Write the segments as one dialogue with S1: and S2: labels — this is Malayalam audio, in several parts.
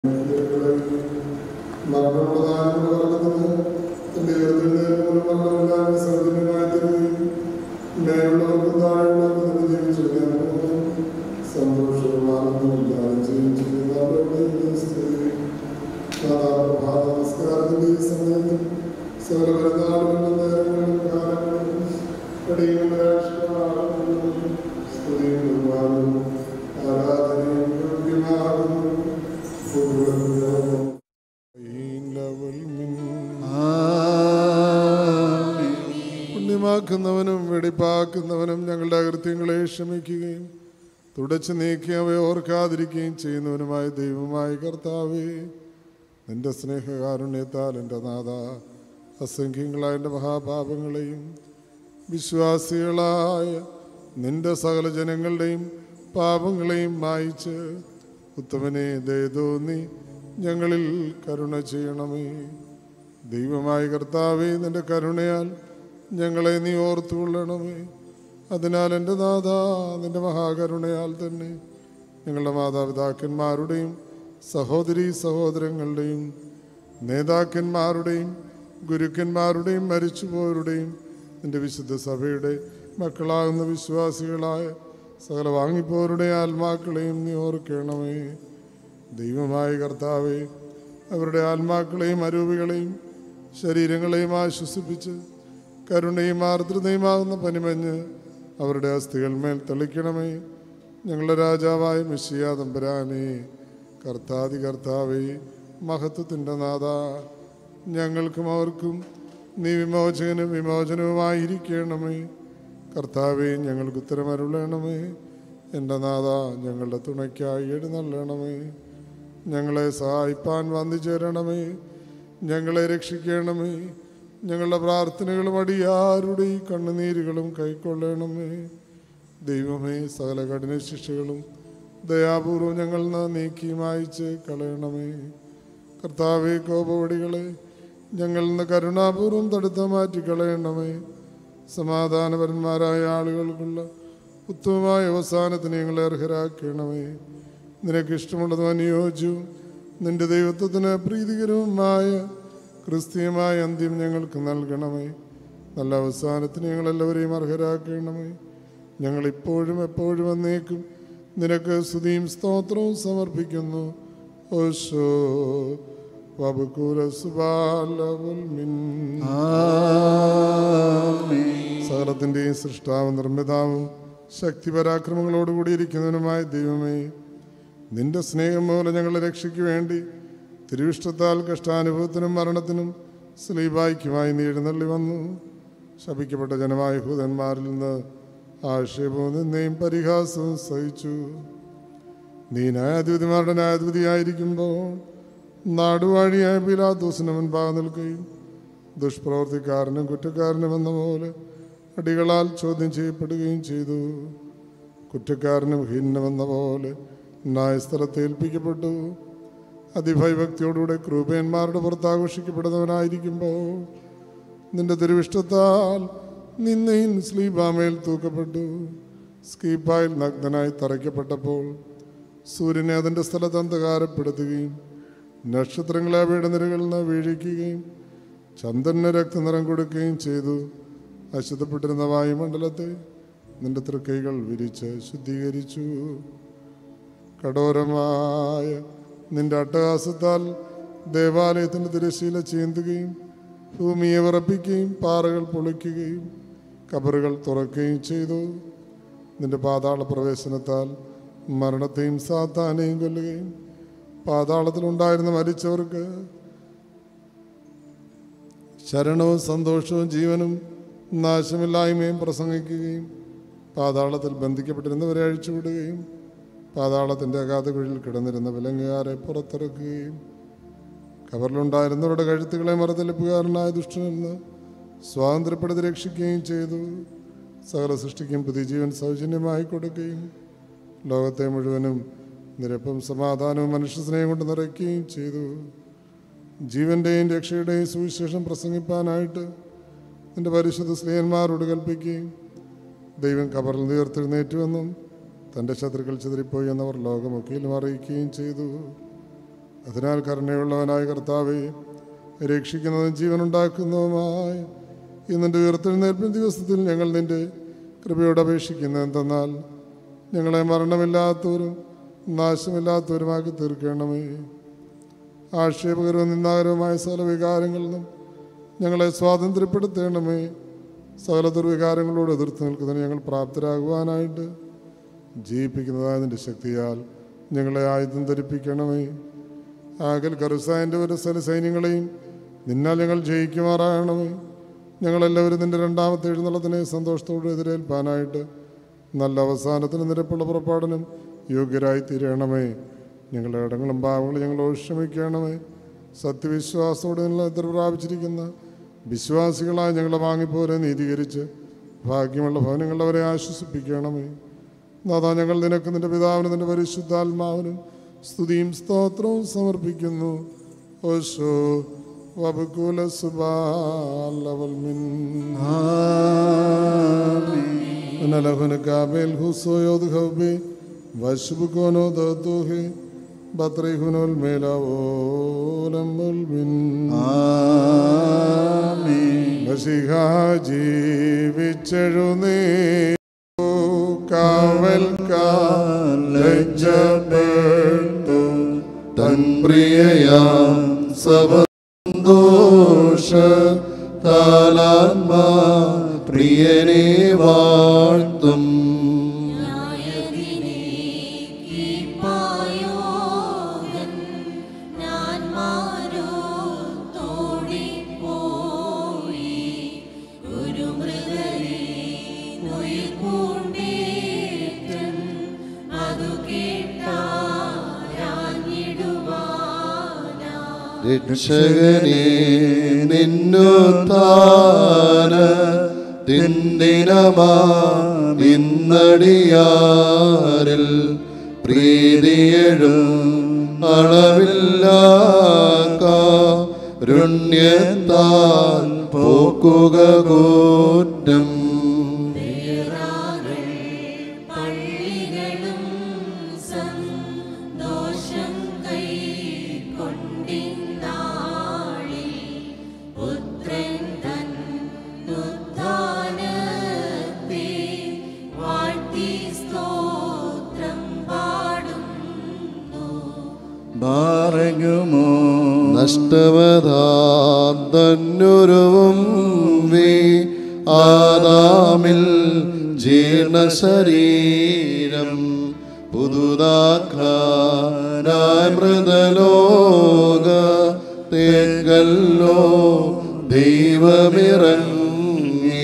S1: പുണ്യമാക്കുന്നവനും വെടിപ്പാക്കുന്നവനും ഞങ്ങളുടെ അകൃത്യങ്ങളെ ക്ഷമിക്കുകയും തുടച്ചു നീക്കി അവയെ ഓർക്കാതിരിക്കുകയും ചെയ്യുന്നവനുമായ ദൈവമായ കർത്താവേ നിന്റെ സ്നേഹകാരുണ്യത്താൽ എൻ്റെ നാഥ അസംഖ്യങ്ങളായ എൻ്റെ മഹാപാപങ്ങളെയും വിശ്വാസികളായ നിന്റെ സകല ജനങ്ങളുടെയും പാപങ്ങളെയും മായിച്ച് ഉത്തമനെ ദയതോന്നി ഞങ്ങളിൽ കരുണ ചെയ്യണമേ ദൈവമായ കർത്താവേ നിന്റെ കരുണയാൽ ഞങ്ങളെ നീ ഓർത്തുകൊള്ളണമേ അതിനാൽ എൻ്റെ നാഥ നിന്റെ മഹാകരുണയാൽ തന്നെ ഞങ്ങളുടെ മാതാപിതാക്കന്മാരുടെയും സഹോദരി സഹോദരങ്ങളുടെയും നേതാക്കന്മാരുടെയും ഗുരുക്കന്മാരുടെയും മരിച്ചുപോയവരുടെയും നിന്റെ വിശുദ്ധ സഭയുടെ മക്കളാകുന്ന വിശ്വാസികളായ സകല വാങ്ങിപ്പോരുടെ ആത്മാക്കളെയും നീ ഓർക്കണമേ ദൈവമായ കർത്താവെ അവരുടെ ആത്മാക്കളെയും അരൂപികളെയും ശരീരങ്ങളെയും ആശ്വസിപ്പിച്ച് കരുണയും ആർദ്രതയുമാകുന്ന പനിമഞ്ഞ് അവരുടെ അസ്ഥികൾ മേൽ തെളിക്കണമേ ഞങ്ങളുടെ രാജാവായ മിഷിയ തമ്പരാനെ കർത്താതി കർത്താവേ മഹത്വത്തിൻ്റെ നാഥ ഞങ്ങൾക്കും അവർക്കും നീ വിമോചകനും വിമോചനവുമായിരിക്കണമേ കർത്താവെ ഞങ്ങൾക്ക് ഉത്തരമരുളണമേ എൻ്റെ നാഥ ഞങ്ങളുടെ തുണയ്ക്കായി എഴുന്നള്ളണമേ ഞങ്ങളെ സഹായിപ്പാൻ വന്നു ചേരണമേ ഞങ്ങളെ രക്ഷിക്കണമേ ഞങ്ങളുടെ പ്രാർത്ഥനകളും അടിയാരുടെ ഈ കണ്ണുനീരുകളും കൈക്കൊള്ളണമേ ദൈവമേ സകല കഠിന ശിക്ഷകളും ദയാപൂർവം ഞങ്ങൾ നീക്കി മായിച്ച് കളയണമേ കർത്താവെ കോപവടികളെ ഞങ്ങളിൽ നിന്ന് കരുണാപൂർവം തടുത്ത് മാറ്റി കളയണമേ സമാധാനപരന്മാരായ ആളുകൾക്കുള്ള ഉത്തമമായ അവസാനത്തിന് ഞങ്ങളെ അർഹരാക്കണമേ നിനക്ക് ഇഷ്ടമുള്ളതും അനുയോജ്യവും നിന്റെ ദൈവത്വത്തിന് പ്രീതികരവുമായ ക്രിസ്തീയമായ അന്ത്യം ഞങ്ങൾക്ക് നൽകണമേ നല്ല അവസാനത്തിന് ഞങ്ങളെല്ലാവരെയും അർഹരാക്കണമേ ഞങ്ങൾ ഇപ്പോഴും എപ്പോഴും വന്നേക്കും നിനക്ക് സ്തുതിയും സ്തോത്രവും സമർപ്പിക്കുന്നു ഓശോ വബുക്കൂല സുബാലവുൽ മിൻ സകലത്തിൻ്റെയും സൃഷ്ടാവും നിർമ്മിതാവും ശക്തി പരാക്രമങ്ങളോടുകൂടി ഇരിക്കുന്നവനുമായ ദൈവമേ നിന്റെ സ്നേഹം മൂലം ഞങ്ങളെ രക്ഷയ്ക്ക് വേണ്ടി തിരുവിഷ്ടത്താൽ കഷ്ടാനുഭവത്തിനും മരണത്തിനും സ്ലീബായ്ക്കുമായി നീ എഴുന്നള്ളി വന്നു ശപിക്കപ്പെട്ട ജനമായ ഹൂതന്മാരിൽ നിന്ന് ആക്ഷേപവും നിന്നെയും പരിഹാസവും സഹിച്ചു നീ ന്യായാധിപതിമാരുടെ ന്യായാധിപതിയായിരിക്കുമ്പോൾ നാടുവാഴിയായ പിലാദോസിന് മുൻപാകെ നിൽക്കുകയും ദുഷ്പ്രവർത്തിക്കാരനും കുറ്റക്കാരനും എന്ന പോലെ അടികളാൽ ചോദ്യം ചെയ്യപ്പെടുകയും ചെയ്തു കുറ്റക്കാരനും ഹീനമെന്ന പോലെ ന്യായസ്ഥലത്ത് ഏൽപ്പിക്കപ്പെട്ടു അതിഭയഭക്തിയോടുകൂടെ ക്രൂപയന്മാരുടെ പുറത്ത് ആഘോഷിക്കപ്പെടുന്നവനായിരിക്കുമ്പോൾ നിന്റെ തിരുവിഷ്ടത്താൽ നിന്നെയും സ്ലീബാമയിൽ തൂക്കപ്പെട്ടു സ്കീപ്പായിൽ നഗ്നനായി തറയ്ക്കപ്പെട്ടപ്പോൾ സൂര്യനെ അതിൻ്റെ സ്ഥലത്ത് അന്ധകാരപ്പെടുത്തുകയും നക്ഷത്രങ്ങളെ അവയുടെ നിരകളിൽ നിന്ന് വീഴിക്കുകയും ചന്ദ്രന് രക്തനിറം കൊടുക്കുകയും ചെയ്തു അശുദ്ധപ്പെട്ടിരുന്ന വായുമണ്ഡലത്തെ നിന്റെ തൃക്കൈകൾ വിരിച്ച് ശുദ്ധീകരിച്ചു കഠോരമായ നിന്റെ അട്ടഹാസത്താൽ ദേവാലയത്തിൻ്റെ തിരശീല ചീന്തുകയും ഭൂമിയെ വിറപ്പിക്കുകയും പാറകൾ പൊളിക്കുകയും കബറുകൾ തുറക്കുകയും ചെയ്തു നിന്റെ പാതാള പ്രവേശനത്താൽ മരണത്തെയും സാത്താനെയും കൊല്ലുകയും പാതാളത്തിലുണ്ടായിരുന്ന മരിച്ചവർക്ക് ശരണവും സന്തോഷവും ജീവനും നാശമില്ലായ്മയും പ്രസംഗിക്കുകയും പാതാളത്തിൽ ബന്ധിക്കപ്പെട്ടിരുന്നവരെ അഴിച്ചുവിടുകയും പാതാളത്തിൻ്റെ അഗാധകുഴിയിൽ കിടന്നിരുന്ന വിലങ്ങുകാരെ പുറത്തിറക്കുകയും കവറിലുണ്ടായിരുന്നവരുടെ കഴുത്തുകളെ മറത്തലിപ്പുകാരനായ ദുഷ്ടനിൽ നിന്ന് സ്വാതന്ത്ര്യപ്പെടുത്തി രക്ഷിക്കുകയും ചെയ്തു സകല സൃഷ്ടിക്കും പുതിയ ജീവൻ സൗജന്യമായി കൊടുക്കുകയും ലോകത്തെ മുഴുവനും നിരപ്പും സമാധാനവും മനുഷ്യസ്നേഹം കൊണ്ട് നിറയ്ക്കുകയും ചെയ്തു ജീവന്റെയും രക്ഷയുടെയും സുവിശേഷം പ്രസംഗിപ്പാനായിട്ട് നിന്റെ പരിശുദ്ധ സ്നേഹന്മാരോട് കൽപ്പിക്കുകയും ദൈവം കബറിൽ ഉയർത്തെഴുന്നേറ്റുവെന്നും തൻ്റെ ശത്രുക്കൾ ചിതറിപ്പോയി എന്നവർ ലോകമൊക്കെയിലും അറിയിക്കുകയും ചെയ്തു അതിനാൽ കരുണയുള്ളവനായ കർത്താവെ രക്ഷിക്കുന്നതും ജീവനുണ്ടാക്കുന്നതുമായ ഇന്നിൻ്റെ ഉയർത്തെഴുന്നേൽപ്പിൻ ദിവസത്തിൽ ഞങ്ങൾ നിന്റെ കൃപയോട് അപേക്ഷിക്കുന്നത് എന്തെന്നാൽ ഞങ്ങളെ മരണമില്ലാത്തവരും നാശമില്ലാത്തവരുമാക്കി തീർക്കണമേ ആക്ഷേപകരവും നിന്ദാകരവുമായ സകല വികാരങ്ങളിൽ നിന്നും ഞങ്ങളെ സ്വാതന്ത്ര്യപ്പെടുത്തണമേ സകല ദുർവികാരങ്ങളോട് എതിർത്ത് നിൽക്കുന്നതിന് ഞങ്ങൾ പ്രാപ്തരാകുവാനായിട്ട് ജീവിപ്പിക്കുന്നതായ നിന്റെ ശക്തിയാൽ ഞങ്ങളെ ആയുധം ധരിപ്പിക്കണമേ ആകൽ കറുസായൻ്റെ ഒരു സ്ഥല സൈന്യങ്ങളെയും നിന്നാൽ ഞങ്ങൾ ജയിക്കുമാറാകണമേ ഞങ്ങളെല്ലാവരും നിന്റെ രണ്ടാമത്തെ എഴുന്നള്ളത്തിനെ സന്തോഷത്തോടെ എതിരേൽപ്പാനായിട്ട് നല്ല അവസാനത്തിന് നിരപ്പുള്ള പുറപ്പാടിനും യോഗ്യരായി തീരണമേ ഞങ്ങളുടെ ഇടങ്ങളും പാവങ്ങളും ഞങ്ങളോട് ക്ഷമിക്കണമേ സത്യവിശ്വാസത്തോടെ നിങ്ങൾ എതിർ പ്രാപിച്ചിരിക്കുന്ന വിശ്വാസികളായി ഞങ്ങളെ വാങ്ങിപ്പോരെ നീതീകരിച്ച് ഭാഗ്യമുള്ള ഭവനങ്ങളവരെ ആശ്വസിപ്പിക്കണമേ നാഥാ ഞങ്ങൾ നിനക്ക് നിന്റെ പിതാവിനും നിന്റെ പരിശുദ്ധാത്മാവിനും സ്തുതിയും സ്തോത്രവും സമർപ്പിക്കുന്നു ഓശോ വബുകുല സുബാലവൽ മിൻ ونلهن كابل حسويود خوبي وشبكونو دوتوهي بطريخون الميلا ولم البن മസിഹ ജീവിച്ചെഴുന്നേ കാവൽക്കാലജപ്പെട്ടു
S2: തൻ പ്രിയയാം സവന്തോഷ താലാത്മാ പ്രിയനെ വാഴ്ത്തും രക്ഷകനെ നിന്നുത്താന തിന്ദിനമാന്നടിയാരിൽ പ്രീതിയഴും അളവില്ലാരുണ്യത്താൽ പോക്കുക കൂറ്റം
S3: പള്ളികളും സന്തോഷം കൈക്കൊണ്ടിന്നാളിൽ പുത്രൻ തൻ ഉത്ഥാനത്തെ വാഴ്ത്തി സ്തോത്രം പാടുന്നു
S2: ഭാരകുമോ നഷ്ടവധാന്തന്നുരുവും വി ആദാമിൽ ജീർണശരീരം പുതുതാക്കാനായ മൃതലോക തേക്കല്ലോ ദൈവമിറങ്ങി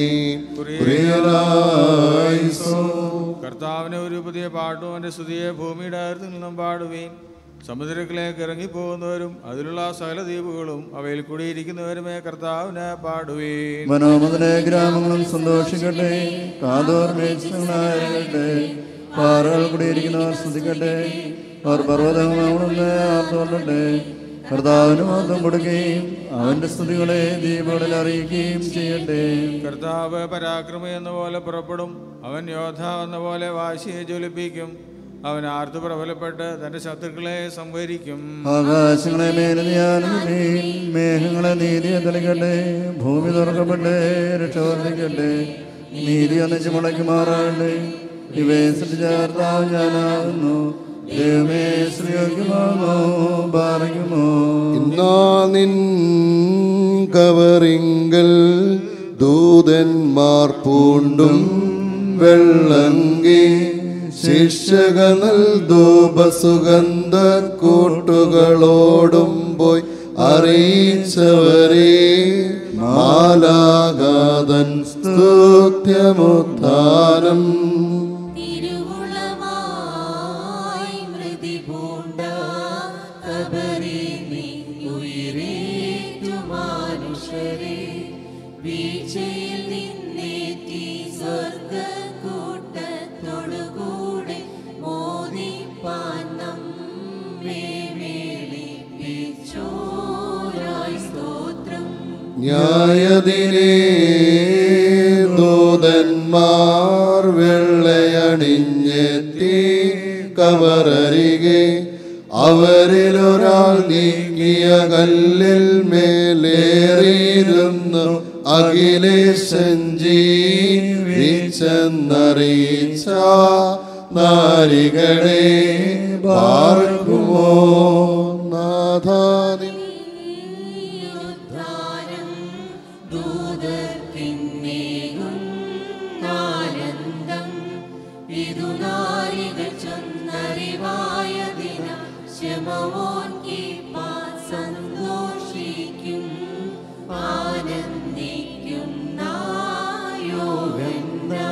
S2: പ്രിയരായിസോ
S4: കർത്താവിന് ഒരു പുതിയ പാട്ടും അവൻ്റെ സ്തുതിയെ ഭൂമിയുടെ അകത്ത് നിന്നും പാടുവീൻ സമുദ്രത്തിലേക്ക് ഇറങ്ങിപ്പോകുന്നവരും അതിലുള്ള സകല ദ്വീപുകളും അവയിൽ കൂടിയിരിക്കുന്നവരുമേ കർത്താവിന് പാടുവീൻ
S5: മനോമതന ഗ്രാമങ്ങളും സന്തോഷിക്കട്ടെ കാതോർ മേഘങ്ങളായിരട്ടെ പാറകൾ കുടിയിരിക്കുന്നവർ ശ്രദ്ധിക്കട്ടെ അവർ പർവ്വതങ്ങളുണർന്ന് ആർത്തുകൊള്ളട്ടെ കർത്താവിന് മാത്രം കൊടുക്കുകയും അവന്റെ സ്തുതികളെ ദീപങ്ങളിൽ അറിയിക്കുകയും ചെയ്യട്ടെ
S4: കർത്താവ് പരാക്രമി എന്ന പോലെ പുറപ്പെടും അവൻ യോദ്ധാവ് എന്ന പോലെ വാശിയെ ജ്വലിപ്പിക്കും അവൻ ആർത്തു പ്രബലപ്പെട്ട് തൻ്റെ ശത്രുക്കളെ സംവരിക്കും
S5: ആകാശങ്ങളെ മേലതിയാലും മേഘങ്ങളെ നീതിയെ തെളിക്കട്ടെ ഭൂമി തുറക്കപ്പെട്ട് രക്ഷ വർദ്ധിക്കട്ടെ നീതി ഒന്നിച്ച് മുളയ്ക്കുമാറാകട്ടെ ഇവയെ സൃഷ്ടിച്ചാർത്താവ് ഞാനാകുന്നു ദൈവമേ ശ്രീയോഗ്യമാണോ പാറയ്ക്കുമോ
S2: ഇന്നാ നിൻ കവറിങ്കൽ ദൂതന്മാർ പൂണ്ടും വെള്ളങ്കി ശിക്ഷകനൽ ധൂപസുഗന്ധ കൂട്ടുകളോടും പോയി അറിയിച്ചവരെ മാലാകാതൻ സ്തുത്യമുത്ഥാനം
S3: തിരുവുളമായി മൃതി പൂണ്ട കബറി ഉയരേറ്റു മനുഷ്യരെ വീഴ്ചയിൽ നിന്നേറ്റി സ്വർഗക്കൂട്ടത്തോടുകൂടെ മോദിപ്പാൻ നമ്മെ വേളിപ്പിച്ചോരായി സ്തോത്രം
S2: ന്യായതിനെ ദൂതന്മാർ വെള്ളയണിഞ്ഞെത്തി കവറരികെ അവരിലൊരാൾ നീക്കിയ കല്ലിൽ മേലേറിയിരുന്നു അഖിലേശൻ ജീവിച്ചെന്നറിയിച്ച നാരികളെ പാർക്കുമോ നാഥാനി
S3: ഉദ്ധാരം ദൂതർക്കിന്നേകും ആനന്ദം ഇതു നാരികൾ ചൊന്നറിവായ ദിനം ശമവോൻ കീപ്പാൻ സന്തോഷിക്കും ആനന്ദിക്കും നായോഗന്നാ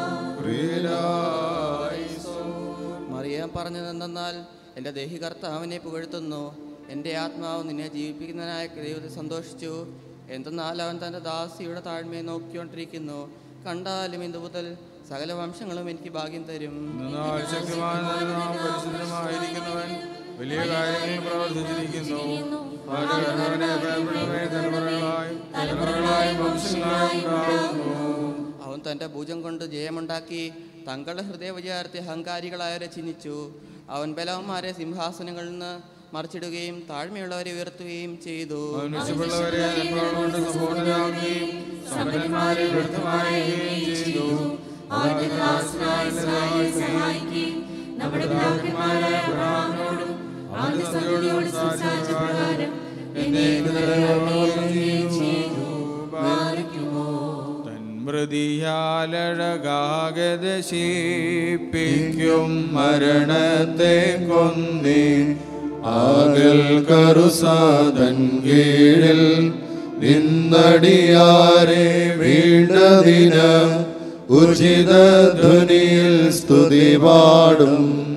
S6: മറിയാൻ പറഞ്ഞതെന്നാൽ എൻ്റെ ദേഹി കർത്താവിനെ പുകഴ്ത്തുന്നു എൻ്റെ ആത്മാവ് നിന്നെ ജീവിപ്പിക്കുന്നതിനായ ദൈവത്തെ സന്തോഷിച്ചു എന്തെന്നാൽ അവൻ തൻ്റെ ദാസിയുടെ താഴ്മയെ നോക്കിക്കൊണ്ടിരിക്കുന്നു കണ്ടാലും ഇന്നു മുതൽ സകല വംശങ്ങളും എനിക്ക് ഭാഗ്യം തരും
S4: എന്നാൽ ശക്തിമാനാം പരിശുദ്ധമായിരിക്കുന്നവൻ വലിയ കാര്യങ്ങൾ പ്രവർത്തിച്ചിരിക്കുന്നു അവന്റെ കരുണയെ ഭയപ്പെടുന്നവരെ തലമുറകളായും തലമുറകളായും വംശങ്ങളായും ഉണ്ടാകുന്നു
S6: അവൻ തൻ്റെ ഭുജം കൊണ്ട് ജയമുണ്ടാക്കി തങ്ങളുടെ ഹൃദയ വിചാരത്തെ അഹങ്കാരികളായവരെ ചിഹ്നിച്ചു അവൻ ബലവന്മാരെ സിംഹാസനങ്ങളിൽ നിന്ന് മറിച്ചിടുകയും താഴ്മയുള്ളവരെ ഉയർത്തുകയും ചെയ്തു
S4: അവൻ വിശപ്പുള്ളവരെ നന്മകൾ കൊണ്ട് സമ്പൂർണ്ണരാക്കുകയും സമ്പന്നന്മാരെ വ്യർത്ഥമാക്കുകയും ചെയ്തു
S3: അവന്റെ ദാസനായ ഇസ്രായേലിനെ സഹായിക്കുകയും നമ്മുടെ പിതാക്കന്മാരായ അബ്രഹാമിനോടും അവന്റെ സന്തതിയോട് സംസാരിച്ച പ്രകാരം എന്നെ നിലനിർത്തുകയും ചെയ്തു പാലിക്കുമോ
S4: തൻ മൃതിയാലഴകാകത ശീപ്പിക്കും മരണത്തെ കൊന്നേ
S2: ആകൽ കറുസാതൻ കീഴിൽ നിന്നടിയാരെ വീണ്ടതിന് ഉചിത ധ്വനിയിൽ സ്തുതി പാടും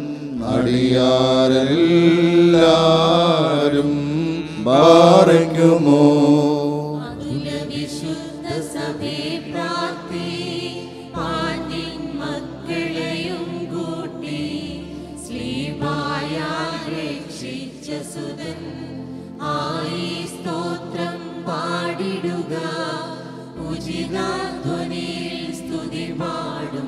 S2: അടിയാരെല്ലാരും പാറയ്ക്കുമോ
S3: അതുല വിശുദ്ധ സഭയെ പ്രാർത്ഥി പാണ്ഡിൻ മക്കളെയും കൂട്ടി സ്ലീബായ രക്ഷിച്ച സുതൻ ആയി സ്തോത്രം പാടിടുക ഉചിത ധ്വനിയിൽ സ്തുതി പാടും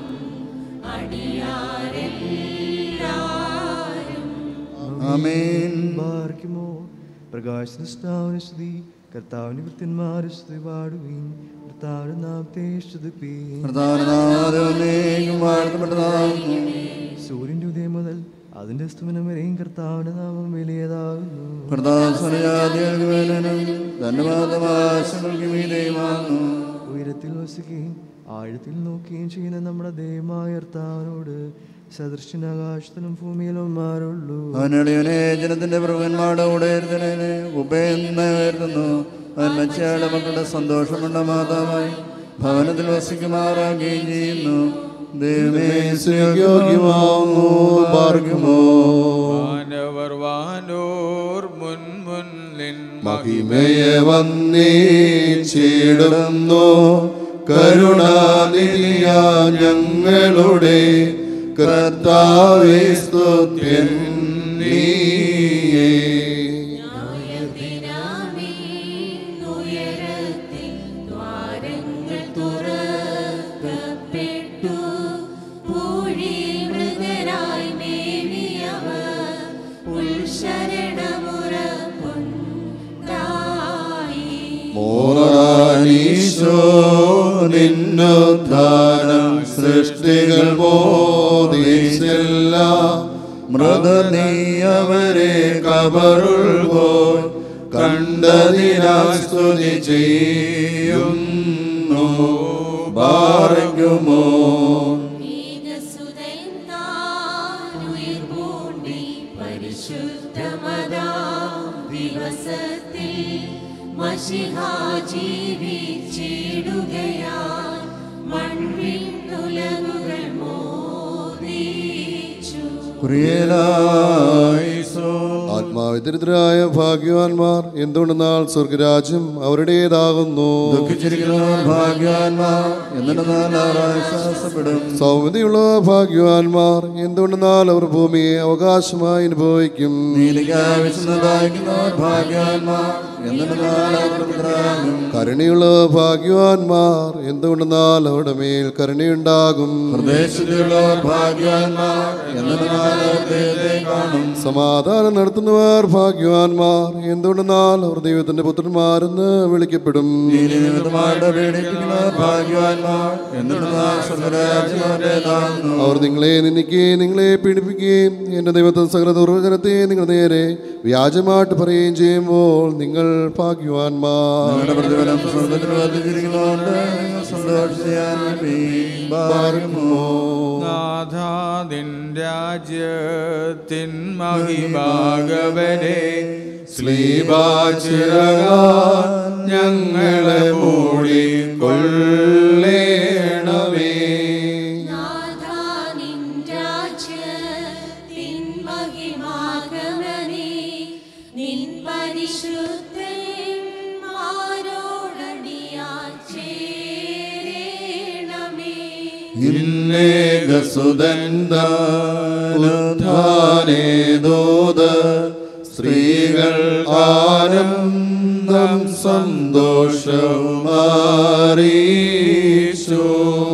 S3: അടിയാരെല്ലാരും
S5: ആമേൻ
S7: പാർക്കുമോ പ്രകാശനിഷ്ഠാവിന് സ്തുതി കർത്താവിന് കൃത്യന്മാരെ സ്തുതി പാടുവീൻ കർത്താവിന്റെ നാമത്തെ സ്തുതിപ്പീൻ
S5: പ്രധാനനാഥനേക്കും വാഴ്ത്തപ്പെട്ടതാകുന്നു
S7: സൂര്യന്റെ ഉദയം മുതൽ അതിന്റെ സ്തുമനം വരെയും കർത്താവിന്റെ നാമം വലിയതാകുന്നു
S5: കർത്താസ്വനജാതികൾക്ക് വേലനും ധന്യവാദമാശങ്ങൾക്ക് മീതയുമാകുന്നു
S7: ഉയരത്തിൽ വസിക്കുകയും ആഴത്തിൽ നോക്കുകയും ചെയ്യുന്ന നമ്മുടെ ദൈവമായ കർത്താവിനോട് സദൃശനാകാശത്തിലും ഭൂമിയിലും മാറുള്ളൂ
S5: അവനടിയനെ ജനത്തിന്റെ പ്രഭുവന്മാരുടെ കൂടെ ഇരുത്തനെ ഉപയെന്ന് ഉയർത്തുന്നു അവൻ മച്ചയാളുടെ മക്കളുടെ സന്തോഷമുള്ള മാതാവായി ഭവനത്തിൽ വസിക്കുമാറാകുകയും ചെയ്യുന്നു ദൈവമേ
S2: യോഗ്യമാവുന്നു പാർക്കുമോ
S4: വാനവർ വാനോർ മുൻ മുന്നിൻ
S2: മഹിമയെ വന്നീച്ചിടുന്നു കരുണാനിധിയ ഞങ്ങളുടെ കർത്താവേ സ്തുത്യൻ നീയേ
S3: ഉയരത്തിൽ ദ്വാരങ്ങൾ തുറക്കപ്പെട്ടു പൂഴി മൃഗരായി മേവിയവർ ഉൾശരണമുറ കൊണ്ടായി
S2: മോറാനീശോ നിന്നുദ്ധാനം സൃഷ്ടികൾ ബോധിച്ചില്ല മൃതനീ അവരെ കബറുൾ പോൽ കണ്ടതിനാൽ സ്തുതി ചെയ്യുന്നു ഭാരകുമോ
S3: മേഘസുതൻ താൻ ഉയിർപൂണ്ടി പരിശുദ്ധമതാം ദിവസത്തിൽ മഷിഹാ ജീവിച്ചിടുകയാൽ മൺവിണ്ണുലകുകൾ മോദിച്ചു
S5: കുറിയലായിസോ
S2: ആത്മാവിതരിതരായ ഭാഗ്യവാന്മാർ എന്തുകൊണ്ടെന്നാൽ സ്വർഗരാജ്യം അവരുടേതാകുന്നു
S5: ദുഃഖിച്ചിരിക്കുന്നവർ ഭാഗ്യവാന്മാർ എന്നിട്ട് നാലാശ്വാസപ്പെടും
S2: സൗമ്യതയുള്ള ഭാഗ്യവാന്മാർ എന്തുകൊണ്ടെന്നാൽ അവർ ഭൂമിയെ അവകാശമായി അനുഭവിക്കും
S5: നീതിക്കായി വിശുദ്ധ ദാഹിക്കുന്നവർ ഭാഗ്യവാന്മാർ എന്നാൽ അവർക്ക് പുത്രാകും
S2: കരുണയുള്ള ഭാഗ്യവാന്മാർ എന്തുകൊണ്ടെന്നാൽ അവരുടെ മേൽ കരുണയുണ്ടാകും
S5: പ്രദേശത്തുള്ളവർ ഭാഗ്യവാന്മാർ എന്നാൽ അവർ ദൈവത്തെ കാണും
S2: സമാധാനം നടത്തുന്നവർ ഭാഗ്യവാന്മാർ എന്തുകൊണ്ടെന്നാൽ അവർ ദൈവത്തിന്റെ പുത്രന്മാരെന്ന് വിളിക്കപ്പെടും
S5: നീതി നിമിത്തമായിട്ട് പീഡിപ്പിക്കുന്നവർ ഭാഗ്യവാന്മാർ എന്നാൽ സ്വർഗരാജ്യം അവരുടേതാകുന്നു
S2: അവർ നിങ്ങളെ നിന്ദിക്കുകയും നിങ്ങളെ പീഡിപ്പിക്കുകയും എൻ്റെ ദൈവത്തെ സകല ദുർവചനത്തെ നിങ്ങൾ നേരെ വ്യാജമായിട്ട് പറയുകയും ചെയ്യുമ്പോൾ നിങ്ങൾ ഭാഗ്യവാന്മാർ
S5: നിങ്ങളുടെ പ്രതിഫലം സ്വർഗത്തിൽ വർദ്ധിച്ചിരിക്കുന്നതുകൊണ്ട് നിങ്ങൾ സന്തോഷിക്കാൻ പാർക്കുമോ
S4: നാഥാദിൻ രാജ്യത്തിൻ മഹിഭാഗവനെ ശ്ലീബാചിറക ഞങ്ങളെ മൂടിക്കൊള്ളേണമേ
S3: നാഥാനിൻ രാജ്യത്തിൻ മഹിമാഗമനേ, നിൻ പരിശുദ്ധന്മാരോടടിയാൻ ചേരണമേ.
S5: ഇന്നേകസുതന്താനുദ്ധാനേ ദൂത സ്ത്രീകൾ ആനന്ദം സന്തോഷമാരീശോ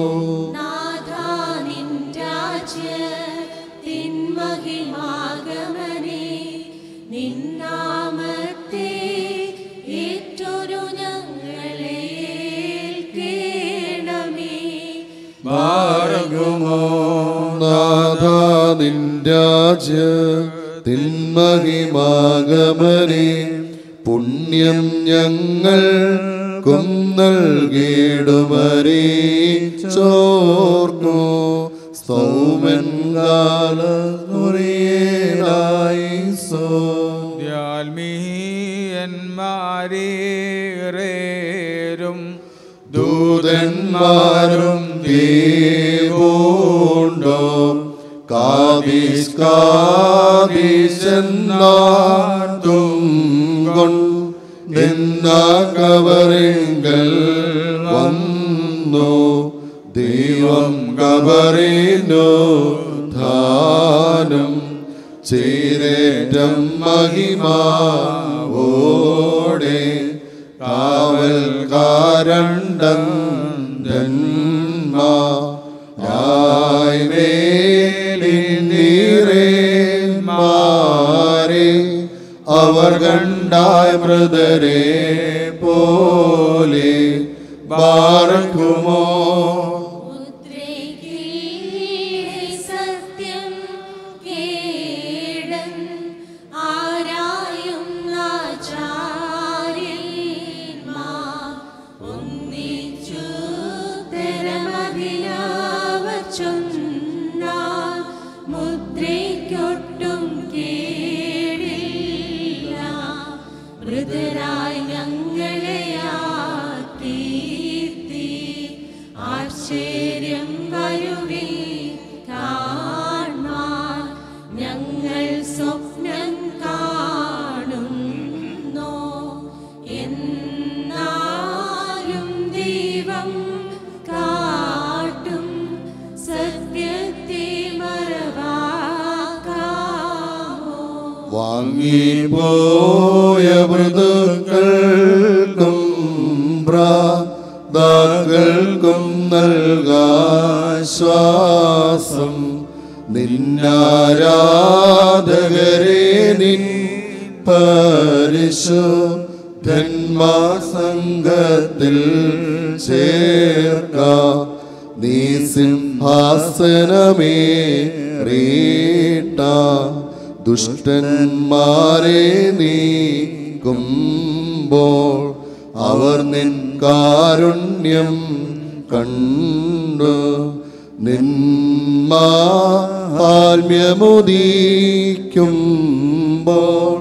S3: നാഥാനിൻ രാജ്യത്തിൻ മഹിമാഗമനേ, നിൻ നാമത്തെ ഏറ്റൊരു ഞങ്ങളെ ഏൽക്കേണമേ.
S5: മാർഗമോ
S2: നാഥാ നിൻ രാജ്യ തിന്മഹിമാഗമനെ പുണ്യം ഞങ്ങൾ നൽകിയിടുമരീ ചോർക്കു സൗമൻ കാലറിയേലായി സോ
S4: ാൽമീയന്മാരേറേരും
S2: ദൂതന്മാരും ദേവോണ്ടോ കാവിസ് കാവിശെന്നാർത്തും നിന്ന കവറിങ്കൽ വന്നു ദൈവം കവറിനു ധാനം ചെയ്തേറ്റം മഹിമാവോടെ കാവൽക്കാരണ്ടം ജന്മാ മാരെ അവർ കണ്ടായ മൃതരെ പോലെ പാർക്കുമോ
S3: മുദ്രയ്ക്കീഴെ സത്യം കേടൻ ആരായും ആചാര്യന്മാർ ഒന്നിച്ചു തരമതിലവർ ചൊന്നാൽ മുദ്രയ്ക്കൊട്ടും കേടില്ല മൃതരായി ഞങ്ങളെയാക്കീർത്തി ആശ്ചര്യം വരുവിൽ കാണാൻ ഞങ്ങൾ സ്വപ്നം കാണുന്നു എന്നാലും ദൈവം കാട്ടും സത്യത്തെ മറവാക്കാമോ
S2: വാങ്ങിപ്പോയ മൃദുക്കൾക്കും പ്രാതാക്കൾക്കും നൽകാശ്വാസം നിന്നാരാധകരെ നിൻ പരിശുദ്ധന്മാ സംഘത്തിൽ ചേർക്ക നീ സിംഹാസനമേ റീട്ട ദുഷ്ടന്മാരെ നീക്കുമ്പോൾ അവർ നിൻ കാരുണ്യം കണ്ടു നിന്മാൽമ്യമുദീക്കുമ്പോൾ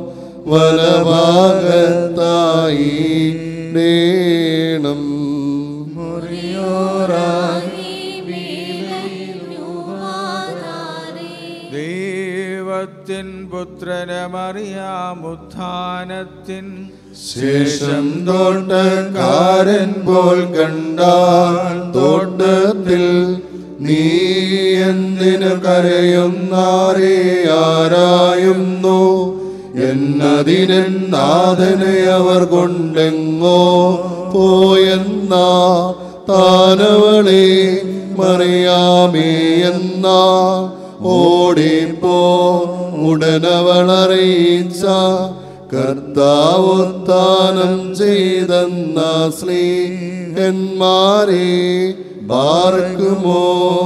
S2: വലഭാഗത്തായി നേണം
S4: ദൈവത്തിൻ പുത്രനമറിയാം ഉത്ഥാനത്തിൻ
S2: ശേഷം തോട്ടക്കാരൻ പോൽ കണ്ടാൽ തോട്ടത്തിൽ നീ എന്തിനു കരയുന്നാരെ ആരായുന്നു എന്നതിനൻ നാഥനെ അവർ കൊണ്ടെങ്ങോ പോയെന്നാ താനവളെ മറിയാമേ എന്നാ ഓടിപ്പോ ഉടനവളറിയിച്ച കർത്താവുത്താനം ചെയ്തെന്ന സ്ലീഹന്മാരെ ബാർക്കുമോ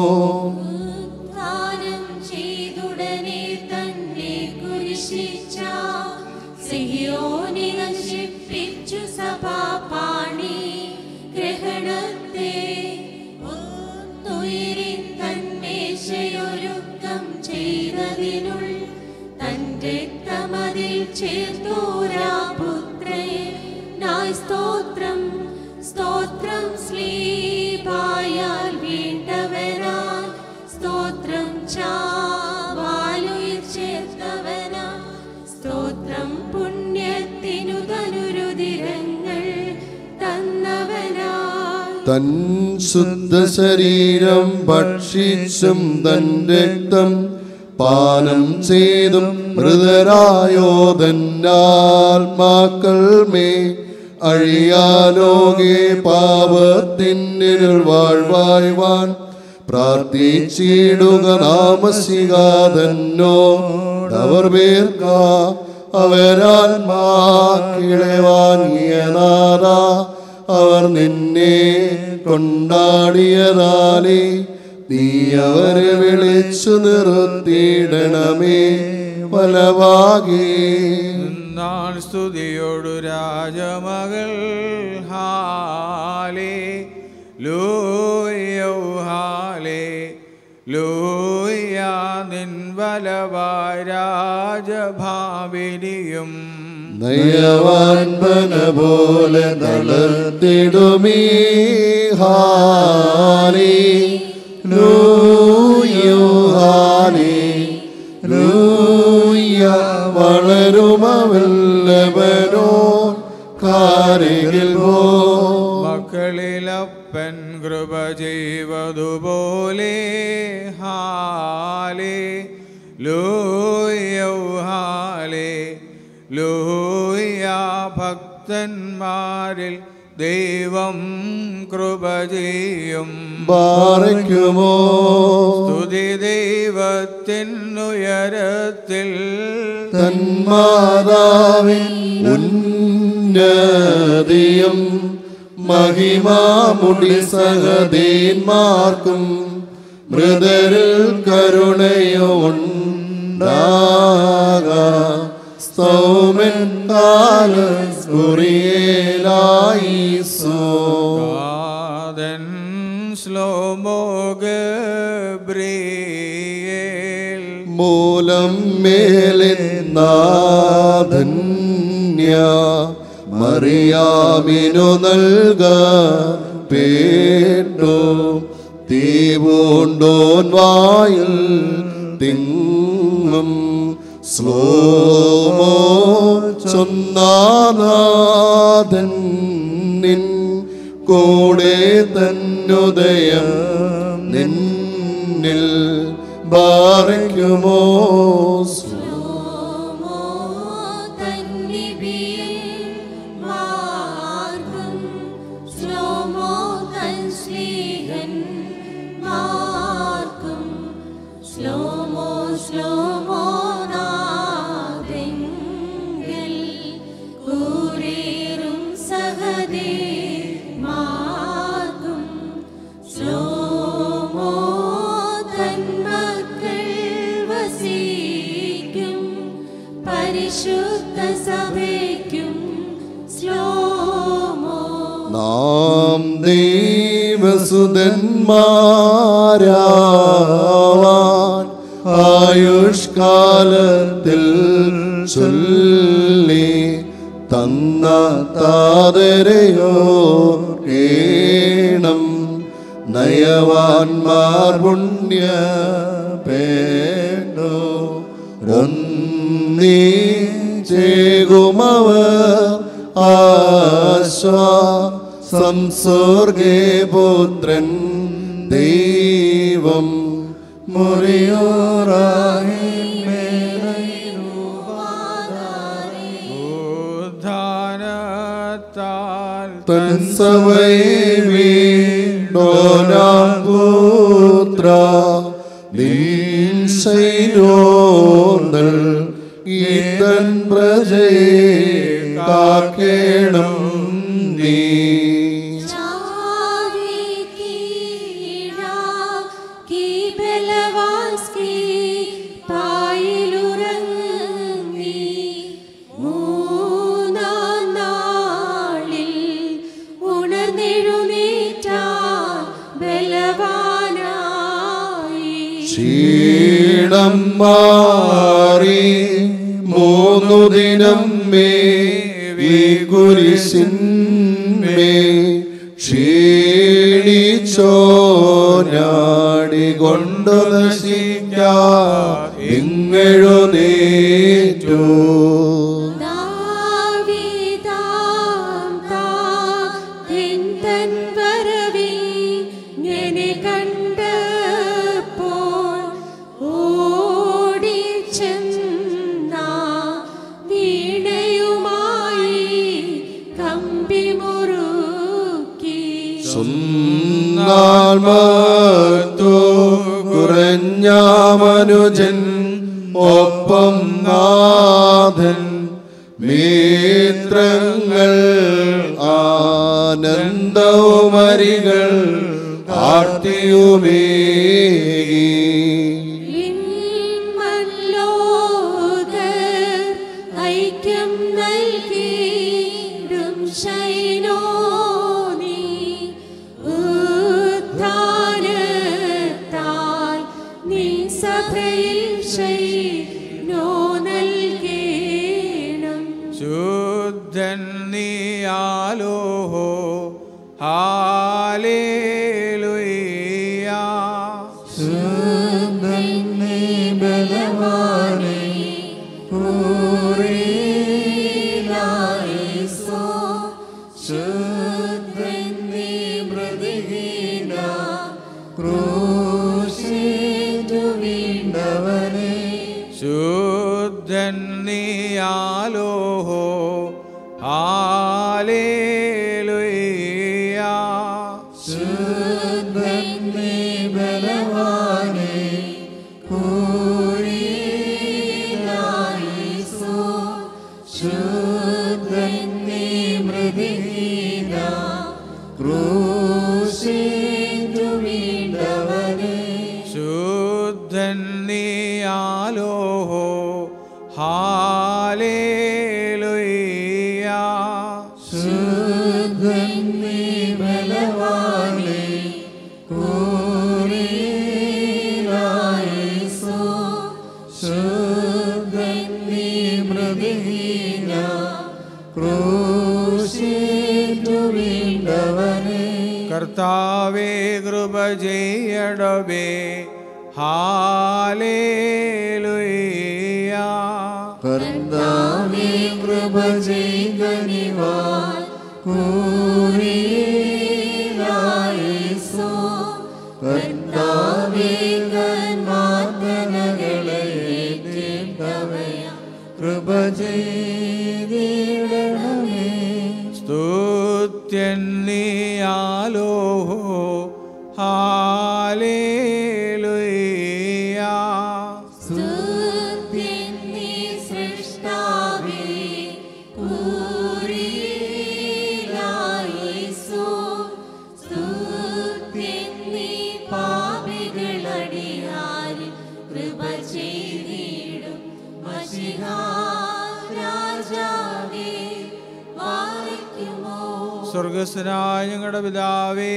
S3: ദാനം ചെയ്തുടനെ തന്നെ കുരിശിച്ച സിഹിയോനെ നശിപ്പിച്ചു സഭാപാണി ഗ്രഹണത്തെ ഒത്തുയിരിൻ തന്മേശയൊരുക്കം ചെയ്തതിനുൾ തന്റെ രക്തമതിൽ ചേർത്തോരാ പുത്രേ നായ് സ്തോത്രം സ്തോത്രം സ്ലീപായാൽ വീണ്ടവനായി സ്തോത്രം ചാവാലുയിൽ ചേർത്തവനാ സ്തോത്രം പുണ്യത്തിനു തനുരുതിരങ്ങൾ തന്നവനായി
S2: തൻ ശുദ്ധ ശരീരം ഭക്ഷിച്ചും തൻ രക്തം പാനം ചെയ്തും മൃതരായോതന്നാത്മാക്കൾ മേ അഴിയാലോകെ പാപത്തിന്നിൽ വാഴ്വായ്വാൻ പ്രാർത്ഥിച്ചിടുക നാമസികാതന്നോ അവർ പേർക്ക അവരാത്മാ കിളവാങ്ങിയ നാഥ അവർ നിന്നെ കൊണ്ടാടിയതാലേ നീ അവരെ വിളിച്ചു നിർത്തിയിടണമേ വലവാകേ
S4: നാൾ സ്തുതിയോടു രാജമകൾ ഹാലേ ലൂയോ ഹാലേ ലൂയ നിൻ വലവായ രാജഭാവിനിയും
S2: നയവാൻപന പോലെ തളർത്തിടുമീ ഹാരി ലൂയോ ഹാരി ലൂയ വളരുമവല്ലവനോ കാരികിൽ പോ
S4: മക്കളിലപ്പൻ കൃപ ചെയ്വതുപോലെ ഹാലേ ലൂയോ ഹാലേ ലൂയ ഭക്തന്മാരിൽ ദൈവം കൃപ ചെയ്യും
S2: ബാറയ്ക്കുമോ
S4: സ്തുതി ദൈവത്തിനുയരത്തിൽ
S2: തന്മാതാവിൻ ഉന്നതിയും മഹിമാമുടി സഹദേന്മാർക്കും മൃതരിൽ കരുണയോ ഉണ്ടാക സ്തൗമൻ കാലസ്കുറിയേലായിസോ
S4: കാതൻ ശ്ലോമോഗബ്രിയേൽ
S2: മൂലം മേലെന്നാധന്യ മറിയാമിനു നൽക പേട്ടു തീവൂണ്ടോൻ വായിൽ തിങ്ങും സ്ലോമോ ചൊന്നാനാഥൻ നിൻ കൂടെ തന്നുദയം നിന്നിൽ ബാറയ്ക്കുമോ
S3: ഓമോ തന്നിബിയിൽ മാർഗം ശ്ലോമോ തൻ ശ്ലീഹൻ മാർഗം ശ്ലോമോ ശ്ലോമോ നാദെങ്കിൽ കൂരേറും സഹദേ മാർഗം ശ്ലോമോ തന്മക്കൾ വസിക്കും പരിശുദ്ധ സഭയ്ക്കും ശ്ലോമോ
S2: നാം ദൈവസുതന്മാരാവാൻ ആയുഷ്കാലത്തിൽ ചൊല്ലി തന്ന താതരയോ കേണം നയവാൻമാർ പുണ്യ പേടോ ഒന്നീ ചേകുമവർ ആശ്വാ സംസർഗേ പുത്രൻ ദൈവം മുറിയോറായി
S4: നാമത്താൽ
S2: തൻ സമയമേടോനാപുത്ര നിൻ ശൈലോന്നൽ ഈ തൻ പ്രജയെ കാക്കേണം നീ
S3: ചാവി കീഴാ കീ ബലവാസ്കി പായിലുറങ്ങി മൂന്നാം നാളിൽ ഉണർന്നെഴുന്നേറ്റാൻ ബലവാനായി
S2: ക്ഷീണം മാറി മൂന്നു ദിനം മേ കുരിശിന്മേ ക്ഷീണിച്ചോ ഞാടി കൊണ്ടു നശിക്കാ ഇങ്ങെഴുന്നേറ്റു
S3: ദാവീദാം താൻ തൻ വരവിങ്ങനെ കണ്ടപ്പോൾ ഓടിച്ചെന്നാ വീണയുമായി കമ്പി മുറുക്കി
S2: സുന്നാൽമത്തു കുറഞ്ഞ മനുജൻ ഒപ്പം നാഥൻ മിത്രങ്ങൾ ആനന്ദവുമരികൾ ആർത്തിയുമേകി
S3: വിൺമല്ലോകർ ഐക്യം നൽകിയിടും ശൈനോനി ഉത്ഥാനത്താൽ നീ സഭയിൽ ശൈനോ നൽകേണം
S4: ശുദ്ധൻ നീയാലോഹോ ഹാലേലുയ്യ ശുദ്ധൻ നീയാലോഹോ ഹാലേലുയ്യ ശുദ്ധൻ നീയാലോഹോ ഹാലേലുയ്യ കർത്താവേ കൃപ ചെയ്യടവേ ഹാലേലുയ്യ
S5: കർത്താവേ കൃപ ചെയ്തനിവാൻ കൂറിയായേസോ കർത്താവേ കന്മാർദ്ദനകളെ തീണ്ടവയ കൃപ ചെയ്തിടണമേ
S4: സ്തുത്യൻ നീയാലോഹോ ഹാലേലുയ്യ
S3: സ്തുത്യൻ നീ സൃഷ്ടാവേ കൂറിയിലായേസു സ്തുത്യൻ നീ പാപികളടിയാരിൽ കൃപ ചെയ്തിടും മഷിഹാ രാജാവേ വായിക്കുമോ
S4: സ്വർഗസ്വനായ ഞങ്ങളുടെ പിതാവേ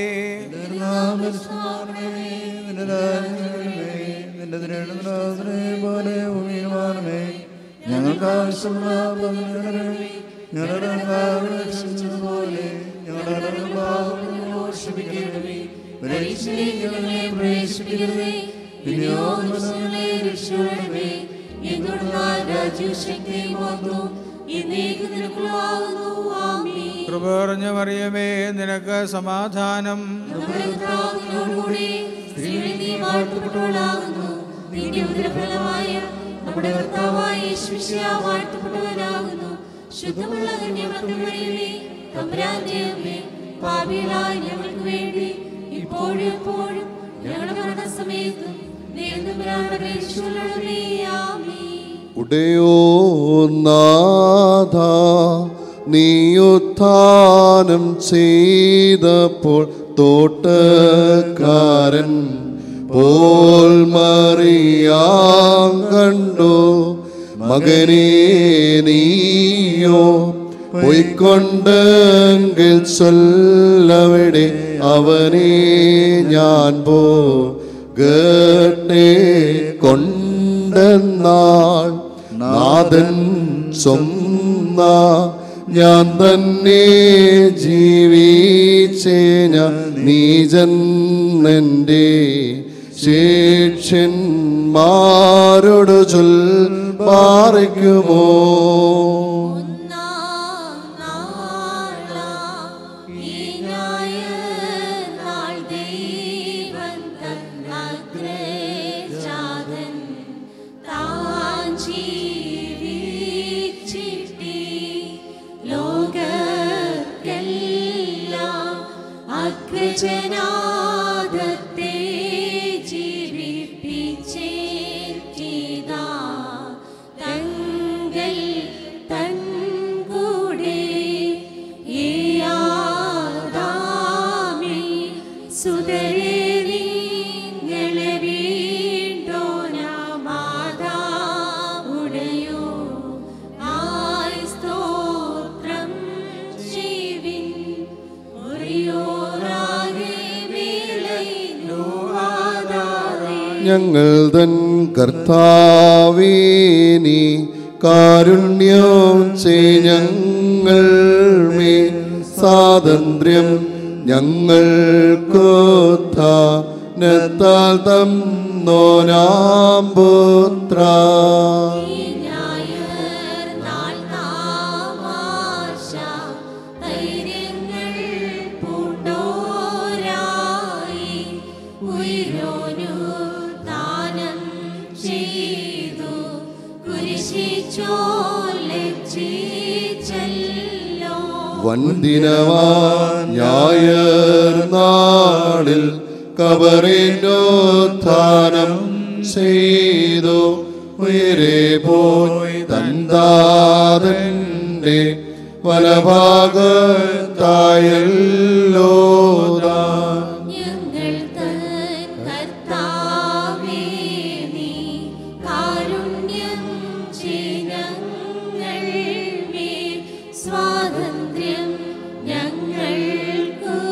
S5: നിന്റെ തിരുവനന്തപുരത്തിനെ പോലെ ഭൂമിയിലുമാണമേ ഞങ്ങൾക്ക് ആവശ്യമുള്ള പതിനെണ്ണമേ ഞങ്ങളുടെ കർത്താവിനെ രക്ഷിച്ചതുപോലെ ഞങ്ങളുടെ പാപങ്ങളെ മോഷിപ്പിക്കണമേ പരീക്ഷയിലെ പ്രവേശിപ്പിക്കരുതേ പിന്നെയോ
S3: ഞങ്ങളെ രക്ഷിക്കണമേ എന്തുകൊണ്ടാൽ രാജ്യശക്തിയും മഹത്വവും എന്നേക്കും നിനക്കുള്ളതാകുന്നു. ആമേൻ.
S4: കൃപ നിറഞ്ഞ മറിയമേ നിനക്ക് സമാധാനം
S3: നമ്മുടെ കർത്താവ് നിന്നോടുകൂടെ സ്ത്രീകളിൽ നീ വാഴ്ത്തപ്പെട്ടവളാകുന്നു. നിന്റെ ഉദരഫലമായ നമ്മുടെ കർത്താവായ യേശുമിശിഹാ വാഴ്ത്തപ്പെട്ടവനാകുന്നു. ശുദ്ധമുള്ള കന്യമറിയമേ തമ്പുരാന്റെ അമ്മേ പാപികളായ ഞങ്ങൾക്ക് വേണ്ടി ഇപ്പോഴും എപ്പോഴും ഞങ്ങളുടെ മരണസമയത്തും ദൈവതമ്പുരാന്റെ പേരിച്ചുകൊള്ളണമേ ആമേൻ
S2: ഉടയോ നാഥ നീയുത്ഥാനം ചെയ്തപ്പോൾ തോട്ടക്കാരൻ പോൽ മറിയാം കണ്ടു മകനെ നീയോ പൊയ്ക്കൊണ്ടെങ്കിൽ ചൊല്ലവിടെ അവനെ ഞാൻ പോ ഗട്ടെ കൊണ്ടെന്നാൾ നാഥൻ സ്വന്ന ഞാൻ തന്നെ ജീവിച്ചേന നീജന്നെ ശേഷ്യന്മാരോട് ചൊൽ പാറിക്കുമോ
S3: ഒന്നാം നാളാം ഈ ഞായർനാൾ ദൈവം തന്ന അഗ്രജാതൻ താൻ ജീവിച്ചിട്ടി ലോകർക്കെല്ലാം അഗ്രജനാദത്തെ ജീവിപ്പിച്ചേറ്റിതാ തങ്കൽ തൻകൂടെ ഏയാദാമി സുതരേ നിങ്ങളെ വീണ്ടോനാമാതാവുടയോ ആയി സ്തോത്രം ചെയ്വിൻ ഒറിയോറാകെ വേലയിലോ ആദാവേ
S2: ഞങ്ങൾ തൻ കർത്താവീനി കാരുണ്യം ചെയ് ഞങ്ങൾ മേ സ്വാതന്ത്ര്യം ഞങ്ങൾക്കൊത്താൽ തന്നോനാം പുത്ര
S3: ഞായർനാൾ നാമാശ ധൈര്യങ്ങൾ പൂണ്ടോരായി ഉയരോനു ദാനം ചെയ്തു കുരിശിച്ചോ ലജ്ജിച്ചല്ലോ
S2: വന്ദിനവാ ഞായർ നാളിൽ കബറിനോത്ഥാനം ചെയ്തു ഉയരെ പോയി തന്താതന്റെ വലഭാഗത്തായല്ലോ
S3: ഞങ്ങൾ തൻ കർത്താവേ നീ കാരുണ്യം ചെയ്തങ്ങൾ മേൽ സ്വാതന്ത്ര്യം ഞങ്ങൾക്ക്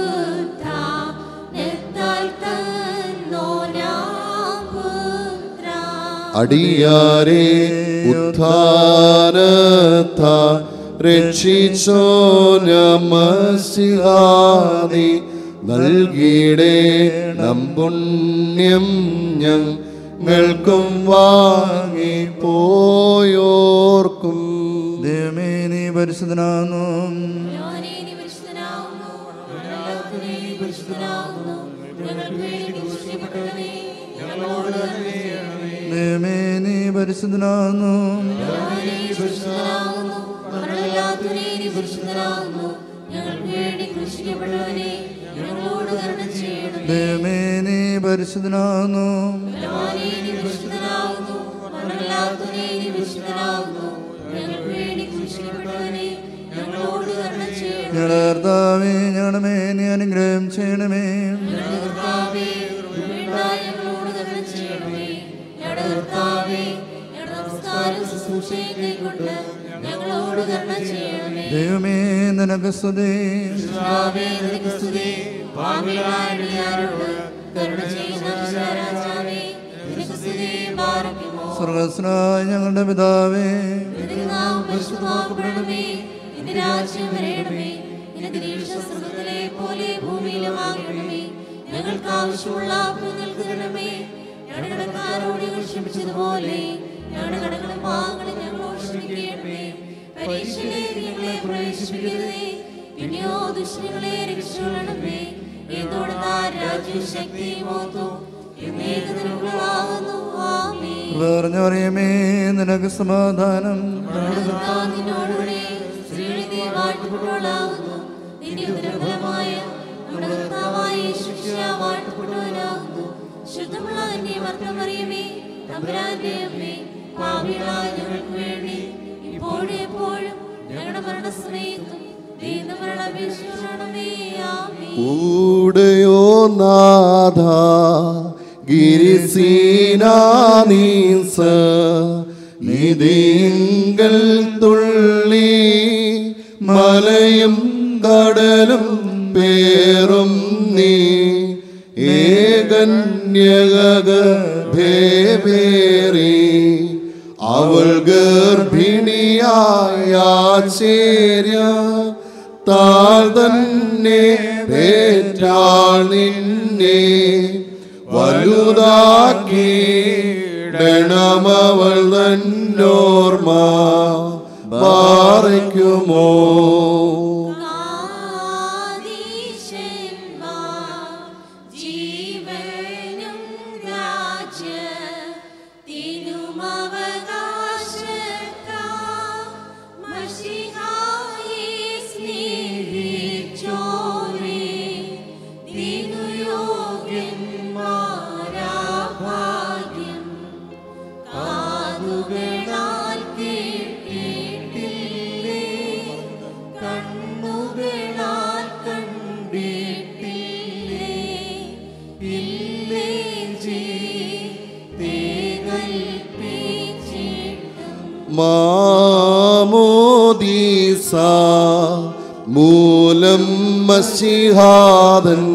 S3: താൽ തന്നോനാം പുത്ര
S2: അടിയാരെ ഉത്ഥാനത്ത രക്ഷിച്ചോ നമസിഹാനി നൽകിയിടേ നമ്പുണ്യം ഞങ്ങൾക്കും വാങ്ങി പോയോർക്കും
S5: ദൈവമേ നീ പരിശുദ്ധനാകുന്നു
S3: യോനേ നീ പരിശുദ്ധനാകുന്നു ഞങ്ങളെല്ലാവരും നീ പരിശുദ്ധനാകുന്നു ഞങ്ങൾക്ക് വേണ്ടി ദൂഷിക്കപ്പെട്ടവനേ ഞങ്ങളോട് കരുണ ചെയ്യണമേ
S5: ദൈവമേ നീ പരിശുദ്ധനാകുന്നു
S3: യോനേ നീ പരിശുദ്ധനാകുന്നു ഞങ്ങളെല്ലാവരും നീ പരിശുദ്ധനാകുന്നു ഞങ്ങൾക്ക് വേണ്ടി ദൂഷിക്കപ്പെട്ടവനേ ഞങ്ങളോട് കരുണ ചെയ്യണമേ
S5: ദൈവമേ നീ പരിശുദ്ധനാകുന്നു
S3: യോനേ നീ പരിശുദ്ധനാകുന്നു ഞങ്ങളെല്ലാവരും നീ പരിശുദ്ധനാകുന്നു ഞങ്ങൾക്ക് വേണ്ടി ദൂഷിക്കപ്പെട്ടവനേ ഞങ്ങളോട് കരുണ ചെയ്യണമേ
S5: ഞങ്ങളുടെ കർത്താവേ ഞങ്ങളുടെ മേ നീ അനുഗ്രഹം ചെയ്യണമേ
S3: ഞങ്ങളുടെ കർത്താവേ, കൃപയുണ്ടായി ഞങ്ങളോട് കരുണ ചെയ്യണമേ. ഞങ്ങളുടെ കർത്താവേ, ഞങ്ങളുടെ നമസ്കാരവും ശുശ്രൂഷയും കൈക്കൊണ്ട് ഞങ്ങളോട് കരുണ ചെയ്യണമേ.
S5: ദൈവമേ നിനക്ക് സ്തുതി
S3: കർത്താവേ, നിനക്ക് സ്തുതി. പാപികളായ അടിയാരോട് കരുണ ചെയ്യുന്ന രാജാവേ, നിനക്ക് സ്തുതി പാർക്കുമോ.
S5: സ്വർഗസ്നായ ഞങ്ങളുടെ പിതാവേ
S3: നിനക്ക് നാം പരിശുദ്ധമാക്കപ്പെടണമേ. നിന്റെ രാജ്യം വരയണമേ. നിനക്ക് ദീക്ഷ സ്വർഗ്ഗത്തിലെ പോലെ ഭൂമിയിലും ആകണമേ. ഞങ്ങൾക്ക് ആവശ്യമുള്ള അപ്പം ഞങ്ങൾക്ക് തരണമേ ഞങ്ങളുടെ കടക്കാരോട് ഞങ്ങൾ ക്ഷമിച്ചതുപോലെ ഞങ്ങളുടെ കടകളും പാവങ്ങളും ഞങ്ങളോട് ക്ഷമിക്കണമേ പരീക്ഷയിലേക്ക് ഞങ്ങളെ പ്രവേശിപ്പിക്കരുതേ പിന്നെയോ ദുഷ്ടങ്ങളെ രക്ഷിക്കണമേ എന്നോട് രാജ്യവും ശക്തിയും ഓർത്തും എന്നേക്ക് നിനക്കുള്ളതാകുന്നു ആമേൻ
S5: പറഞ്ഞറിയമേ നിനക്ക് സമാധാനം
S3: കർത്താവ് നിന്നോടുകൂടെ വാഴ്ത്തപ്പെട്ടവളാകുന്നു നിന്റെ ഉദരഫലമായ നമ്മുടെ കർത്താവായ ശിക്ഷ വാഴ്ത്തപ്പെട്ടവനാകുന്നു ശുദ്ധമുള്ള നിന്റെ വർത്തമറിയമേ തമ്പുരാന്റെ അമ്മേ പാപികളായ ഞങ്ങൾക്ക് വേണ്ടി ഇപ്പോഴും എപ്പോഴും ഞങ്ങളുടെ മരണസമയത്തും ദൈവമരണമേ ആമേ
S2: കൂടെയോ നാഥ ഗിരിസീനാനീസ നിധിങ്കൽ തുള്ളി മലയും കടലും പേറും നീ ഏകന്യകേറി അവൾ ഗർഭിണിയായ ചേര്യ താൾ തന്നെ പേറ്റാൾ നിന്നെ വലുതാക്കിയിടണമവൾ തന്നോർമ്മ പാറയ്ക്കുമോ
S3: ജീവനും ഭാഗ്യം കാതുകളാൽ കേട്ടിട്ടില്ലേ കണ്ണുകളാൽ കണ്ടിട്ടില്ലേ ഇല്ലേ ജീകൽപ്പിച്ചിട്ടും
S2: മാമോദീസ മൂലം മസിഹാദൻ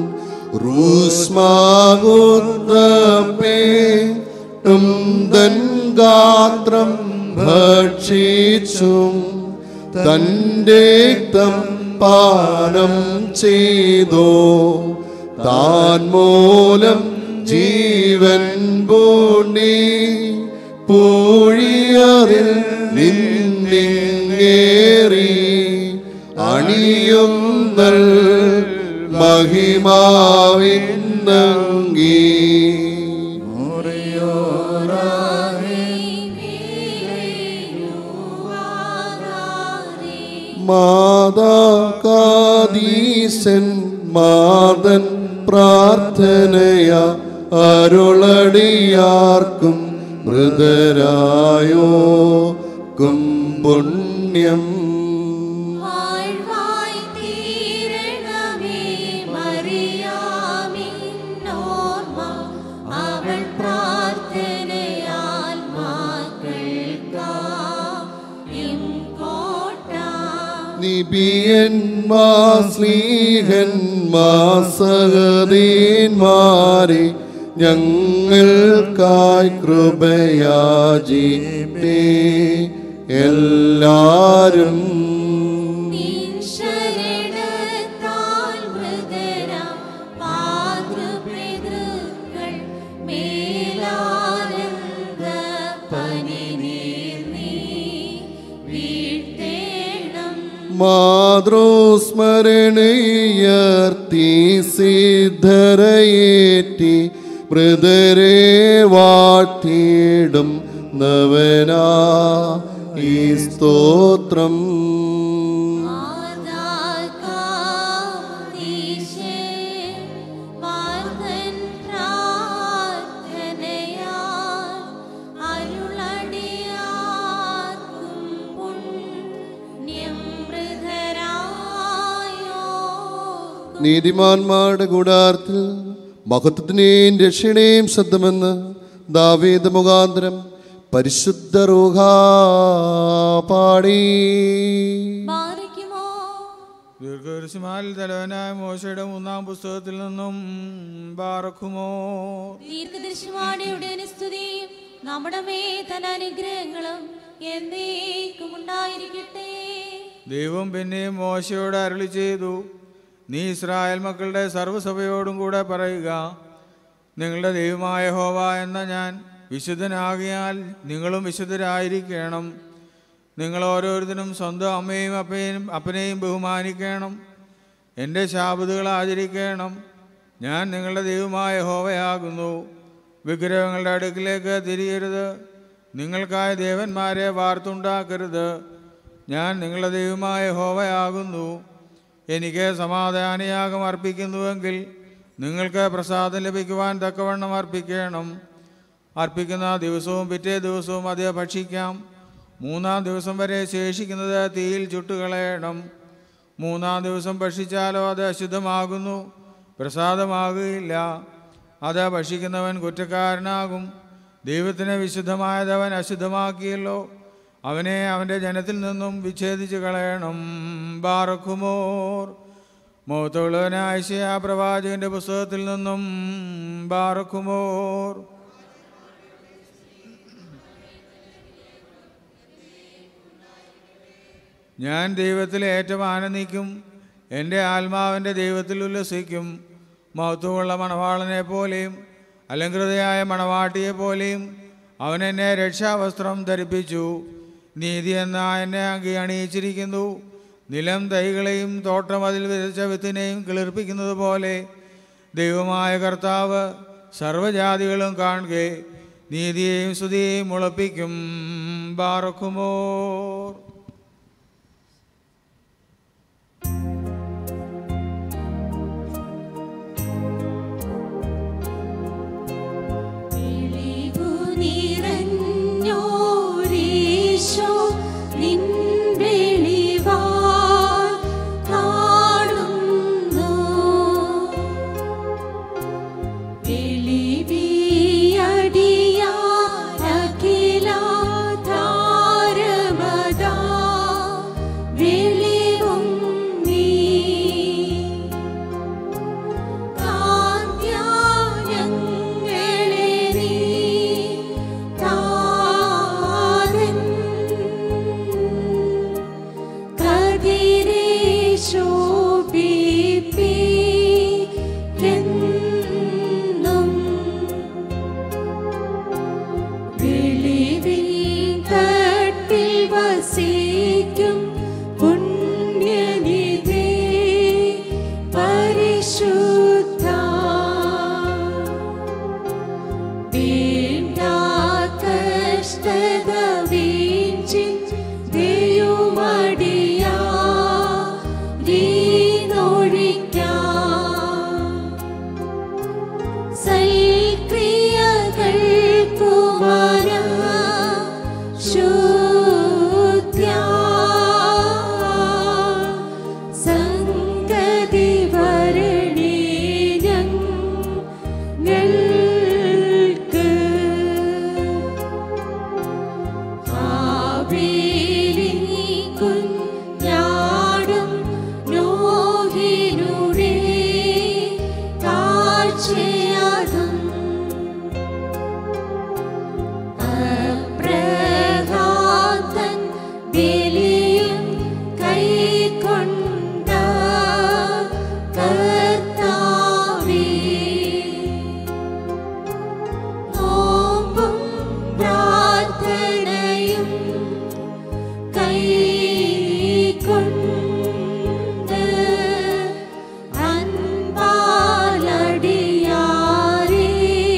S2: റൂസ്മാകുത്തപ്പേട്ടും തൻ ഗാത്രം ഭക്ഷിച്ചും തൻ്റെ രക്തം പാനം ചെയ്തോ താൻ മൂലം ജീവൻ പൂണ്ടി പൂഴിയതിൽ നിന്നിങ്ങേറി അണിയും നൽ മഹിമാവിന്നങ്കി മാതാ കാദീസൻ മാതൻ പ്രാർത്ഥനയ അരുളടിയാർക്കും മൃതരായോ പുണ്യം
S3: വാഴ്വായി തീരണമേ മറിയാമിന്നോർമ്മ അവൾ പ്രാർത്ഥനയാൽ മാക്കൾക്കായും കോട്ട
S2: നിബിയന്മാ സ്ലീഹന്മാ സഹദീന്മാരെ ഞങ്ങൾക്കായി കൃപയാജിപ്പേ എല്ലാരും
S3: നിൻ ശരണത്താൽ മൃതരാം മാതൃപിതൃക്കൾ മേലാനന്ദ പനിനീർ നീ വീഴ്ത്തേണം
S2: മാതൃസ്മരണീയർത്തി സിദ്ധരയേറ്റി മൃതരെ വാട്ടിയിടും നവനാ ഈ സ്തോത്രം
S3: മാതാകാതീശേ വാർദ്ധൻ പ്രാർത്ഥനയാൽ അരുളടിയാർക്കും പുണ്യം മൃതരായോ
S2: നീതിമാന്മാരുടെ കൂടാരത്തിൽ മഹത്വത്തിനെയും രക്ഷണയും ശബ്ദമെന്ന് ദാവീദ് മുഖാന്തരം പരിശുദ്ധ റൂഹ പാടി
S3: മാറിക്കുമോ
S4: ദീർഘദർശിമാലിൽ തലവനായ മോശയുടെ മൂന്നാം പുസ്തകത്തിൽ നിന്നും ബാറക്കുമോ
S3: ദീർഘദർശിമാടിയുടെ സ്തുതിയും നമ്മുടെ മേതന അനുഗ്രഹങ്ങളും എന്നേക്കും ഉണ്ടായിരിക്കട്ടെ
S4: ദൈവം പിന്നെയും മോശയോട് അരുളി ചെയ്തു നീ ഇസ്രായേൽ മക്കളുടെ സർവ്വസഭയോടും കൂടെ പറയുക നിങ്ങളുടെ ദൈവമായ ഹോവ എന്ന ഞാൻ വിശുദ്ധനാകിയാൽ നിങ്ങളും വിശുദ്ധരായിരിക്കണം നിങ്ങൾ ഓരോരുത്തരും സ്വന്തം അമ്മയും അപ്പയും അപ്പനെയും ബഹുമാനിക്കണം എൻ്റെ ശാപതുകൾ ആചരിക്കണം ഞാൻ നിങ്ങളുടെ ദൈവമായ ഹോവയാകുന്നു വിഗ്രഹങ്ങളുടെ അടുക്കിലേക്ക് തിരിയരുത് നിങ്ങൾക്കായ ദേവന്മാരെ വാർത്തുണ്ടാക്കരുത് ഞാൻ നിങ്ങളുടെ ദൈവമായ ഹോവയാകുന്നു എനിക്ക് സമാധാനയാഗം അർപ്പിക്കുന്നുവെങ്കിൽ നിങ്ങൾക്ക് പ്രസാദം ലഭിക്കുവാൻ തക്കവണ്ണം അർപ്പിക്കണം അർപ്പിക്കുന്ന ദിവസവും പിറ്റേ ദിവസവും അത് ഭക്ഷിക്കാം മൂന്നാം ദിവസം വരെ ശേഷിക്കുന്നത് തീയിൽ ചുട്ടുകളയണം മൂന്നാം ദിവസം ഭക്ഷിച്ചാലോ അത് അശുദ്ധമാകുന്നു പ്രസാദമാകുകയില്ല അത് ഭക്ഷിക്കുന്നവൻ കുറ്റക്കാരനാകും ദൈവത്തിന് വിശുദ്ധമായതവൻ അശുദ്ധമാക്കിയല്ലോ അവനെ അവൻ്റെ ജനത്തിൽ നിന്നും വിച്ഛേദിച്ച് കളയണം ബാറക്കുമോർ മോത്തുള്ളവനായ ശിയാ പ്രവാചകന്റെ പുസ്തകത്തിൽ നിന്നും ബാറക്കുമോർ ഞാൻ ദൈവത്തിൽ ഏറ്റവും ആനന്ദിക്കും എൻ്റെ ആത്മാവിൻ്റെ ദൈവത്തിൽ ഉല്ലസിക്കും മഹത്വമുള്ള മണവാളനെ പോലെയും അലങ്കൃതയായ മണവാട്ടിയെ പോലെയും അവൻ എന്നെ രക്ഷാവസ്ത്രം ധരിപ്പിച്ചു നീതി എന്ന എന്നെ അങ്കി അണിയിച്ചിരിക്കുന്നു നിലം തൈകളെയും തോട്ടം അതിൽ വിതച്ച വിത്തിനെയും കിളിർപ്പിക്കുന്നത് പോലെ ദൈവമായ കർത്താവ് സർവ്വജാതികളും കാണുക നീതിയെയും സ്തുതിയെയും മുളപ്പിക്കും ബാറക്കുമോർ
S3: വെളിവു നിറഞ്ഞോരീശോ നിൻ വെളിവാൽ കാണുന്നു. വെളിവിയടിയാരഖിലാധാരമതാ വെളിവും നീ കാന്ത്യാനങ്ങളെ നീ താരൻ കതിരെ ശോഭിപ്പിക്കെന്നും വെളിവിൽ തട്ടിൽ വസിക്കും പുണ്യനിധി പരിശുദ്ധ വേണ്ട കഷ്ടത വീഞ്ചി ദൈവമടിയാ സൽക്രിയകൾക്കു വര ശുദ്ധ്യാ സംഗതി വരണേ ഞങ്ങൾക്ക് ഹാബീലിൻ കുഞ്ഞാടും നോഹിനുടെ കാഴ്ചയാകും അബ്രഹാത്തൻ ബലിയും കൈക്കൊണ്ട കർത്താവേ നോമ്പും പ്രാർത്ഥനയും കൈക്കൊണ്ട് അൻപാലടിയാരെ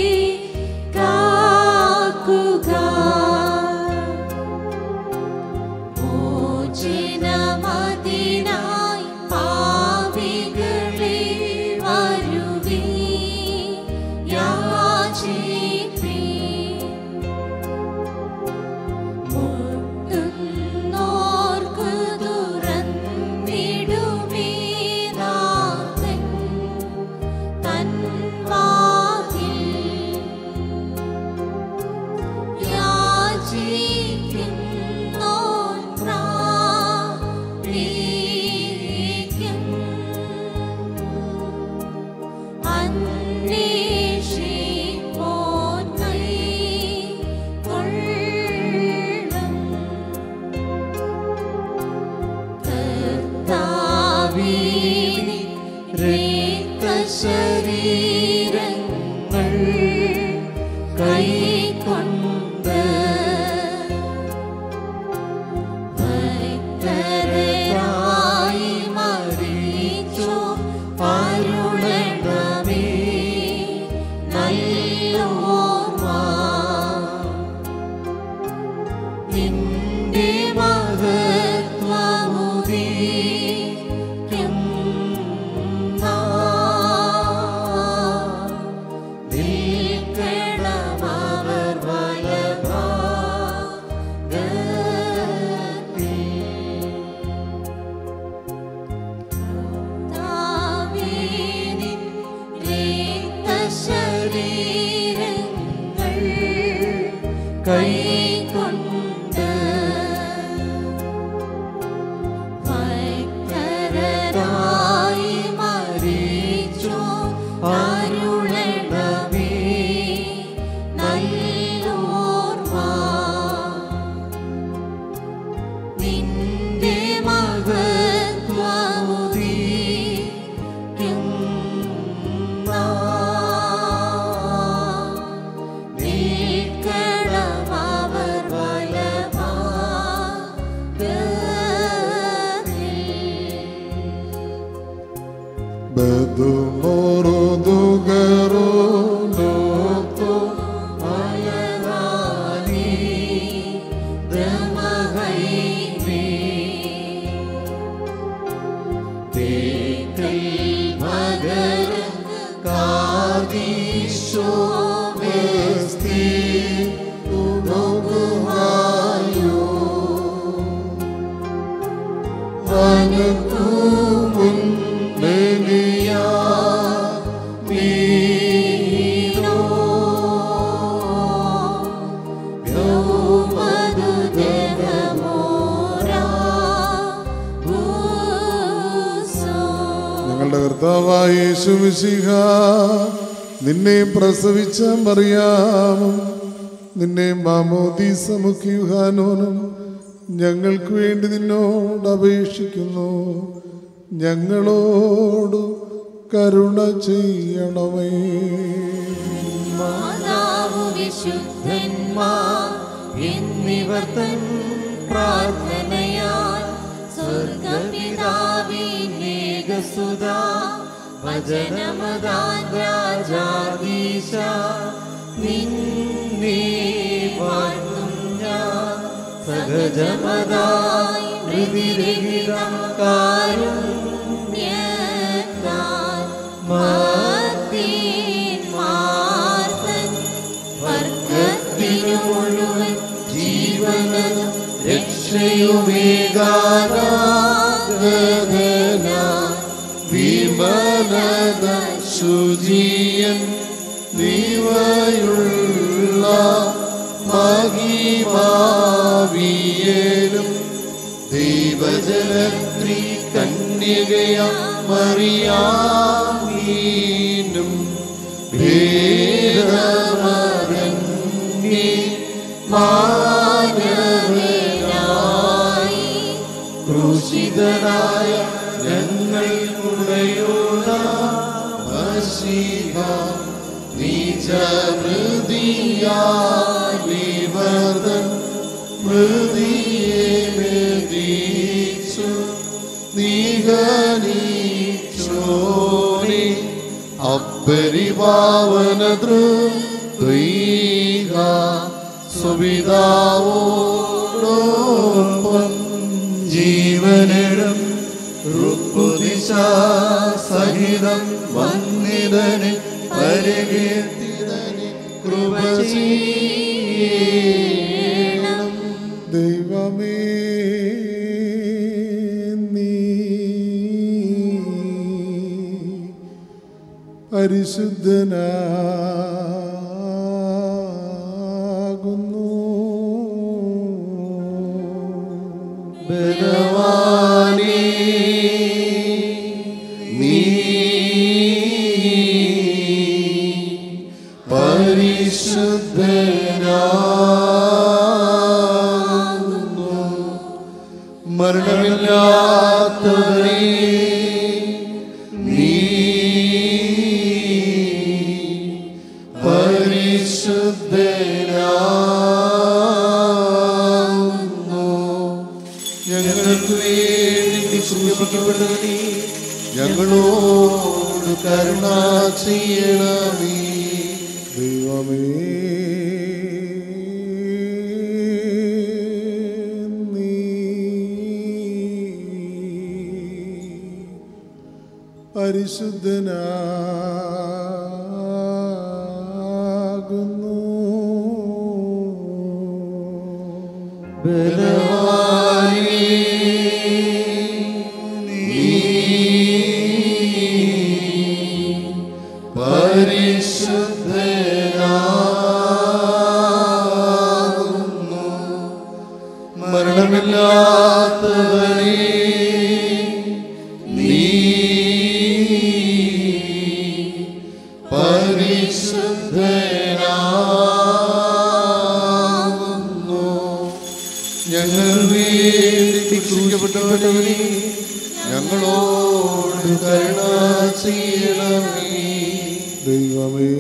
S3: കാക്കുക മോചനമതിനായി പാപികളെ വരുവീ യാചിപ്പീ മുട്ടുന്നോർക്കു തുറന്നിടുമേ നാഥൻ തൻ വാതിൽ യാചിക്കുന്നോൻ പ്രാപിക്കും അന്വേഷിപ്പോൻ കൈക്കൊള്ളും കർത്താവിൻ രക്തശരീരങ്ങൾ കൈക്കൊണ്ട് ഭക്തരായി മരിച്ചോ അരുളണമേ നല്ലോർമ്മ നിന്റെ മഹത്വ കൈകൊണ്ട് ഭക്തരായി മരിച്ചു അരുളണമേ നല്ലോർമ്മ നിന്റെ മഹത്വമുദീക്കും നീക്കണമവർ
S1: ബദുമോറുദുഗറുലോത്തു ഞങ്ങളുടെ കർത്താവായ യേശുമിശിഹ നിന്നെ പ്രസവിച്ച മറിയാമും നിന്നെ മാമോദീസ മുഖ്യുഹാനോനും ഞങ്ങൾക്ക് വേണ്ടി നിന്നോട് അപേക്ഷിക്കുന്നു ഞങ്ങളോട് കരുണ ചെയ്യണമേ
S3: മാതാവു വിശുദ്ധന്മാർ എന്നിവർ തൻ പ്രാർത്ഥനയാൽ സ്വർഗപിതാവിനേകസുത വചനമതാൻ രാജാദീശ നിന്നെ വാഴ്ത്തും ഞാൻ സഹജമതായി ഹൃതിരഹിതം കാരുണ്യത്താൽ മാർത്തീൻ മാർത്തൻ വർഗത്തിനു മുഴുവൻ ജീവനും രക്ഷയുമേകാരാഗതന
S2: വിമലത ശുചിയൻ നീവയുള്ള മഹിമാവിയേലും ദൈവജനത്രി കന്യകയാം മറിയാമീനും ഭേദമരങ്ങി മാനവനായി ക്രൂശിതരായ ഞങ്ങൾക്കുടയോട മഷിഹ നീചമൃതിയാവർദ്ധൻ മൃതിയെ മെതിച്ചു നീകനീച്ചോനി അപ്പരിപാവനതൃ സുവിതാവോടൊപ്പം ജീവനിടം ഋക്കുദിശ സഹിതം വന്നിതനെ പരികീർത്തിതനെ കൃപ ചെയ്യണം
S1: ദൈവമേ നീ പരിശുദ്ധനാകുന്നു
S2: ബലവാനേ നീ പരിശുദ്ധനാകുന്നു മരണമില്ലാത്തവരേ നീ പരിശുദ്ധനാകുന്നു ഞങ്ങൾക്ക് വേണ്ടി സൂക്ഷിക്കപ്പെട്ടവനേ ഞങ്ങളോട് കരുണ ചെയ്യണമേ
S1: ദൈവമേ നീ പരിശുദ്ധനാകുന്നു
S2: പരിശുദ്ധനാകുന്നു ഞങ്ങളോട് കരുണ ചെയ്യണമേ
S1: ദൈവമേ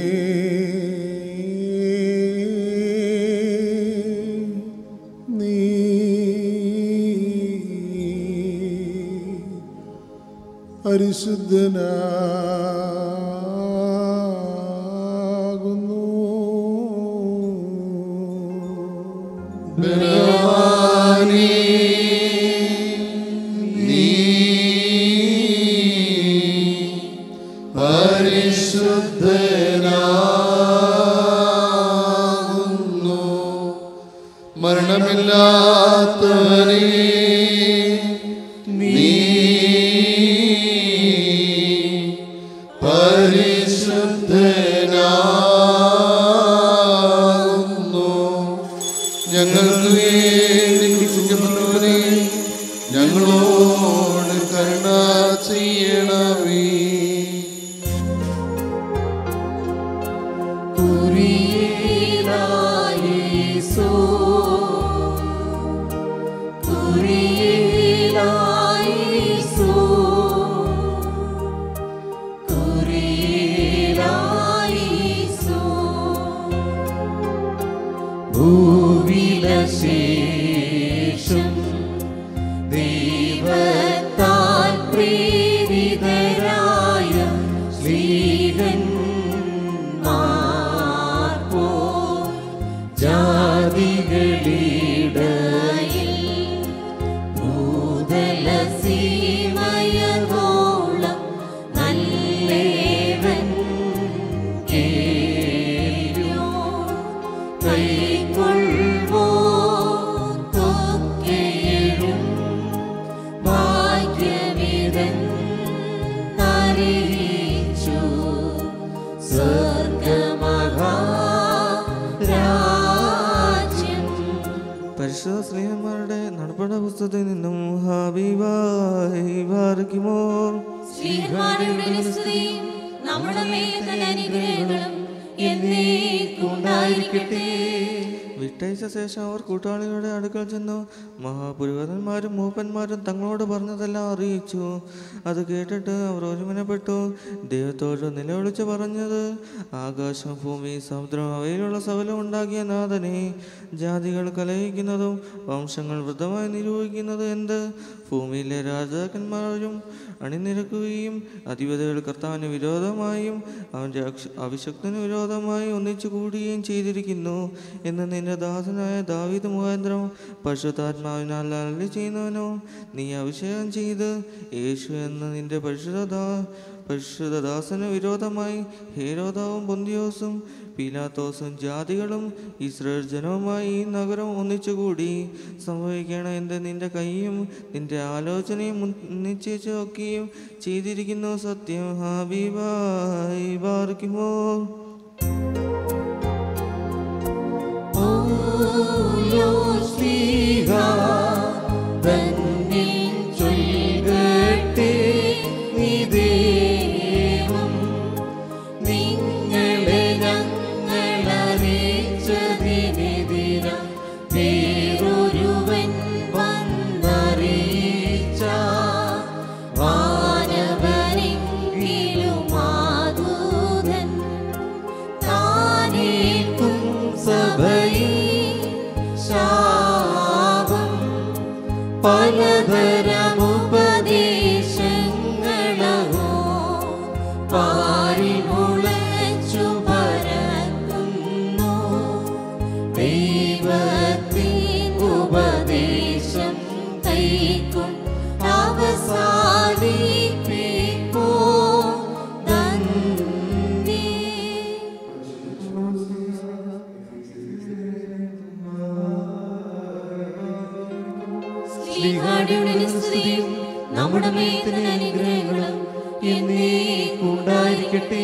S1: നീ പരിശുദ്ധനാകുന്നു
S2: ബലവാനേ, നീ പരിശുദ്ധനാകുന്നു മരണമില്ലാത്തവനേ നീ പരിശുദ്ധനാകുന്നു ഞങ്ങൾക്ക് വേണ്ടി ക്രൂശിക്കപ്പെട്ടവനെ ഞങ്ങളോട് കരുണ ചെയ്യണമേ
S3: കുരിയേലായേസു കുരിയേലായേസു കുരിയേലായേസു ഭൂവിലശേഷം ദൈവത്താൽ പ്രേരിതരായ ശ്രീകൻ മാർപ്പോ ജാതികളിടയിൽ ഭൂതല സീമയതോളം നല്ലേവൻ കേൾവോ കൈക്കൊള്ളുവോ തൊക്കെയും ഭാഗ്യവിധൻ അറിയിച്ചു സ്വർഗമഹാരാജ്യം
S7: പരിശുദ്ധ സ്ത്രീയന്മാരുടെ നടപട പുസ്തകത്തിൽ നിന്നും ഹാബിബായി ബാർക്കുമോ
S3: ശ്രീഹന്മാരുടെ സ്തുതിയും നമ്മുടെ മേൽ തന്നെ അനുഗ്രഹങ്ങളും എന്നേക്കുണ്ടായിരിക്കട്ടെ
S7: വിട്ടയച്ച ശേഷം അവർ കൂട്ടാളികളുടെ അടുക്കൽ ചെന്നു മഹാപുരോഹിതന്മാരും മൂപ്പന്മാരും തങ്ങളോട് പറഞ്ഞതെല്ലാം അറിയിച്ചു അത് കേട്ടിട്ട് അവർ ഒരുമനപ്പെട്ടു ദൈവത്തോട് നിലവിളിച്ച് പറഞ്ഞത് ആകാശം ഭൂമി സമുദ്രം അവയിലുള്ള സകലം ഉണ്ടാക്കിയ നാഥനെ ജാതികൾ കലഹിക്കുന്നതും വംശങ്ങൾ വൃദ്ധമായി നിരൂപിക്കുന്നത് എന്ത് ഭൂമിയിലെ രാജാക്കന്മാരും അണിനിരക്കുകയും അധിപതികൾ കർത്താവിന് വിരോധമായും അവൻ്റെ അക്ഷ- അഭിഷക്തന് വിരോധമായി ഒന്നിച്ചു കൂടുകയും ചെയ്തിരിക്കുന്നു എന്ന് നിന്റെ ദാസനായ ദാവീദ് മുഖാന്തരം പരിശുദ്ധാത്മാവിനാൽ അരളി ചെയ്യുന്നവനോ നീ അഭിഷേകം ചെയ്ത് യേശു എന്ന നിന്റെ പരിശുദ്ധ പരിശുദ്ധദാസന് വിരോധമായി ഹേരോദാവും പൊന്തിയോസും പീലാത്തോസും ജാതികളും ഇസ്രയേൽ ജനവുമായി ഈ നഗരം ഒന്നിച്ചുകൂടി സംഭവിക്കണം എന്ത് നിന്റെ കൈയും നിന്റെ ആലോചനയും നിശ്ചയിച്ചൊക്കെയും ചെയ്തിരിക്കുന്നു സത്യം ഹാബിബായി ബാർക്കുമോ
S3: നിങ്ങളെ ഞങ്ങളറിയിച്ചതിനെതിരം വേറൊരുവൻ വന്നറിയിച്ച വാനവരെങ്കിലും മാതൂതൻ താനേൽക്കും സഭയിൽ ശാപം പലതരമുപദേശങ്ങളോ പാരിമുളച്ചു പരക്കുന്നു ദൈവത്തിൻ ഉപദേശം കൈക്കൊണ്ട് അവസാനിപ്പിക്കോ തന്നെ ശ്രീഹാടിയുടെ സ്തുതിയും നമ്മുടെ മേൽ തന്നെ അനുഗ്രഹങ്ങളും എന്നേക്കുണ്ടായിരിക്കട്ടെ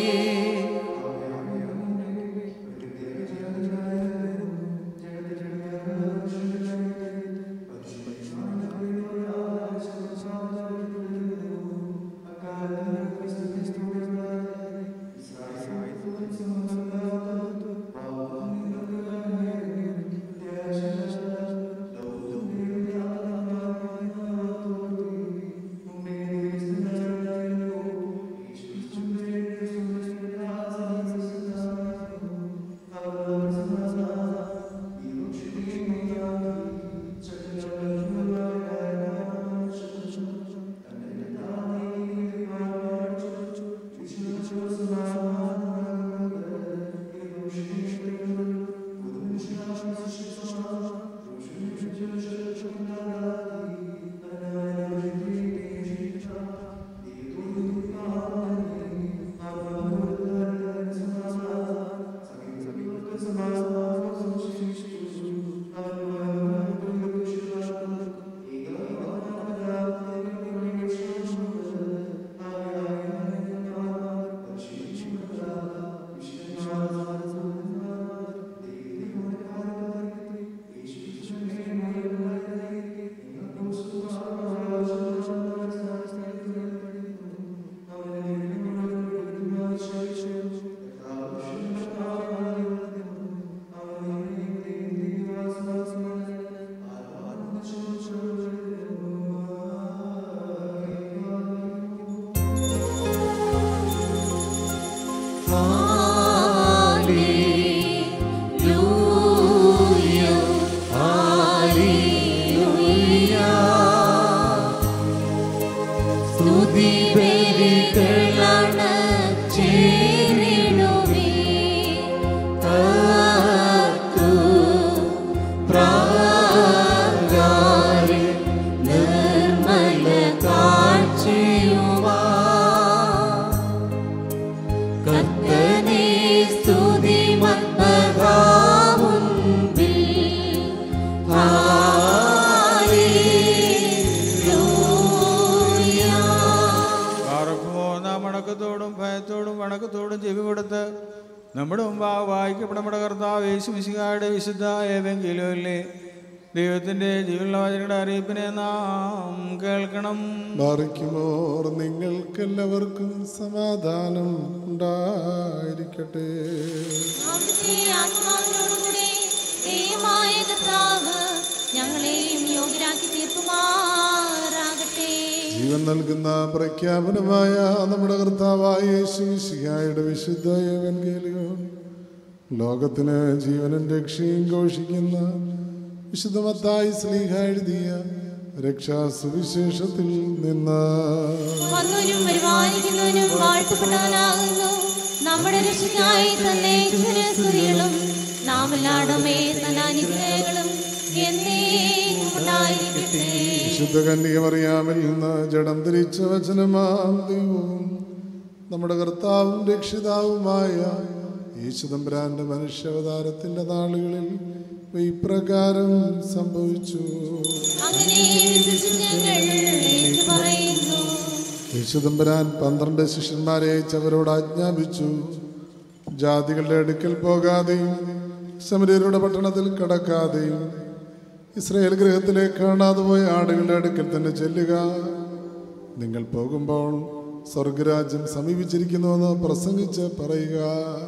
S3: സ്തുതിബലികളാണ് ചേരിടുമേ. കാത്തു പ്രാകാരിൽ നിർമ്മല കാഴ്ചയുമാ കർത്തനെ സ്തുതി മന്മകാമുൻപിൽ ഹാലേലൂയ
S4: പാറക്കുമോ നാം വണക്കത്തോടും ഭയത്തോടും വണക്കത്തോടും ചെവി കൊടുത്ത് നമ്മുടെ മുമ്പാകെ വായിക്കപ്പെട്ട നമ്മുടെ കർത്താവ് യേശു മിശിഹായുടെ വിശുദ്ധ ഏതെങ്കിലുമല്ലേ ദൈവത്തിൻ്റെ ജീവനുള്ള വചനയുടെ അറിയിപ്പിനെ നാം കേൾക്കണം
S1: ബാറിക്കുമോർ നിങ്ങൾക്കെല്ലാവർക്കും സമാധാനം ഉണ്ടായിരിക്കട്ടെ
S3: അവിടുത്തെ ആത്മാവിനോടുകൂടെ ദൈവമായ കർത്താവ് ഞങ്ങളെയും യോഗ്യരാക്കി തീർക്കുമാറാകട്ടെ
S1: ജീവൻ നൽകുന്ന പ്രഖ്യാപനമായ നമ്മുടെ കർത്താവായ യേശു മിശിഹായുടെ വിശുദ്ധ ഏവൻഗേലിയോൻ ലോകത്തിന് ജീവനും രക്ഷയും ഘോഷിക്കുന്ന വിശുദ്ധമത്തായി സ്ലീഹ എഴുതിയ രക്ഷാസുവിശേഷത്തിൽ നിന്ന്
S3: വന്നവനും പരിപാലിക്കുന്നവനും വാഴ്ത്തപ്പെട്ടവനാകുന്നു നമ്മുടെ രക്ഷയ്ക്കായി തന്നെ സ്തുതികളും നാം എല്ലായിടമേ തന്റെ അനുഗ്രഹങ്ങളും എന്നേക്കും ഉണ്ടായിരിക്കട്ടെ
S1: വിശുദ്ധ കന്യകമറിയാമിൽ നിന്ന് ജഡം ധരിച്ച വചനമാം ദൈവവും നമ്മുടെ കർത്താവും രക്ഷിതാവുമായ യേശുദമ്പരാന്റെ മനുഷ്യാവതാരത്തിന്റെ നാളുകളിൽ ഇപ്രകാരം സംഭവിച്ചു
S3: അങ്ങനെ ഞങ്ങൾ പറയുന്നു
S1: യേശുദമ്പരാൻ പന്ത്രണ്ട് ശിഷ്യന്മാരെ അയച്ചവരോട് ആജ്ഞാപിച്ചു ജാതികളുടെ അടുക്കൽ പോകാതെയും സമരീരുടെ പട്ടണത്തിൽ കടക്കാതെയും ഇസ്രയേൽ ഗൃഹത്തിലേക്ക് കാണാതെ പോയ ആടുകളുടെ അടുക്കൽ തന്നെ ചെല്ലുക നിങ്ങൾ പോകുമ്പോൾ സ്വർഗരാജ്യം സമീപിച്ചിരിക്കുന്നുവെന്ന് പ്രസംഗിച്ച് പറയുക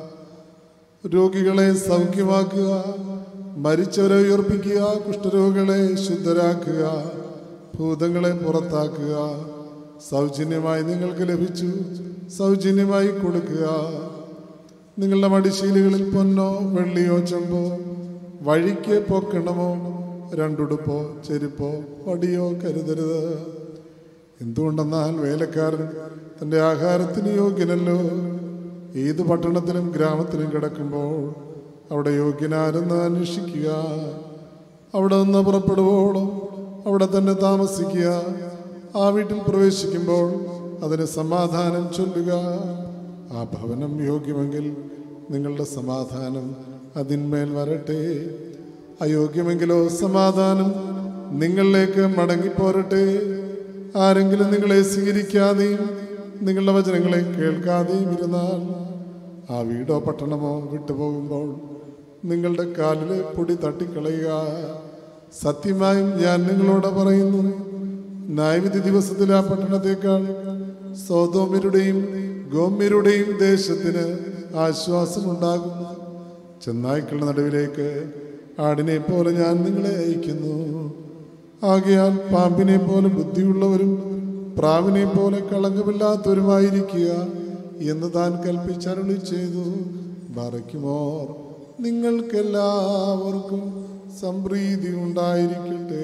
S1: രോഗികളെ സൗഖ്യമാക്കുക മരിച്ചവരെ ഉയർപ്പിക്കുക കുഷ്ഠരോഗികളെ ശുദ്ധരാക്കുക ഭൂതങ്ങളെ പുറത്താക്കുക സൗജന്യമായി നിങ്ങൾക്ക് ലഭിച്ചു സൗജന്യമായി കൊടുക്കുക നിങ്ങളുടെ മടിശീലുകളിൽ പൊന്നോ വെള്ളിയോ ചെമ്പോ വഴിക്ക് പൊക്കണമോ രണ്ടുടുപ്പോ ചെരുപ്പോ വടിയോ കരുതരുത് എന്തുകൊണ്ടെന്നാൽ വേലക്കാരൻ തൻ്റെ ആഹാരത്തിന് യോഗ്യനല്ലോ ഏത് പട്ടണത്തിലും ഗ്രാമത്തിലും കിടക്കുമ്പോൾ അവിടെ യോഗ്യനാരെന്ന് അന്വേഷിക്കുക അവിടെ നിന്ന് പുറപ്പെടുവോളം അവിടെ തന്നെ താമസിക്കുക ആ വീട്ടിൽ പ്രവേശിക്കുമ്പോൾ അതിന് സമാധാനം ചൊല്ലുക ആ ഭവനം യോഗ്യമെങ്കിൽ നിങ്ങളുടെ സമാധാനം അതിന്മേൽ വരട്ടെ അയോഗ്യമെങ്കിലോ സമാധാനം നിങ്ങളിലേക്ക് മടങ്ങിപ്പോരട്ടെ ആരെങ്കിലും നിങ്ങളെ സ്വീകരിക്കാതെയും നിങ്ങളുടെ വചനങ്ങളെ കേൾക്കാതെയും ഇരുന്നാൽ ആ വീടോ പട്ടണമോ വിട്ടുപോകുമ്പോൾ നിങ്ങളുടെ കാലിലെ പൊടി തട്ടിക്കളയുക സത്യമായും ഞാൻ നിങ്ങളോട് പറയുന്നു ന്യായവിധി ദിവസത്തിൽ ആ പട്ടണത്തേക്കാൾ സോതോമ്യരുടെയും ഗോമ്യരുടെയും ദേശത്തിന് ആശ്വാസമുണ്ടാകും ചെന്നായ്ക്കളുടെ നടുവിലേക്ക് ആടിനെ പോലെ ഞാൻ നിങ്ങളെ അയക്കുന്നു ആകയാൽ പാമ്പിനെ പോലെ ബുദ്ധിയുള്ളവരും പ്രാവിനെ പോലെ കളങ്കമില്ലാത്തവരുമായിരിക്കുക എന്ന് താൻ കൽപ്പിച്ചരുളി ചെയ്തു ബറയ്ക്കുമോർ നിങ്ങൾക്കെല്ലാവർക്കും സംപ്രീതി ഉണ്ടായിരിക്കട്ടെ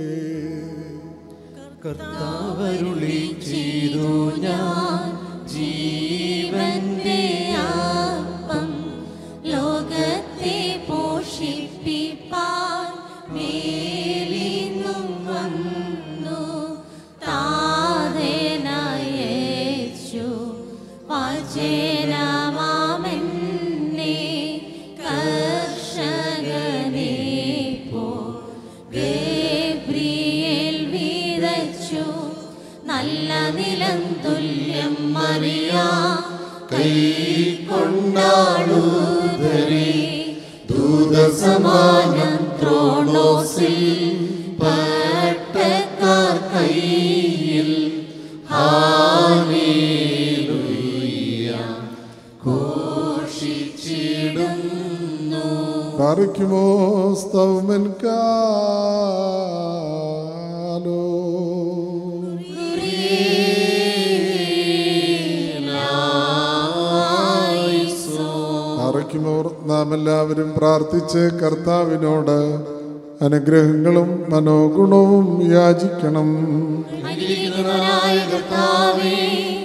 S7: കർത്താവരുളി
S3: ചെയ്തു ഞാൻ ജീവന്റെ അപ്പം ലോകത്തെ പോഷിപ്പിപ്പാൻ മേലിന്നും വന്നു താതനയച്ചു വചനമാമെന്നെ കർഷകനെ പോ ഗബ്രിയേൽ വിതച്ചു നല്ല നിലം തുല്യം മറിയാ കൈ കൊണ്ടാടുതരെ ദൂതസമാനം ത്രോണോസിൽ പട്ടക്കാർ കയ്യിൽ ഹാലേലൂയ ഘോഷിച്ചിടുന്നു
S1: ബറയ്ക്കുമോ സ്തൗമൻ കാലോ അറയ്ക്കുമോർ നാം എല്ലാവരും പ്രാർത്ഥിച്ച് കർത്താവിനോട് അനുഗ്രഹങ്ങളും മനോഗുണവും യാചിക്കണം
S3: അനുഗ്രഹീതനായ കർത്താവേ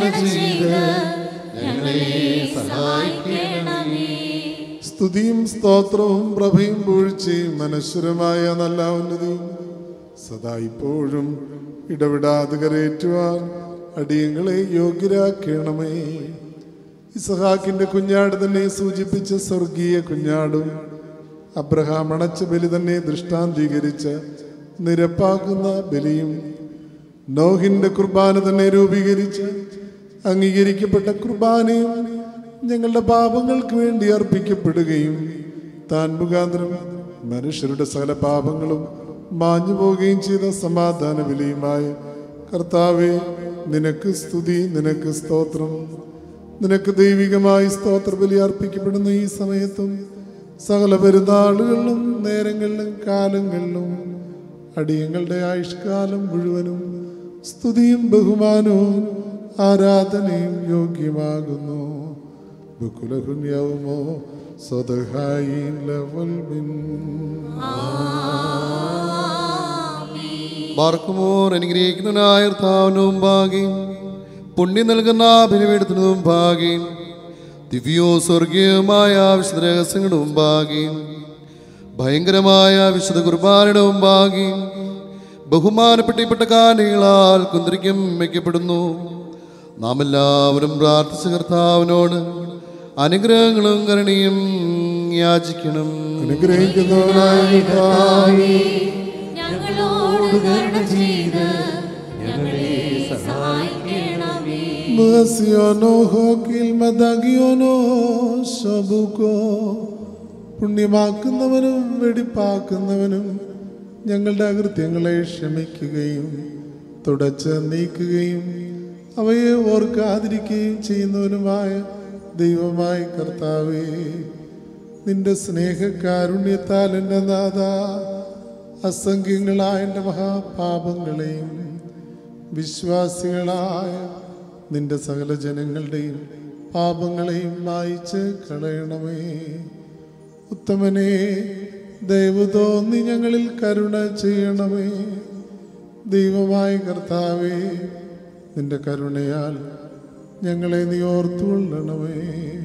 S3: ചെയ്ത് ഞങ്ങളെ സഹായിക്കണമേ
S1: സ്തുതിയും സ്തോത്രവും പ്രഭയും പൂഴ്ചയും മനശ്വരമായ നല്ല ഉന്നതിയും സദാ ഇപ്പോഴും ഇടവിടാതെ കരയേറ്റുവാൻ അടിയങ്ങളെ യോഗ്യരാക്കണമേ ഇസഹാക്കിന്റെ കുഞ്ഞാട് തന്നെ സൂചിപ്പിച്ച സ്വർഗീയ കുഞ്ഞാടും അബ്രഹാം അണച്ച ബലി തന്നെ ദൃഷ്ടാന്തീകരിച്ച നിരപ്പാക്കുന്ന ബലിയും നോഹിന്റെ കുർബാന തന്നെ രൂപീകരിച്ച് അംഗീകരിക്കപ്പെട്ട കുർബാനയും ഞങ്ങളുടെ പാപങ്ങൾക്ക് വേണ്ടി അർപ്പിക്കപ്പെടുകയും താൻ മുഖാന്തരം മനുഷ്യരുടെ സകല പാപങ്ങളും മാഞ്ഞു പോവുകയും ചെയ്ത സമാധാന വിലയുമായ കർത്താവെ നിനക്ക് സ്തുതി നിനക്ക് സ്തോത്രം നിനക്ക് ദൈവികമായി സ്തോത്ര ബലി അർപ്പിക്കപ്പെടുന്ന ഈ സമയത്തും സകല പെരുന്നാളുകളിലും നേരങ്ങളിലും കാലങ്ങളിലും അടിയങ്ങളുടെ ആയുഷ്കാലം മുഴുവനും സ്തുതിയും ബഹുമാനവും ആരാധനയും യോഗ്യമാകുന്നു ബുക്കുലഹുന്യവുമോ സ്വതഹായി ലവൽ ബിൻ
S2: ബാർക്കുമോർ അനുഗ്രഹിക്കുന്നവനായ കർത്താവിനും ഭാഗ്യം പുണ്യം നൽകുന്ന ബലിപീഠത്തിനും ഭാഗ്യം ദിവ്യോ സ്വർഗീയമായ വിശുദ്ധ രഹസ്യങ്ങളും ഭാഗ്യം ഭയങ്കരമായ വിശുദ്ധ കുർബാനയുടെ ഭാഗ്യം ബഹുമാനപ്പെട്ട കാണികളാൽ കുന്തിരിക്കും വയ്ക്കപ്പെടുന്നു നാം എല്ലാവരും പ്രാർത്ഥിച്ച കർത്താവിനോട് അനുഗ്രഹങ്ങളും കരുണയും യാചിക്കണം
S1: അനുഗ്രഹിക്കുന്നവനായ കർത്താവേ,
S3: ഞങ്ങളോട് കരുണ ചെയ്ത് ഞങ്ങളെ സഹായിക്കണമേ
S1: Merciono hokil മദാഗിയോനോ ശബുക്കോ പുണ്യമാക്കുന്നവനും വെടിപ്പാക്കുന്നവനും ഞങ്ങളുടെ അകൃത്യങ്ങളെ ക്ഷമിക്കുകയും തുടച്ച് നീക്കുകയും അവയെ ഓർക്കാതിരിക്കുകയും ചെയ്യുന്നവനുമായ ദൈവമായ കർത്താവേ നിന്റെ സ്നേഹകാരുണ്യത്താൽ എൻ്റെ നാഥ അസംഖ്യങ്ങളായ എൻ്റെ മഹാപാപങ്ങളെയും വിശ്വാസികളായ നിന്റെ സകല ജനങ്ങളുടെയും പാപങ്ങളെയും മായിച്ച് കളയണമേ ഉത്തമനെ ദയവ് തോന്നി ഞങ്ങളിൽ കരുണ ചെയ്യണമേ ദൈവമായ കർത്താവേ നിന്റെ കരുണയാൽ ഞങ്ങളെ നീ ഓർത്തുകൊള്ളണമേ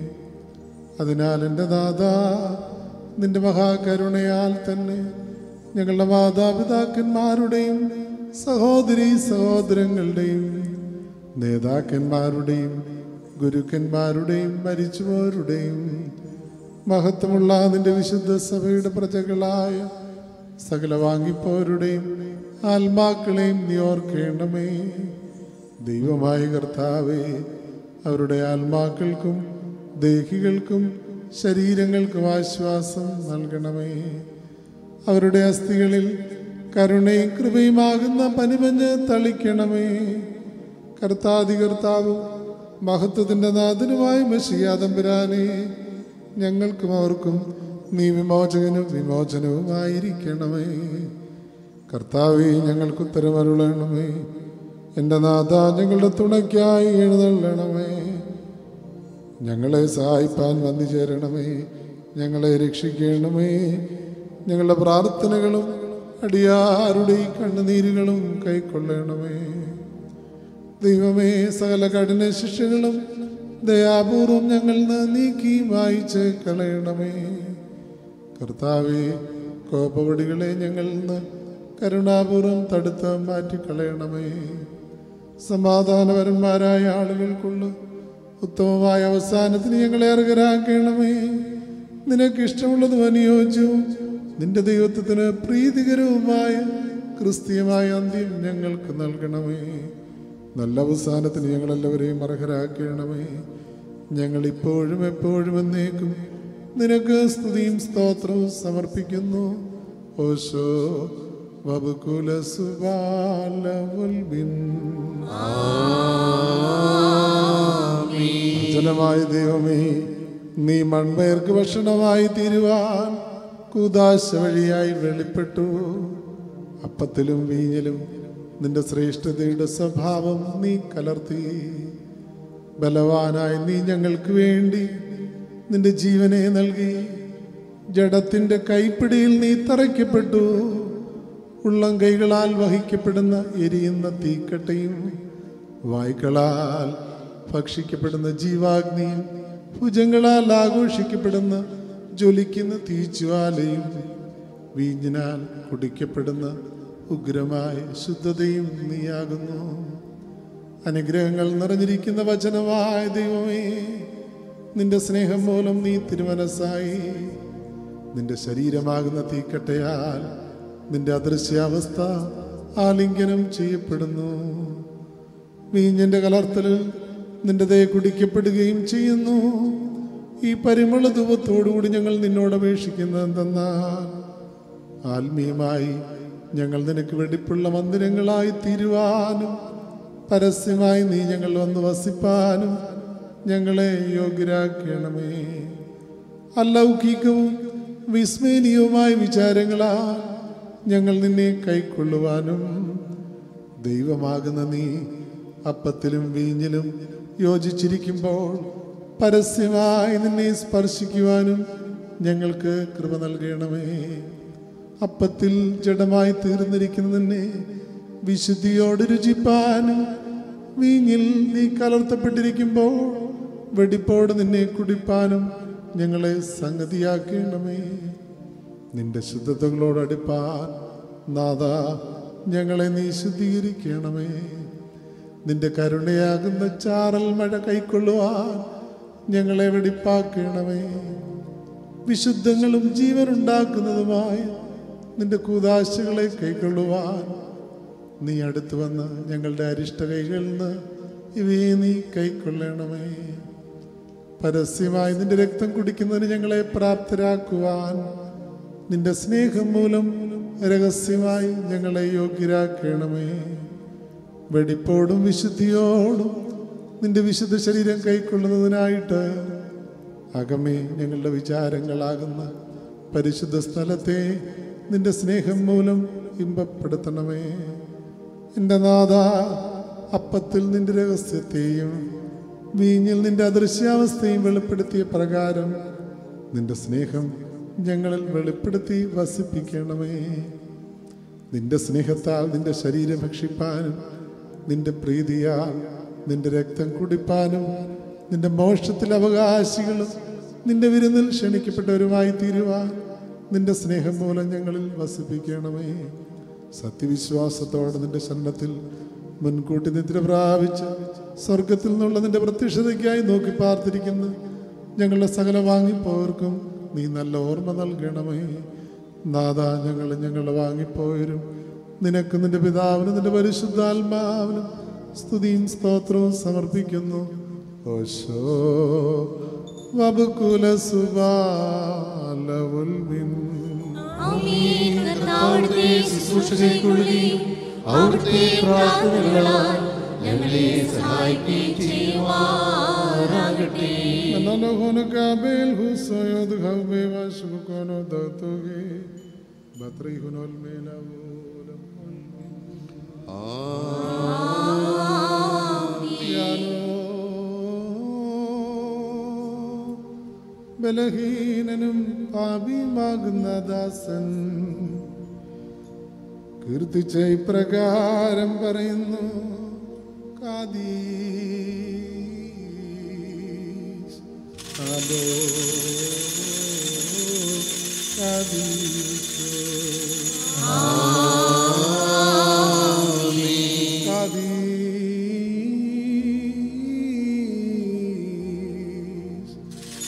S1: അതിനാൽ എൻ്റെ നാഥ നിന്റെ മഹാകരുണയാൽ തന്നെ ഞങ്ങളുടെ മാതാപിതാക്കന്മാരുടെയും സഹോദരി സഹോദരങ്ങളുടെയും നേതാക്കന്മാരുടെയും ഗുരുക്കന്മാരുടെയും മരിച്ചുപോരുടെയും മഹത്വമുള്ള നിന്റെ വിശുദ്ധ സഭയുടെ പ്രജകളായ സകല വാങ്ങിപ്പോരുടെയും ആത്മാക്കളെയും നീ ഓർക്കേണ്ടമേ ദൈവമായ കർത്താവേ അവരുടെ ആത്മാക്കൾക്കും ദേഹികൾക്കും ശരീരങ്ങൾക്കും ആശ്വാസം നൽകണമേ അവരുടെ അസ്ഥികളിൽ കരുണയും കൃപയുമാകുന്ന പനിമഞ്ഞ് തളിക്കണമേ കർത്താതി കർത്താവും മഹത്വത്തിൻ്റെ നാഥനുമായ മഷിയാതമ്പുരാനെ ഞങ്ങൾക്കും അവർക്കും നീ വിമോചകനും വിമോചനവുമായിരിക്കണമേ കർത്താവെ ഞങ്ങൾക്ക് ഉത്തരമരുളണമേ എൻ്റെ നാഥ ഞങ്ങളുടെ തുണയ്ക്കായി എഴുന്നള്ളണമേ ഞങ്ങളെ സഹായിപ്പാൻ വന്നു ചേരണമേ ഞങ്ങളെ രക്ഷിക്കണമേ ഞങ്ങളുടെ പ്രാർത്ഥനകളും അടിയാരുടെ ഈ കണ്ണുനീരുകളും കൈക്കൊള്ളണമേ ദൈവമേ സകല കഠിന ശിക്ഷകളും ദയാപൂർവം ഞങ്ങൾ നീക്കി വായിച്ച് കളയണമേ കർത്താവെ കോപവടികളെ ഞങ്ങളിൽ നിന്ന് കരുണാപൂർവം തടുത്ത് മാറ്റിക്കളയണമേ സമാധാനപരന്മാരായ ആളുകൾക്കുള്ള ഉത്തമമായ അവസാനത്തിന് ഞങ്ങളെ അർഹരാക്കണമേ നിനക്ക് ഇഷ്ടമുള്ളതും അനുയോജ്യവും നിന്റെ ദൈവത്വത്തിന് പ്രീതികരവുമായ ക്രിസ്തീയമായ അന്ത്യം ഞങ്ങൾക്ക് നൽകണമേ നല്ല അവസാനത്തിന് ഞങ്ങളെല്ലാവരെയും അർഹരാക്കണമേ ഞങ്ങൾ ഇപ്പോഴും എപ്പോഴും എന്നേക്കും നിനക്ക് സ്തുതിയും സ്തോത്രവും സമർപ്പിക്കുന്നു ഓശോ വബുകുല സുബാലവൽബിൻ ജനമായ ദൈവമേ നീ മൺപയർക്ക് ഭക്ഷണമായി തീരുവാൻ കൂതാശ വഴിയായി വെളിപ്പെട്ടു അപ്പത്തിലും വീഞ്ഞിലും നിന്റെ ശ്രേഷ്ഠതയുടെ സ്വഭാവം നീ കലർത്തി ബലവാനായി നീ ഞങ്ങൾക്ക് വേണ്ടി നിന്റെ ജീവനെ നൽകി ജഡത്തിന്റെ കൈപ്പിടിയിൽ നീ തറയ്ക്കപ്പെട്ടു ഉള്ളം കൈകളാൽ വഹിക്കപ്പെടുന്ന എരിയുന്ന തീക്കട്ടയും വായ്കളാൽ ഭക്ഷിക്കപ്പെടുന്ന ജീവാഗ്നിയും ഭുജങ്ങളാൽ ആഘോഷിക്കപ്പെടുന്ന ജ്വലിക്കുന്ന തീജ്വാലയും വീഞ്ഞിനാൽ കുടിക്കപ്പെടുന്ന ഉഗ്രമായ ശുദ്ധതയും നീയാകുന്നു അനുഗ്രഹങ്ങൾ നിറഞ്ഞിരിക്കുന്ന വചനമായ ദൈവമേ നിന്റെ സ്നേഹം മൂലം നീ തിരുമനസ്സായി നിന്റെ ശരീരമാകുന്ന തീക്കട്ടയാൽ നിന്റെ അദൃശ്യാവസ്ഥ ആലിംഗനം ചെയ്യപ്പെടുന്നു വീഞ്ഞിന്റെ കലർത്തലിൽ നിന്റെ ദയ കുടിക്കപ്പെടുകയും ചെയ്യുന്നു ഈ പരിമള ധൂപത്തോടുകൂടി ഞങ്ങൾ നിന്നോട് അപേക്ഷിക്കുന്നത് എന്തെന്നാൽ ആത്മീയമായി ഞങ്ങൾ നിനക്ക് വെടിപ്പുള്ള മന്ദിരങ്ങളായി തീരുവാനും പരസ്യമായി നീ ഞങ്ങൾ വന്ന് വസിപ്പാനും ഞങ്ങളെ യോഗ്യരാക്കണമേ അലൗകികവും വിസ്മയനീയവുമായ വിചാരങ്ങളാൽ ഞങ്ങൾ നിന്നെ കൈക്കൊള്ളുവാനും ദൈവമാകുന്ന നീ അപ്പത്തിലും വീഞ്ഞിലും യോജിച്ചിരിക്കുമ്പോൾ പരസ്യമായി നിന്നെ സ്പർശിക്കുവാനും ഞങ്ങൾക്ക് കൃപ നൽകണമേ അപ്പത്തിൽ ജഡമായി തീർന്നിരിക്കുന്ന നിന്നെ വിശുദ്ധിയോട് രുചിപ്പാനും വീഞ്ഞിൽ നീ കലർത്തപ്പെട്ടിരിക്കുമ്പോൾ വെടിപ്പോട് നിന്നെ കുടിപ്പാനും ഞങ്ങളെ സംഗതിയാക്കണമേ നിന്റെ ശുദ്ധതകളോട് അടുപ്പാൻ നാഥ ഞങ്ങളെ നീ ശുദ്ധീകരിക്കണമേ നിന്റെ കരുണയാകുന്ന ചാറൽ മഴ കൈക്കൊള്ളുവാൻ ഞങ്ങളെ വെടിപ്പാക്കണമേ വിശുദ്ധങ്ങളും ജീവനുണ്ടാക്കുന്നതുമായ നിന്റെ കൂതാശകളെ കൈക്കൊള്ളുവാൻ നീ അടുത്തു വന്ന് ഞങ്ങളുടെ അരിഷ്ട കൈകളിൽ നിന്ന് ഇവയെ നീ കൈക്കൊള്ളണമേ പരസ്യമായി നിന്റെ രക്തം കുടിക്കുന്നതിന് ഞങ്ങളെ പ്രാപ്തരാക്കുവാൻ നിന്റെ സ്നേഹം മൂലം രഹസ്യമായി ഞങ്ങളെ യോഗ്യരാക്കണമേ വെടിപ്പോടും വിശുദ്ധിയോടും നിന്റെ വിശുദ്ധ ശരീരം കൈക്കൊള്ളുന്നതിനായിട്ട് അകമേ ഞങ്ങളുടെ വിചാരങ്ങളാകുന്ന പരിശുദ്ധ സ്ഥലത്തെ നിന്റെ സ്നേഹം മൂലം ഇമ്പപ്പെടുത്തണമേ എൻ്റെ നാഥ അപ്പത്തിൽ നിന്റെ രഹസ്യത്തെയും വീഞ്ഞിൽ നിന്റെ അദൃശ്യാവസ്ഥയും വെളിപ്പെടുത്തിയ പ്രകാരം നിന്റെ സ്നേഹം ഞങ്ങളിൽ വെളിപ്പെടുത്തി വസിപ്പിക്കണമേ നിന്റെ സ്നേഹത്താൽ നിന്റെ ശരീരം ഭക്ഷിപ്പാനും നിന്റെ പ്രീതിയാൽ നിന്റെ രക്തം കുടിപ്പാനും നിന്റെ മോക്ഷത്തിൽ അവകാശികളും നിന്റെ വിരുന്നിൽ ക്ഷണിക്കപ്പെട്ടവരുമായി തീരുവാൻ നിന്റെ സ്നേഹം മൂലം ഞങ്ങളിൽ വസിപ്പിക്കണമേ സത്യവിശ്വാസത്തോടെ നിന്റെ ശരണത്തിൽ മുൻകൂട്ടി നിദ്ര പ്രാപിച്ച് സ്വർഗത്തിൽ നിന്നുള്ള നിന്റെ പ്രത്യക്ഷതയ്ക്കായി നോക്കി പാർത്തിരിക്കുന്ന ഞങ്ങളുടെ സകല വാങ്ങിപ്പോയവർക്കും നീ നല്ല ഓർമ്മ നൽകണമേ നാഥ ഞങ്ങൾ ഞങ്ങളുടെ വാങ്ങിപ്പോയവരും നിനക്ക് നിന്റെ പിതാവിനും നിന്റെ പരിശുദ്ധാത്മാവിനും സ്തുതിയും സ്തോത്രവും സമർപ്പിക്കുന്നു ഓശോ വബുകുല സുബാലവുൽമിൻ
S3: ആമേൻ കർത്താവിന്റെ ശുശ്രൂഷ കൈക്കൊള്ളുകയും അവിടുത്തെ പ്രാർത്ഥനകളാൽ ഞങ്ങളെ സഹായിക്കുകയും ചെയ്യുവാറാകട്ടെ
S1: Nanahon kabel husayod ghabe vashbukono datoge batri hunol melavol ബലഹീനനും പാപിയുമാകുന്ന ദാസൻ കീർത്തിച്ച ഇപ്രകാരം പറയുന്നു കാദീസ് അതോ കാദീസോ കാദീസ്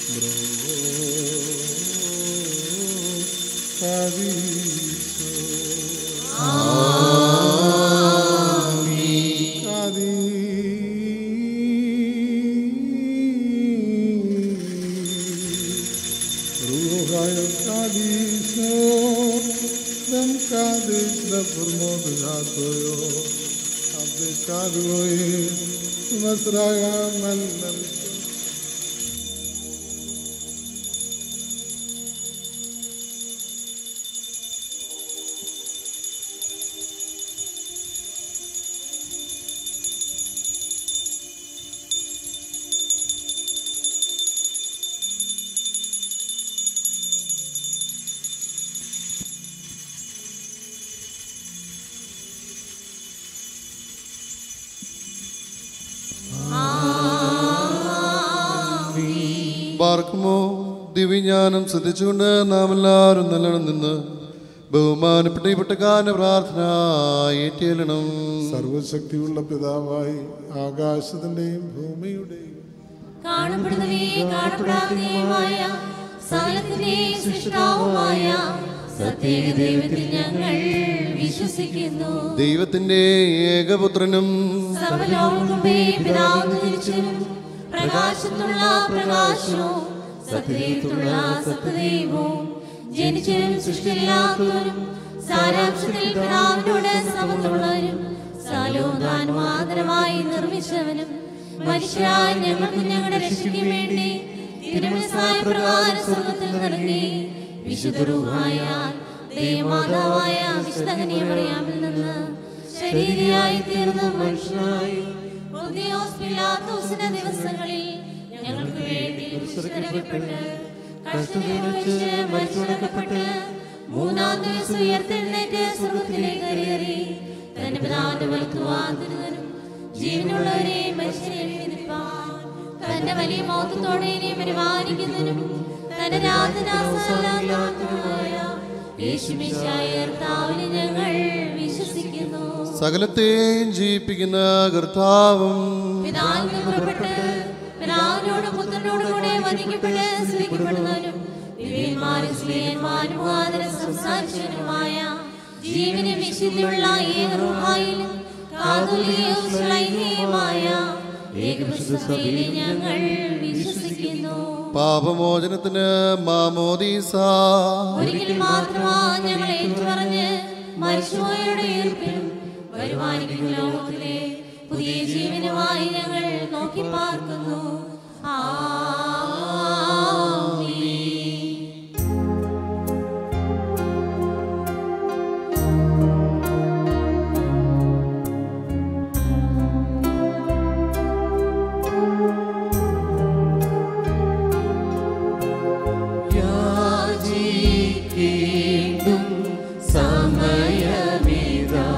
S1: Masraya
S3: ആമേൻ
S2: പാർക്കുമോ ദിവ്യജ്ഞാനം ശ്രദ്ധിച്ചുകൊണ്ട് നാം എല്ലാവരും നല്ലോണം നിന്ന് ബഹുമാനപ്പെട്ട ഈ പട്ടക്കാരൻ്റെ പ്രാർത്ഥന ഏറ്റിയല്ലണം
S1: സർവശക്തിയുള്ള പിതാവായി ആകാശത്തിന്റെയും ഭൂമിയുടെയും
S3: കാണപ്പെടുന്നവയും കാണപ്പെടാത്തവയുമായ സകലത്തിന്റെയും സൃഷ്ടാവുമായ സത്യേക ദൈവത്തിൽ ഞങ്ങൾ വിശ്വസിക്കുന്നു
S2: ദൈവത്തിൻ്റെ ഏകപുത്രനും
S3: സർവലോകമുമ്പേ പിതാവിന് തിരിച്ചനും പ്രകാശത്തുള്ള പ്രകാശവും സത്യദൈവത്തുള്ള സത്യദൈവവും ജനിച്ചവരും സൃഷ്ടിയില്ലാത്തവരും സാരാംശത്തിൽ പിതാവിനോട് സമത്തുള്ളവരും സാലോകാൻ മാതരമായി നിർമ്മിച്ചവനും മനുഷ്യരായ ഞങ്ങൾക്ക് ഞങ്ങളുടെ രക്ഷയ്ക്ക് വേണ്ടി തിരുമനസായ പ്രകാരം സ്വർഗത്തിൽ നിറങ്ങി വിശുദ്ധരൂഹായ ദൈവമാതാവായ വിശുദ്ധകനിയമറിയാമിൽ നിന്ന് ശരീരയായി തീർന്ന മനുഷ്യനായി പൊന്തിയോസ് പിലാത്തോസിന്റെ ദിവസങ്ങളിൽ ഞങ്ങൾക്ക് വേണ്ടി കുരിശിലറക്കപ്പെട്ട് കഷ്ടതയനുഭവിച്ച് മരിച്ചുടക്കപ്പെട്ട് മൂന്നാം ദിവസം ഉയർത്തെഴുന്നേറ്റ് സ്വർഗത്തിലേക്ക് കയറി തന്റെ പിതാവിന്റെ വലത്തുവാതിരുന്നതും ജീവനുള്ളവരെ മനുഷ്യരെ എഴുതിപ്പാൻ തന്റെ വലിയ മൗത്തത്തോടെ ഇനി പരിപാലിക്കുന്നതിനും തന്റെ രാധനാസായ യേശുമിശായ കർത്താവിനെ ഞങ്ങൾ വിശ്വസിക്കുന്നു
S2: സകലത്തെയും ജീവിപ്പിക്കുന്ന കർത്താവും
S3: പിതാവിന് പുറപ്പെട്ട് പിതാവിനോട് പുത്രനോട് കൂടെ വധിക്കപ്പെട്ട് സ്തുതിക്കപ്പെടുന്നവനും ദിവ്യന്മാരും സ്ത്രീയന്മാരും മുഖാന്തരം സംസാരിച്ചവനുമായ ജീവന് വിശുദ്ധിയുള്ള ഏകറുഹായിലും കാതുലിയും ശ്ലൈഹിയുമായ ഏകവിശ്വസതയിലെ ഞങ്ങൾ വിശ്വസിക്കുന്നു
S2: പാപമോചനത്തിന് മാമോദീസ
S3: ഒരിക്കൽ മാത്രമാ ഞങ്ങൾ ഏറ്റുപറഞ്ഞ് മരിച്ചുപോയുടെ ഈർപ്പിലും വരുവാനിക്കുന്ന ലോകത്തിലെ പുതിയ ജീവനുമായി ഞങ്ങൾ നോക്കി പാർക്കുന്നു ആമീൻ. യാചിക്കേണ്ടും സമയമിതാ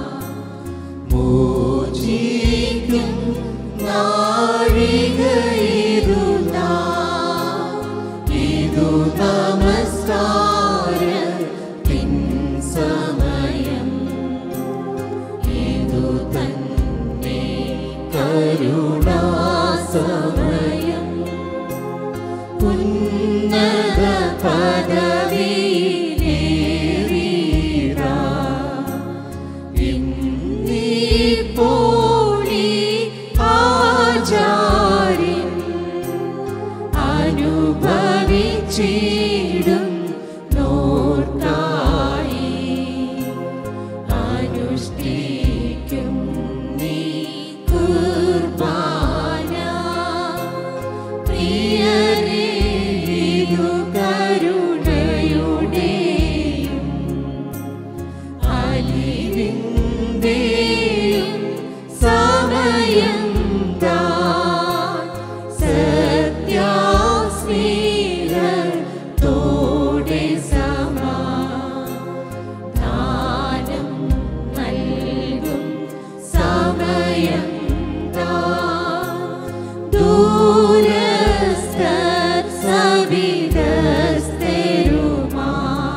S3: മോചിക്കും നാഴികയിതുതാ ഇതു നമസ്കാരത്തിൻ സമയം ഇതു തന്നെ കരുണാസമയം ഉന്നത പദവിയിലേറിടാ ഇന്നിപ്പോളി ആചാര്യൻ അനുഭവിച്ചിടും നോർക്കായി അനുഷ്ഠിക്കും നീ കുർബാന പ്രിയരേ ഇതു കരുണയുടെയും അലിവിന്റെയും സമയം താൻ സത്യാസ്മീരത്തോടെ സമാധാനം നൽകും സമയം താൻ ദൂരസ്ഥർ സവിധസ്ഥരുമാ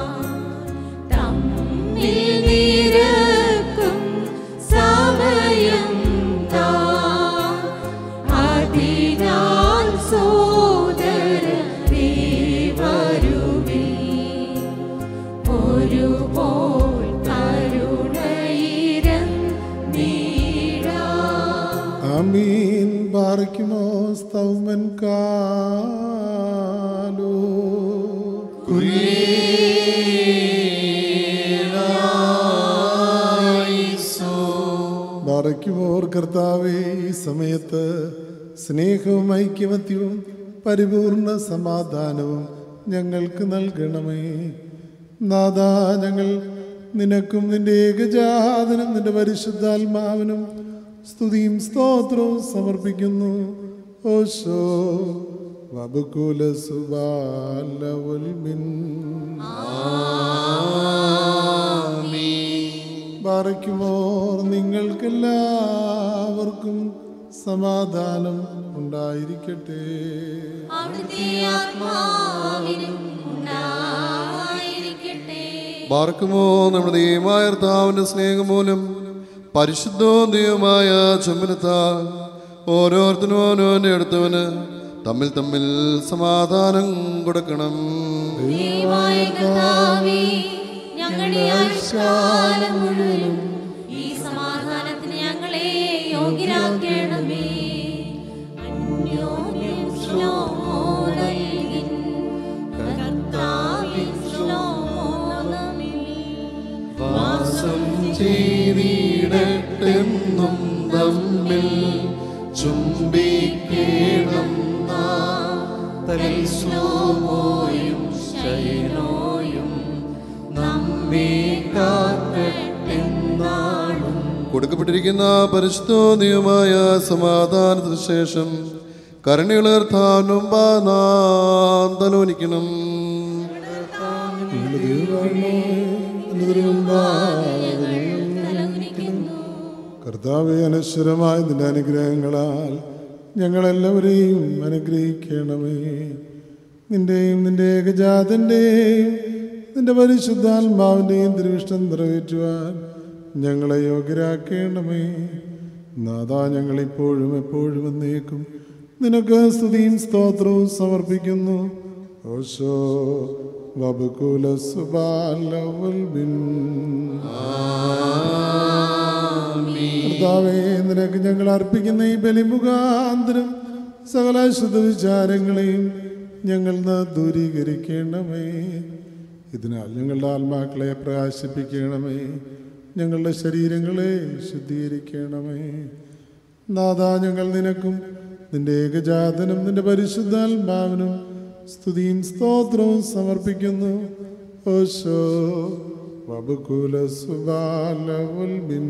S3: തമ്മിൽ നിരക്കും സമയം താൻ അതിനാൽ സോദരേ വരുവീ ഒരുപോൽ കരുണയിരം നീടാ
S1: ആമീൻ ബാറിക്കുമോ സ്തൗമൻ കാലോ ബാറയ്ക്കുമോർ കർത്താവേ ഈ സമയത്ത് സ്നേഹവും ഐക്യമത്യവും പരിപൂർണ സമാധാനവും ഞങ്ങൾക്ക് നൽകണമേ നാദാ ഞങ്ങൾ നിനക്കും നിന്റെ ഏകജാതനും നിന്റെ പരിശുദ്ധാത്മാവിനും സ്തുതിയും സ്തോത്രവും സമർപ്പിക്കുന്നു ഓശോ വബുകുല സുബാലവൽമിൻ ബാറയ്ക്കുമോർ നിങ്ങൾക്കെല്ലാവർക്കും സമാധാനം ഉണ്ടായിരിക്കട്ടെ
S3: അവിടുത്തെ ആത്മാവിനും ഉണ്ടായിരിക്കട്ടെ
S2: ബാർക്കുമോ നമ്മുടെ ദൈവമായ കർത്താവിന്റെ സ്നേഹം മൂലം പരിശുദ്ധവും ദൈവമായ ചുമനത്താൽ ഓരോരുത്തരും ഓരോന്റെ അടുത്തവന് തമ്മിൽ തമ്മിൽ സമാധാനം കൊടുക്കണം
S3: ദൈവമായ കർത്താവേ, ഞങ്ങളുടെ ആയുഷ്കാലം മുഴുവനും ഈ സമാധാനത്തിന് ഞങ്ങളെ യോഗ്യരാക്കണമേ അന്യോന്യം ശ്ലോമോ നൽകിൻ കർത്താവിൻ ശ്ലോമോ നമ്മിൽ
S2: വാസം ചെയ്തിടട്ടെന്നും തമ്മിൽ ചുംബിക്കണം
S3: ശ്ലോമോയും ശൈലോയും നമ്മെ കാക്കട്ടെന്നാളും
S2: കൊടുക്കപ്പെട്ടിരിക്കുന്ന പരിശുദ്ധോദയമായ സമാധാനത്തിന് ശേഷം കരുണയുളർത്താനും തലോനിക്കണം
S1: കർത്താവെ അനശ്വരമായ നിന്റെ അനുഗ്രഹങ്ങളാൽ ഞങ്ങളെല്ലാവരെയും അനുഗ്രഹിക്കണമേ നിന്റെയും നിന്റെ ഏകജാതൻ്റെയും നിന്റെ പരിശുദ്ധാത്മാവിൻ്റെയും തിരുവിഷ്ടം നിറവേറ്റുവാൻ ഞങ്ങളെ യോഗ്യരാക്കേണമേ നാഥാ ഞങ്ങളിപ്പോഴും എപ്പോഴും എന്നേക്കും നിനക്ക് സ്തുതിയും സ്തോത്രവും സമർപ്പിക്കുന്നു ഓശോ വബുകുല സുബാലവൽ ബിൻ കർത്താവേ നിനക്ക് ഞങ്ങൾ അർപ്പിക്കുന്ന ഈ ബലിമുഖാന്തരം സകല ശുദ്ധ വിചാരങ്ങളെയും ഞങ്ങൾ നിന്ന് ദൂരീകരിക്കണമേ ഇതിനാൽ ഞങ്ങളുടെ ആത്മാക്കളെ പ്രകാശിപ്പിക്കണമേ ഞങ്ങളുടെ ശരീരങ്ങളെ ശുദ്ധീകരിക്കണമേ നാഥാ ഞങ്ങൾ നിനക്കും നിന്റെ ഏകജാതനും നിന്റെ പരിശുദ്ധാത്മാവിനും സ്തുതിയും സ്തോത്രവും സമർപ്പിക്കുന്നു ഓശോ വബുകുല സുബാലവുൽ ബിൻ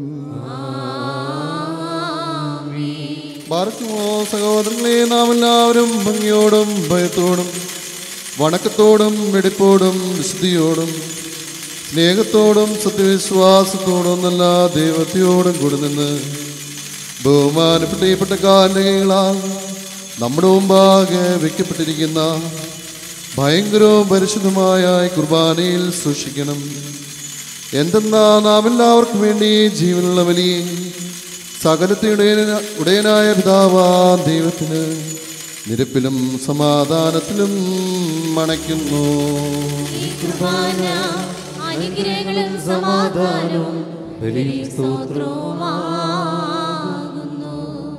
S2: ബാർക്കുമോ സഹോദരങ്ങളെ നാം എല്ലാവരും ഭംഗിയോടും ഭയത്തോടും വണക്കത്തോടും വെടിപ്പോടും വിശുദ്ധിയോടും സ്നേഹത്തോടും സത്യവിശ്വാസത്തോടും നല്ല ദൈവത്തെയോടും കൂടി നിന്ന് ബഹുമാനപ്പെട്ട ഈ പട്ടക്കാരകളാൽ നമ്മുടെ മുമ്പാകെ വയ്ക്കപ്പെട്ടിരിക്കുന്ന ഭയങ്കരവും പരിശുദ്ധമായ ഈ കുർബാനയിൽ സൂക്ഷിക്കണം എന്തെന്നാ നാം എല്ലാവർക്കും വേണ്ടി ജീവനുള്ള വലിയ സകലത്തിന്റെ ഉടയന- ഉടയനായ പിതാവാ ദൈവത്തിന് നിരപ്പിലും സമാധാനത്തിലും മണയ്ക്കുന്നു
S3: കുർബാന അനുഗ്രഹങ്ങളും സമാധാനവും ബലിയും സ്തോത്രവുമാകുന്നു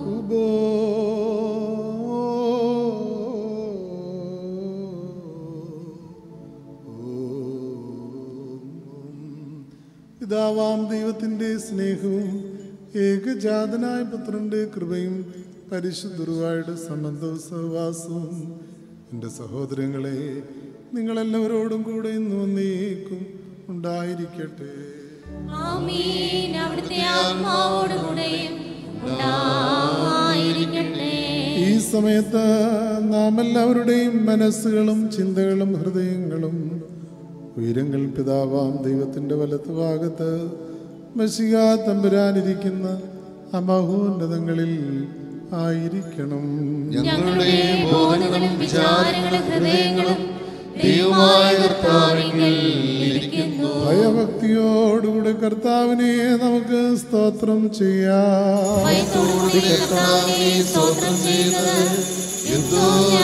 S1: പിതാവാം ദൈവത്തിൻ്റെ സ്നേഹവും ഏകജാതനായ പുത്രന്റെ കൃപയും പരിശുദ്ധുരുവായുടെ സംബന്ധവും സഹവാസവും എൻ്റെ സഹോദരങ്ങളെ നിങ്ങളെല്ലാവരോടും കൂടെ ഇന്ന് വന്നേക്കും ഉണ്ടായിരിക്കട്ടെ
S3: ആമീൻ അവിടുത്തെ ആത്മാവോടുകൂടെയും ഉണ്ടായിരിക്കട്ടെ
S1: ഈ സമയത്ത് നാം എല്ലാവരുടെയും മനസ്സുകളും ചിന്തകളും ഹൃദയങ്ങളും ഉയരങ്ങൾ പിതാവാം ദൈവത്തിൻ്റെ വലത്ത് ഭാഗത്ത് മഷിക തമ്പുരാനിരിക്കുന്ന അമഹോന്നതങ്ങളിൽ ആയിരിക്കണം
S3: ഞങ്ങളുടെ ബോധങ്ങളും വിചാരങ്ങളും ഹൃദയങ്ങളും ദൈവമായ കർത്താവിൽ ഇരിക്കുന്നു
S1: ഭയഭക്തിയോടുകൂടി കർത്താവിനെ നമുക്ക് സ്തോത്രം ചെയ്യാം
S3: ഭയത്തോടുകൂടി കർത്താവിനെ സ്തോത്രം ചെയ്യുന്നത് എന്തോ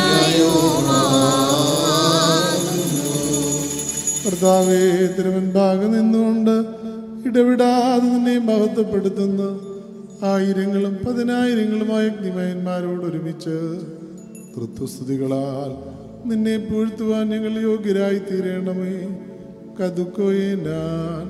S1: കർത്താവേ തിരുവൻഭാഗം നിന്നുകൊണ്ട് ഇടവിടാതെ നിന്നെ മഹത്വപ്പെടുത്തുന്ന ആയിരങ്ങളും പതിനായിരങ്ങളുമായ അഗ്നിമയന്മാരോട് ഒരുമിച്ച് തൃത്വസ്തുതികളാൽ നിന്നെ പൂഴ്ത്തുവാൻ ഞങ്ങൾ യോഗ്യരായി തീരണമേ കതുക്കോയെ ഞാൻ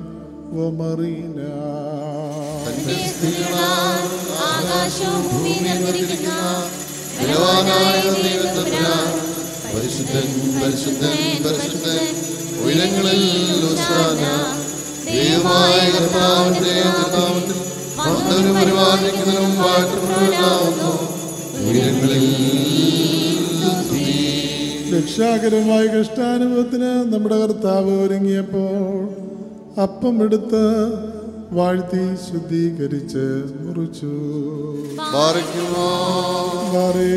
S3: ആകാശവും ഭൂമിയും നിറഞ്ഞിരിക്കുന്ന
S2: ബലവാനായ ദൈവത്തമ്പുരാൻ, പരിശുദ്ധൻ പരിശുദ്ധൻ പരിശുദ്ധൻ ഉയരങ്ങളിൽ ഹോശാന. ദൈവമായ കർത്താവിന്റെ നാമത്തിൽ വന്നവനും പരിപാലിക്കുന്നതിനും വാഴ്ത്തപ്പെടുന്നവനാവുന്നു ഉയരങ്ങളിൽ സ്തുതി.
S1: രക്ഷാകരമായ കഷ്ടാനുഭവത്തിന് നമ്മുടെ കർത്താവ് ഒരുങ്ങിയപ്പോൾ അപ്പം എടുത്ത് വാഴ്ത്തി ശുദ്ധീകരിച്ച് മുറിച്ചു
S2: ബാറയ്ക്കുമോ
S1: മാറേ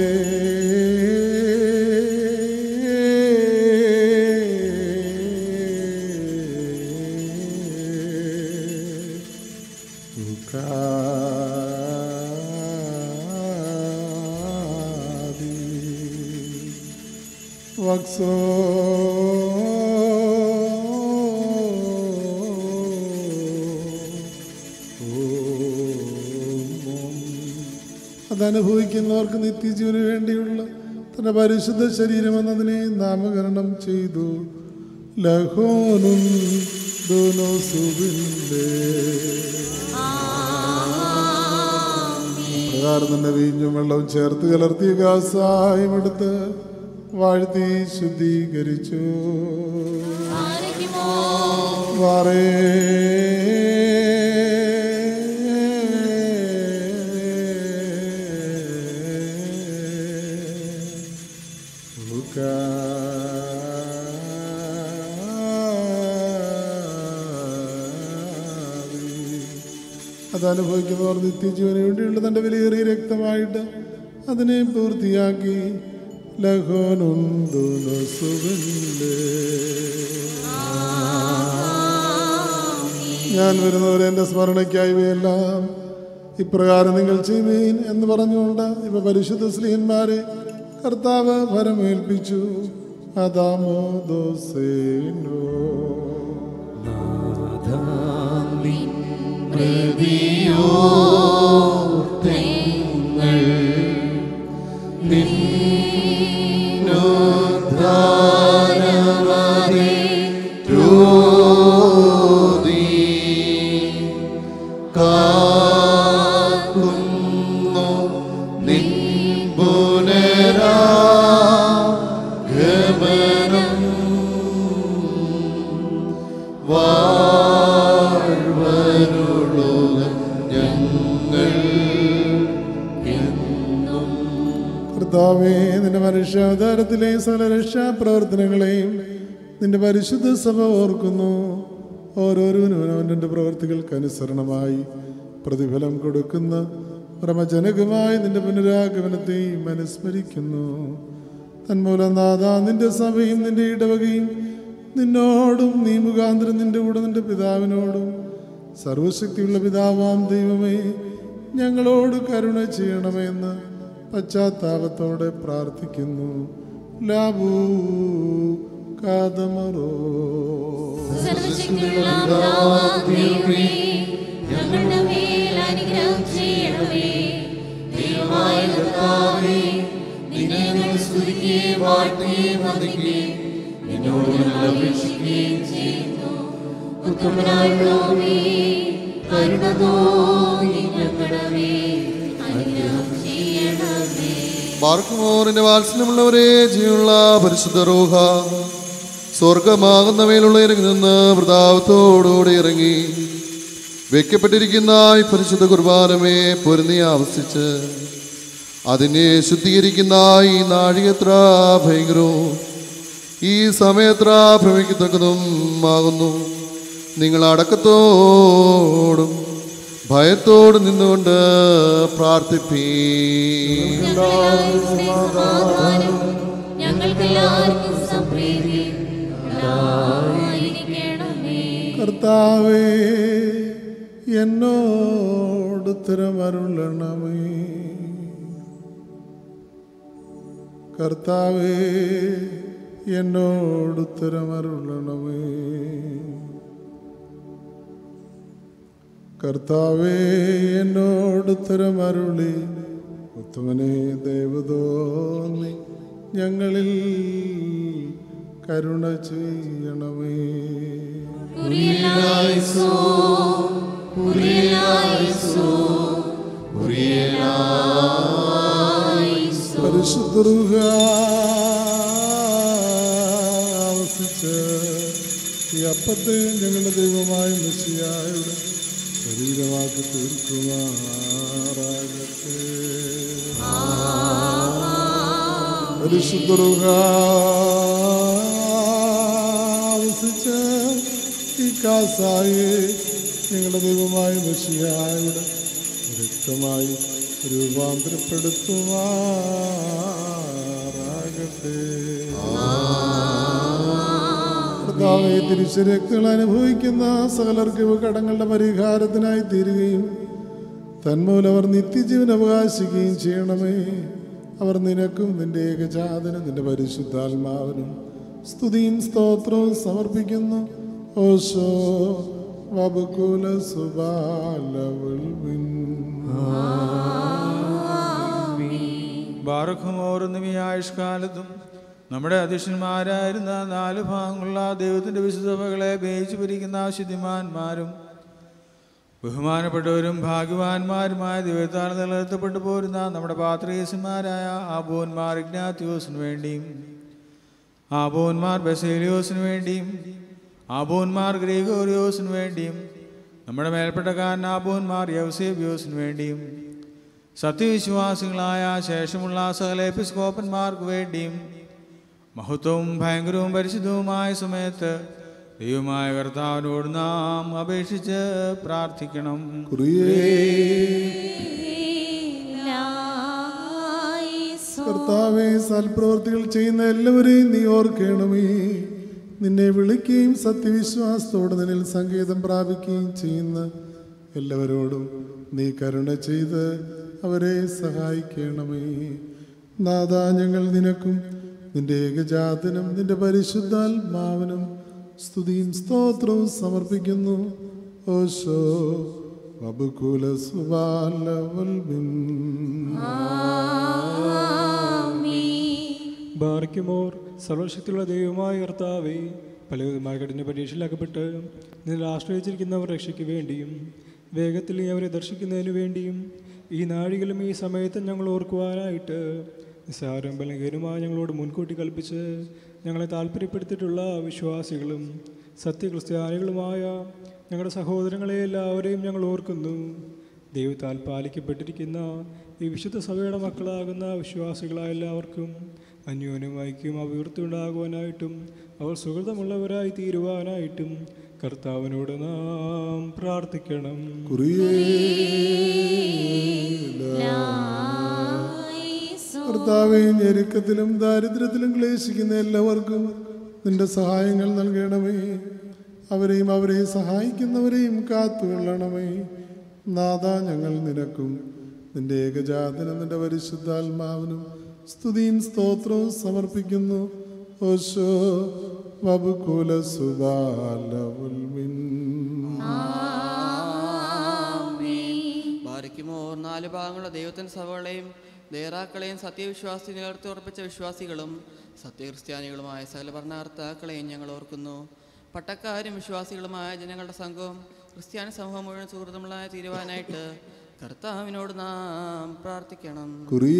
S1: വക്സോ അതനുഭവിക്കുന്നവർക്ക് നിത്യജീവന് വേണ്ടിയുള്ള തന്റെ പരിശുദ്ധ ശരീരം എന്നതിനെ നാമകരണം ചെയ്തു ലഹോനും ദോനോസുബിന്റെ പ്രകാരം തന്നെ വീഞ്ഞും വെള്ളവും ചേർത്ത് കലർത്തിയ കാസായം എടുത്ത് വാഴ്ത്തി ശുദ്ധീകരിച്ചു വാറേ അത് അനുഭവിക്കുന്നവർ നിത്യജീവന് വേണ്ടിയുള്ള തന്റെ വിലയേറിയ രക്തമായിട്ട് അതിനെ പൂർത്തിയാക്കി ലഹോനുന്തുലസുവില്ലേ ഞാൻ വരുന്നവരെ എൻ്റെ സ്മരണയ്ക്കായി ഇവയെല്ലാം ഇപ്രകാരം നിങ്ങൾ ചെയ്യുവീൻ എന്ന് പറഞ്ഞുകൊണ്ട് ഇവ പരിശുദ്ധ സ്ത്രീയന്മാരെ കർത്താവ് ഫലമേൽപ്പിച്ചു അതാമോ ദോസേനോ കർത്താവേ നിന്റെ മനുഷ്യാവതാരത്തിലെ സകല രക്ഷാപ്രവർത്തനങ്ങളെയും നിന്റെ പരിശുദ്ധ സഭ ഓർക്കുന്നു ഓരോരുവനും അവൻ്റെ പ്രവർത്തികൾക്ക് അനുസരണമായി പ്രതിഫലം കൊടുക്കുന്ന പ്രമജനകമായ നിന്റെ പുനരാഗമനത്തെയും അനുസ്മരിക്കുന്നു തന്മൂലം നാഥ നിന്റെ സഭയും നിന്റെ ഇടവകയും നിന്നോടും നീ മുഖാന്തരം നിന്റെ കൂടെ നിന്റെ പിതാവിനോടും സർവശക്തിയുള്ള പിതാവാം ദൈവമേ ഞങ്ങളോട് കരുണ ചെയ്യണമെന്ന് പശ്ചാത്താപത്തോടെ പ്രാർത്ഥിക്കുന്നു ലാബൂ കാതമറോ
S3: സർവശക്തിയുള്ള പിതാവാം ദൈവമേ, ഞങ്ങളുടെ മേൽ അനുഗ്രഹം ചെയ്യണമേ. ദൈവമായ കർത്താവേ, നിന്നെ ഞങ്ങൾ സ്തുതിക്കുകയും വാഴ്ത്തുകയും വന്ദിക്കുകയും നിന്നോട് ഞങ്ങൾ അപേക്ഷിക്കുകയും ചെയ്യുന്നു. ഉത്തമനായുള്ളവനേ, കരുണ തോന്നി ഞങ്ങളുടെ മേൽ അനുഗ്രഹം ചെയ്യണമേ
S2: ബാർക്കുമോറിന്റെ വാത്സല്യമുള്ളവരെ ജീവനുള്ള പരിശുദ്ധ റൂഹ സ്വർഗമാകുന്നവയിലുള്ള ഇറങ്ങി നിന്ന് വൃതാവത്തോടുകൂടി ഇറങ്ങി വെക്കപ്പെട്ടിരിക്കുന്ന ഈ പരിശുദ്ധ കുർബാനമേ പൊരുന്നി ആവസിച്ച് അതിനെ ശുദ്ധീകരിക്കുന്ന ഈ നാഴികത്ര ഭയങ്കരവും ഈ സമയത്ര ഭ്രമിക്കത്തക്കതും ആകുന്നു നിങ്ങൾ അടക്കത്തോടും ഭയത്തോടും നിന്നുകൊണ്ട് പ്രാർത്ഥിപ്പീ
S3: ഞങ്ങൾക്കെല്ലാവർക്കും സംപ്രീതി ഉണ്ടായിരിക്കണമേ
S1: കർത്താവേ എന്നോട് ഉത്തരമരുളണമേ കർത്താവേ എന്നോട് ഉത്തരമരുളണമേ കർത്താവേ എന്നോട് ഉത്തരമരുളി ഉത്തമനെ ദൈവതോന്നി ഞങ്ങളിൽ കരുണ ചെയ്യണമേ
S3: കുരിയലായിസോ കുരിയലായിസോ കുരിയലായിസോ
S1: പരിശുദ്ധ ആവസിച്ച് ഈ അപ്പത്തെ ഞങ്ങളുടെ ദൈവമായ മെസ്സിയായുടെ ശരീരമാക്കി തീർക്കുമാറാകട്ടെ പരിശുദ്ധ ആവസിച്ച് ഈ കാസായെ ഞങ്ങളുടെ ദൈവമായ മഷിയായുടെ രക്തമായി രൂപാന്തരപ്പെടുത്തുമാറാകട്ടെ കർത്താവെ തിരിച്ചരക്തങ്ങൾ അനുഭവിക്കുന്ന സകലർക്ക് ഇവ കടങ്ങളുടെ പരിഹാരത്തിനായി തീരുകയും തന്മൂലം അവർ നിത്യജീവൻ അവകാശിക്കുകയും ചെയ്യണമേ അവർ നിനക്കും നിന്റെ ഏകജാതനും നിന്റെ പരിശുദ്ധാത്മാവിനും സ്തുതിയും സ്തോത്രവും സമർപ്പിക്കുന്നു ഓശോ വബുകുല സുബാലവുൽവിൻ
S4: ബാറഖുമോറുന്ന ഈ ആയുഷ്കാലത്തും നമ്മുടെ അധ്യക്ഷന്മാരായിരുന്ന നാല് ഭാഗങ്ങളുള്ള ദൈവത്തിൻ്റെ വിശുദ്ധതകളെ ബേച്ചു പിരിക്കുന്ന ശുദ്ധിമാന്മാരും ബഹുമാനപ്പെട്ടവരും ഭാഗ്യവാന്മാരുമായ ദൈവത്താൽ നിലനിർത്തപ്പെട്ടു പോരുന്ന നമ്മുടെ പാത്രീയസന്മാരായ ആബോന്മാർ ഇഗ്നാത്യോസിന് വേണ്ടിയും ആബോന്മാർ ബസേലിയോസിന് വേണ്ടിയും ആബോന്മാർ ഗ്രീഗോറിയോസിന് വേണ്ടിയും നമ്മുടെ മേൽപ്പെട്ടക്കാരൻ ആബോന്മാർ യവസേബിയോസിന് വേണ്ടിയും സത്യവിശ്വാസികളായ ശേഷമുള്ള സകല എപ്പിസ്കോപ്പന്മാർക്ക് വേണ്ടിയും മഹത്വവും ഭയങ്കരവും പരിശുദ്ധവുമായ സമയത്ത് ദൈവമായ കർത്താവിനോട് നാം അപേക്ഷിച്ച് പ്രാർത്ഥിക്കണം
S1: കർത്താവെ സൽപ്രവർത്തികൾ ചെയ്യുന്ന എല്ലാവരെയും നീ ഓർക്കണമേ നിന്നെ വിളിക്കുകയും സത്യവിശ്വാസത്തോടെ നിന്നിൽ സംഗീതം പ്രാപിക്കുകയും ചെയ്യുന്ന എല്ലാവരോടും നീ കരുണ ചെയ്ത് അവരെ സഹായിക്കണമേ നാദാ ഞങ്ങൾ നിനക്കും നിന്റെ ഏകജാതനും നിന്റെ പരിശുദ്ധാത്മാവിനും സ്തുതിയും സ്തോത്രവും സമർപ്പിക്കുന്നു ഓശോ വബുകുല സുബാലവൽബിൻ
S8: ബാറിക്കുമോർ സർവശക്തിയുള്ള ദൈവമായ കർത്താവേ പലവിധമായ കഠിന പരീക്ഷയിലാക്കപ്പെട്ട് നിന്നിൽ ആശ്രയിച്ചിരിക്കുന്നവർ രക്ഷയ്ക്ക് വേണ്ടിയും വേഗത്തിൽ നീ അവരെ ദർശിക്കുന്നതിനു വേണ്ടിയും ഈ നാഴികളും ഈ സമയത്തും ഞങ്ങൾ ഓർക്കുവാനായിട്ട് നിസ്സാരം ബലഹീനമായ ഞങ്ങളോട് മുൻകൂട്ടി കൽപ്പിച്ച് ഞങ്ങളെ താല്പര്യപ്പെടുത്തിയിട്ടുള്ള വിശ്വാസികളും സത്യക്രിസ്ത്യാനികളുമായ ഞങ്ങളുടെ സഹോദരങ്ങളെ എല്ലാവരെയും ഞങ്ങൾ ഓർക്കുന്നു ദൈവത്താൽ പാലിക്കപ്പെട്ടിരിക്കുന്ന ഈ വിശുദ്ധ സഭയുടെ മക്കളാകുന്ന വിശ്വാസികളായ എല്ലാവർക്കും അന്യോന്യം ഐക്യം അഭിവൃദ്ധി ഉണ്ടാകുവാനായിട്ടും അവർ സുഹൃതമുള്ളവരായി തീരുവാനായിട്ടും കർത്താവിനോട് നാം പ്രാർത്ഥിക്കണം
S1: കർത്താവെ ഞെരുക്കത്തിലും ദാരിദ്ര്യത്തിലും ക്ലേശിക്കുന്ന എല്ലാവർക്കും നിന്റെ സഹായങ്ങൾ നൽകണമേ അവരെയും അവരെ സഹായിക്കുന്നവരെയും കാത്തുകൊള്ളണമേ നാഥ ഞങ്ങൾ നിനക്കും നിന്റെ ഏകജാതനും നിന്റെ പരിശുദ്ധാത്മാവിനും സ്തുതിയും സ്തോത്രവും സമർപ്പിക്കുന്നു ഓശോ വബുകുല സുബാലവുൽമിൻ
S6: ബാരിക്കുമോർ നാല് ഭാഗങ്ങളുള്ള ദൈവത്തിൻ്റെ സഭകളെയും ദേറാക്കളെയും സത്യവിശ്വാസി നിലർത്തി ഉറപ്പിച്ച വിശ്വാസികളും സത്യക്രിസ്ത്യാനികളുമായ സകല ഭരണകർത്താക്കളെയും ഞങ്ങൾ ഓർക്കുന്നു പട്ടക്കാരും വിശ്വാസികളുമായ ജനങ്ങളുടെ സംഘവും ക്രിസ്ത്യാനി സമൂഹം മുഴുവൻ സുഹൃത്തുക്കളായ തീരുവാനായിട്ട് കർത്താവിനോട് നാം പ്രാർത്ഥിക്കണം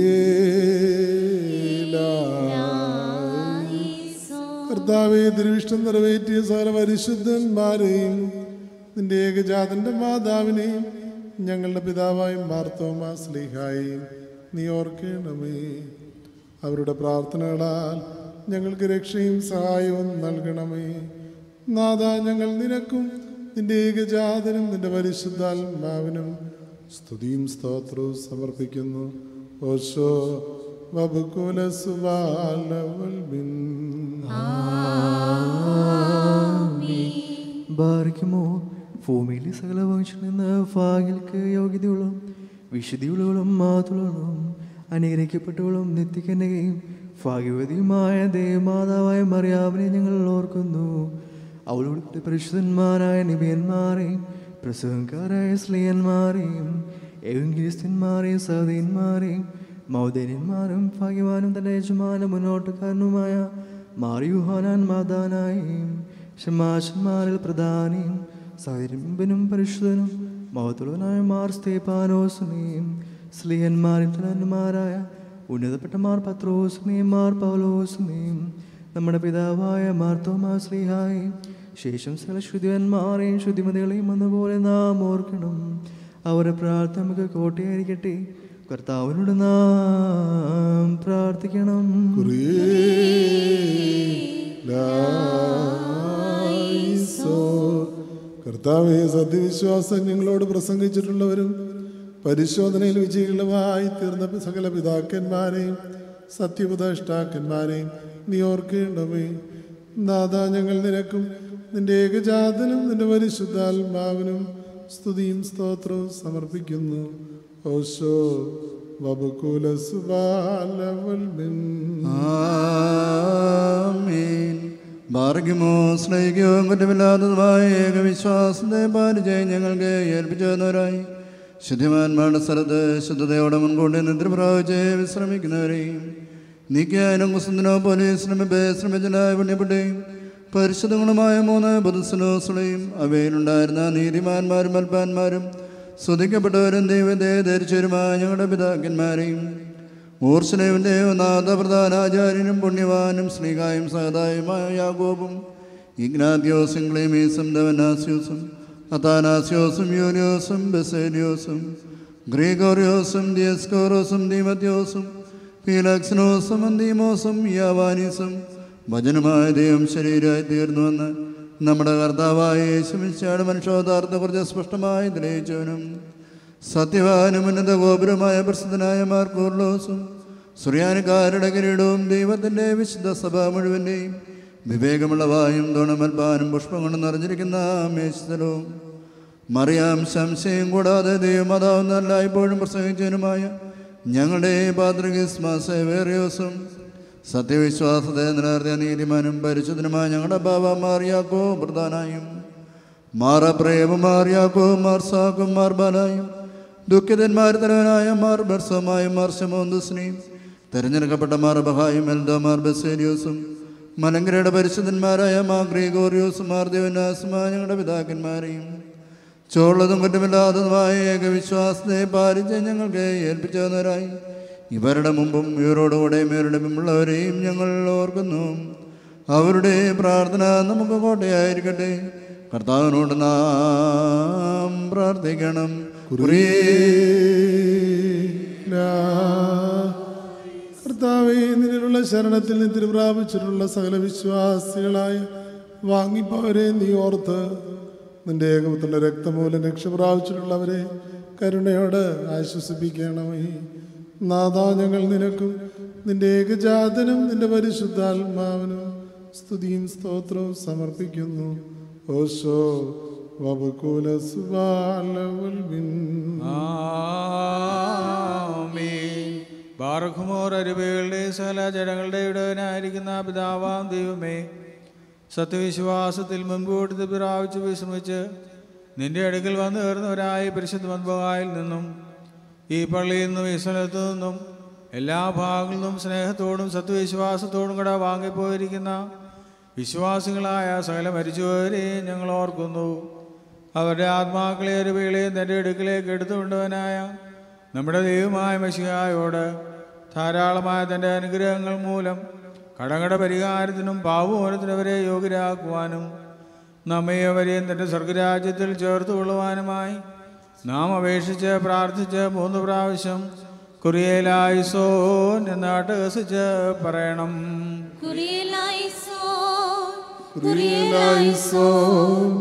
S1: കർത്താവെ തിരുവിഷ്ടം നിറവേറ്റിയ സകല പരിശുദ്ധന്മാരെയും നിന്റെ ഏകജാതന്റെ മാതാവിനെയും ഞങ്ങളുടെ പിതാവായ മാർത്തോമാ സ്ലീഹായും നീ ഓർക്കണമേ അവരുടെ പ്രാർത്ഥനകളാൽ ഞങ്ങൾക്ക് രക്ഷയും സഹായവും നൽകണമേ നാഥ ഞങ്ങൾ നിനക്കും നിന്റെ ഏകജാതനും നിന്റെ പരിശുദ്ധാത്മാവിനും സ്തുതിയും സ്തോത്രവും സമർപ്പിക്കുന്നു ഓശോ വബുകുല സുബാലവൽബിൻ
S7: ബാറിക്കുമോ ഭൂമിയിലെ സകല വംശത്തിൽ നിന്ന് ഭാഗ്യങ്ങൾക്ക് യോഗ്യതകളും വിശുദ്ധിയുള്ളവളും മാതുളവും അനുഗ്രഹിക്കപ്പെട്ടവളും നിത്യകന്യകയും ഭാഗ്യവതിയുമായ ദേവമാതാവായ മറിയാവിനെ ഞങ്ങൾ ഓർക്കുന്നു അവളുടെ പരിശുദ്ധന്മാരായ നിബിയന്മാരെയും പ്രസവക്കാരായ സ്ത്രീയന്മാരെയും ഏവങ്കിരിസ്തന്മാരെയും സഹോദയന്മാരെയും മൗദര്യന്മാരും ഭാഗ്യവാനും തന്റെ യജമാന മുന്നോട്ടുകാരനുമായ മാറിയുഹാനാൻ മാതാനായും ഷമാശന്മാരിൽ പ്രധാനിയും സൈരമ്പനും പരിശുദ്ധനും മഹത്തുള്ളവനായ മാർ സ്തേപാനോസിനെയും സ്ത്രീയന്മാരിൽ തലന്മാരായ ഉന്നതപ്പെട്ട മാർ പത്രോസിനെയും മാർ പൗലോസിനെയും നമ്മുടെ പിതാവായ മാർ തോമാ ശ്രീഹായും ശേഷം ചില ശുദ്ധിവന്മാരെയും ശുദ്ധിമതികളെയും എന്നപോലെ നാം ഓർക്കണം അവരുടെ പ്രാർത്ഥന നമുക്ക് കോട്ടയായിരിക്കട്ടെ കർത്താവിനോട് നാം പ്രാർത്ഥിക്കണം
S1: ലായിസോ കർത്താവെ സത്യവിശ്വാസം ഞങ്ങളോട് പ്രസംഗിച്ചിട്ടുള്ളവരും പരിശോധനയിൽ വിജയികളുമായി തീർന്ന സകല പിതാക്കന്മാരെയും സത്യപുതാഷ്ടാക്കന്മാരെയും നീ ഓർക്കേണ്ടവേ നാഥാ ഞങ്ങൾ നിനക്കും നിന്റെ ഏകജാതനും നിന്റെ പരിശുദ്ധാത്മാവിനും സ്തുതിയും സ്തോത്രവും സമർപ്പിക്കുന്നു ഓശോ വബുകുല സുബാലവൽമിൻ
S5: ആമീൻ ഭാർഗ്യമോ സ്നേഹിക്കവും കുറ്റമില്ലാത്തതുമായ ഏകവിശ്വാസത്തെ പാലിച്ച് ഞങ്ങൾക്ക് ഏൽപ്പിച്ചവരായി ശുദ്ധിമാന്മാരുടെ സ്ഥലത്ത് ശുദ്ധതയോടെ മുൻകൂട്ടി നിദ്ര പ്രാപിച്ച് വിശ്രമിക്കുന്നവരെയും നീക്കിയാലും കുസന്തിനോ പോലീസിനും ശ്രമിച്ചനായ പുണ്യപ്പെട്ടുകയും പരിശുദ്ധങ്ങളുമായ മൂന്ന് പുതുസനോസുകളെയും അവയിലുണ്ടായിരുന്ന നീതിമാന്മാരും അൽപ്പാന്മാരും സ്തുതിക്കപ്പെട്ടവരും ദൈവത്തെ ധരിച്ചവരുമായ ഞങ്ങളുടെ പിതാക്കന്മാരെയും ഊർസലേവിൻ്റെ ഒന്നാമത്തെ പ്രധാനാചാര്യനും പുണ്യവാനും ശ്രീകായും സഹതായുമായ യാഗോബും ഇഗ്നാത്യോസും ക്ലീമീസും ദവനാസ്യൂസും അത്താനാസ്യോസും യൂലിയോസും ബെസേലിയോസും ഗ്രീഗോറിയോസും ദിയസ്കോറോസും ദീമത്യോസും ഫീലക്സിനോസും അന്തീമോസും യാവാനീസും വചനമായ ദൈവം ശരീരമായി തീർന്നുവെന്ന് നമ്മുടെ കർത്താവായ യേശുമിശാട് മനുഷ്യോദാർത്ഥത്തെക്കുറിച്ച് സ്പഷ്ടമായി തെളിയിച്ചവനും സത്യവാനും ഉന്നത ഗോപുരമായ പ്രസിദ്ധനായ മാർക്കോർലോസും സുറിയാനുകാരുടെ കിരീടവും ദൈവത്തിൻ്റെ വിശുദ്ധ സഭ മുഴുവൻ്റെയും വിവേകമുള്ള വായും തുണമൽപ്പാനും പുഷ്പം കൊണ്ട് നിറഞ്ഞിരിക്കുന്ന മേശലവും മറിയാം സംശയം കൂടാതെ ദൈവമാതാവുന്നല്ല ഇപ്പോഴും പ്രസംഗിച്ചവനുമായ ഞങ്ങളുടെ പാത്രികിസ്മാസേവേറിയോസും സത്യവിശ്വാസത്തെ നിലനിർത്തിയ നീതിമാനും പരിശുദ്ധനുമായ ഞങ്ങളുടെ ബാബ മാറിയാക്കോ പ്രധാനായും മാറ പ്രേമമാറിയാക്കോ മാർ സാക്കും മാർ ബാലായും ദുഃഖിതന്മാർ തലവനായ മാർ ബർസമായും മാർ ശമോന്തുസ്നയും തെരഞ്ഞെടുക്കപ്പെട്ട മാർ ബഹായും എൽദോ മാർ ബസേരിയോസും മലങ്കരയുടെ പരിശുദ്ധന്മാരായ മാർ ഗ്രീഗോറിയോസും മാർ ദേവനാസുമായ ഞങ്ങളുടെ പിതാക്കന്മാരെയും ചോളതും കുറ്റമില്ലാത്തതുമായ ഏകവിശ്വാസത്തെ പാലിച്ച് ഞങ്ങൾക്ക് ഏൽപ്പിച്ചവരായി ഇവരുടെ മുമ്പും ഇവരോടുകൂടെ ഇവരുടെ മുമ്പുള്ളവരെയും ഞങ്ങൾ ഓർക്കുന്നു അവരുടെ പ്രാർത്ഥന നമുക്ക് കോട്ടയായിരിക്കട്ടെ കർത്താവിനോട് നാം പ്രാർത്ഥിക്കണം
S1: കർത്താവേ നിന്നിലുള്ള ശരണത്തിൽ നിന്ന് പ്രാപിച്ചിട്ടുള്ള സകല വിശ്വാസികളായ വാങ്ങിപ്പവരെ നീ ഓർത്ത് നിന്റെ ഏകപുത്രന്റെ രക്തമൂലം രക്ഷ പ്രാപിച്ചിട്ടുള്ളവരെ കരുണയോട് ആശ്വസിപ്പിക്കണമേ നാഥാ ഞങ്ങൾ നിനക്കും നിന്റെ ഏകജാതനും നിന്റെ പരിശുദ്ധാത്മാവിനും സ്തുതിയും സ്തോത്രവും സമർപ്പിക്കുന്നു ഓശോ വബുകൂല സുബാലവൽമിൻ
S4: ആമീൻ ബാറഖുമോർ അരുവകളുടെ സകല ജനങ്ങളുടെ ഇടവനായിരിക്കുന്ന പിതാവാം ദൈവമേ സത്യവിശ്വാസത്തിൽ മുൻകൂട്ടി പ്രാപിച്ച് വിശ്രമിച്ച് നിന്റെ അടുക്കൽ വന്നു കയറുന്നവരായ പരിശുദ്ധ മദ്ബായിൽ നിന്നും ഈ പള്ളിയിൽ നിന്നും ഈ സ്ഥലത്തു നിന്നും എല്ലാ ഭാഗങ്ങളിൽ നിന്നും സ്നേഹത്തോടും സത്യവിശ്വാസത്തോടും കൂടെ വാങ്ങിപ്പോയിരിക്കുന്ന വിശ്വാസികളായ സകല മരിച്ചുപോരെയും ഞങ്ങൾ ഓർക്കുന്നു അവരുടെ ആത്മാക്കളെ അരുവികളെയും തൻ്റെ അടുക്കിലേക്ക് എടുത്തുകൊണ്ടവനായ നമ്മുടെ ദൈവമായ മഷിഹായോട് ധാരാളമായ തൻ്റെ അനുഗ്രഹങ്ങൾ മൂലം കടകട പരിഹാരത്തിനും പാവമോനത്തിനും അവരെ യോഗ്യരാക്കുവാനും നമ്മെ അവരെയും തൻ്റെ സ്വർഗരാജ്യത്തിൽ ചേർത്ത് കൊള്ളുവാനുമായി നാം അപേക്ഷിച്ച് പ്രാർത്ഥിച്ച് മൂന്ന് പ്രാവശ്യം കുറിയേലായിസോൻ എന്നാട്ട് ഹസിച്ച് പറയണം
S3: കുറിയലായിസോൻ,
S1: കുറിയലായിസോൻ,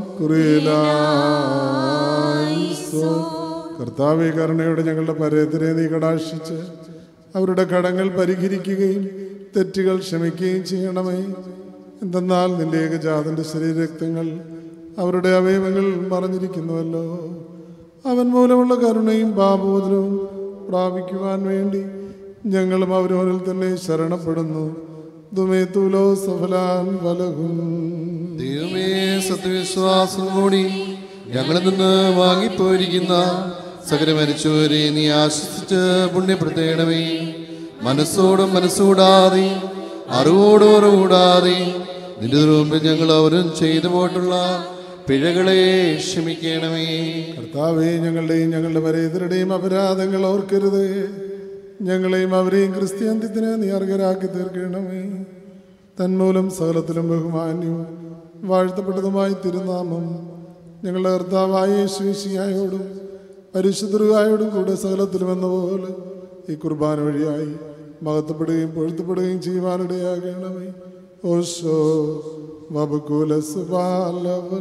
S1: കുറിയലായിസോൻ. കർത്താവെ കരുണയോടെ ഞങ്ങളുടെ പരേതരെ നീ കടാക്ഷിച്ച് അവരുടെ കടങ്ങൾ പരിഹരിക്കുകയും തെറ്റുകൾ ക്ഷമിക്കുകയും ചെയ്യണമേ എന്തെന്നാൽ നിന്റെ ഏകജാതന്റെ ശരീരരക്തങ്ങൾ അവരുടെ അവയവങ്ങൾ മറഞ്ഞിരിക്കുന്നുവല്ലോ അവൻ മൂലമുള്ള കരുണയും പാപോദനവും പ്രാപിക്കുവാൻ വേണ്ടി ഞങ്ങളും അവരോനിൽ തന്നെ ശരണപ്പെടുന്നു ദുമേത്തുലോ സഫലാൻ വലഹും
S2: ദൈവമേ സത്യവിശ്വാസം കൂടി ഞങ്ങളിൽ നിന്ന് വാങ്ങിപ്പോയിരിക്കുന്ന സകല മരിച്ചവരെ നീ ആശ്വസിച്ച് പുണ്യപ്പെടുത്തേണമേ മനസ്സോടും മനസ്സുകൂടാതെ അറിവോടും അറിവൂടാതെ നിന്റെ മുമ്പിൽ ഞങ്ങൾ അവരും ചെയ്തു പോയിട്ടുള്ള പിഴകളെ ക്ഷമിക്കണമേ
S1: കർത്താവേ ഞങ്ങളുടെയും ഞങ്ങളുടെ പരേതരുടെയും അപരാധങ്ങൾ ഓർക്കരുത് ഞങ്ങളെയും അവരെയും ക്രിസ്ത്യാന്ത്യത്തിന് നീ അർഹരാക്കി തീർക്കണമേ തന്മൂലം സകലത്തിലും ബഹുമാന്യവും വാഴ്ത്തപ്പെട്ടതുമായി തിരുനാമം ഞങ്ങളുടെ കർത്താവായ യേശുശിയായോടും പരിശുദ്ധരുകായോടും കൂടെ സകലത്തിലും എന്ന പോലെ ഈ കുർബാന വഴിയായി മഹത്വപ്പെടുകയും പൊഴുത്തപ്പെടുകയും ചെയ്യുവാനിടയാകണമേ ഓശോ വബുകുല സുബാലവൽ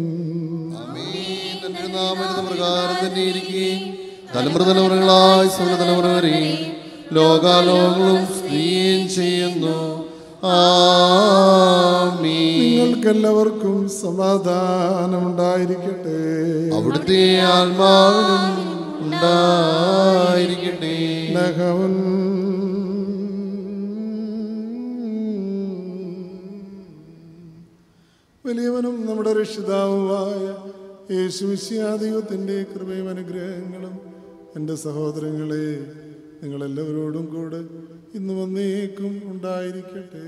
S2: തന്റെ നാമത്തിന് പ്രകാരം തന്നെ ഇരിക്കുകയും തലമുറ തലമുറകളായി സകല തലമുറ വരെയും ലോകാലോകങ്ങളും സ്ത്രീയും ചെയ്യുന്നു ആമീൻ
S1: നിങ്ങൾക്കെല്ലാവർക്കും സമാധാനമുണ്ടായിരിക്കട്ടെ
S2: അവിടുത്തെ ആത്മാവിനും ഉണ്ടായിരിക്കട്ടെ
S1: നഖവൻ വലിയവനും നമ്മുടെ രക്ഷിതാവുമായ യേശുവിശ്യാദൈവത്തിൻ്റെ കൃപയും അനുഗ്രഹങ്ങളും എൻ്റെ സഹോദരങ്ങളെ നിങ്ങളെല്ലാവരോടും കൂടെ ഇന്ന് വന്നേക്കും ഉണ്ടായിരിക്കട്ടെ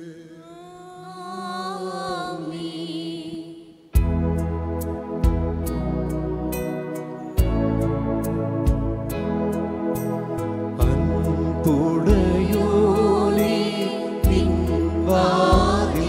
S7: പുടയോനെ നിൻവാതിൽ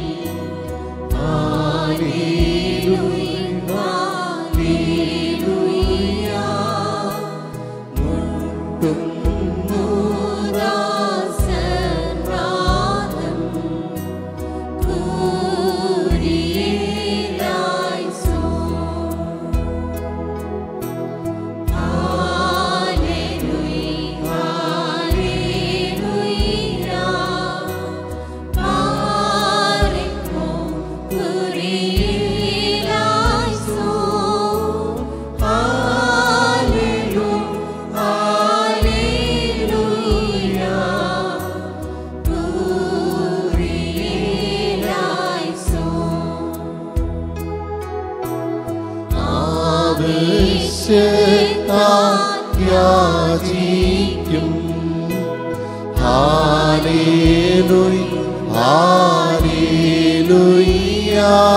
S7: യാചിക്കും ഹാലേലുയ് ഹാലേലുയ്യ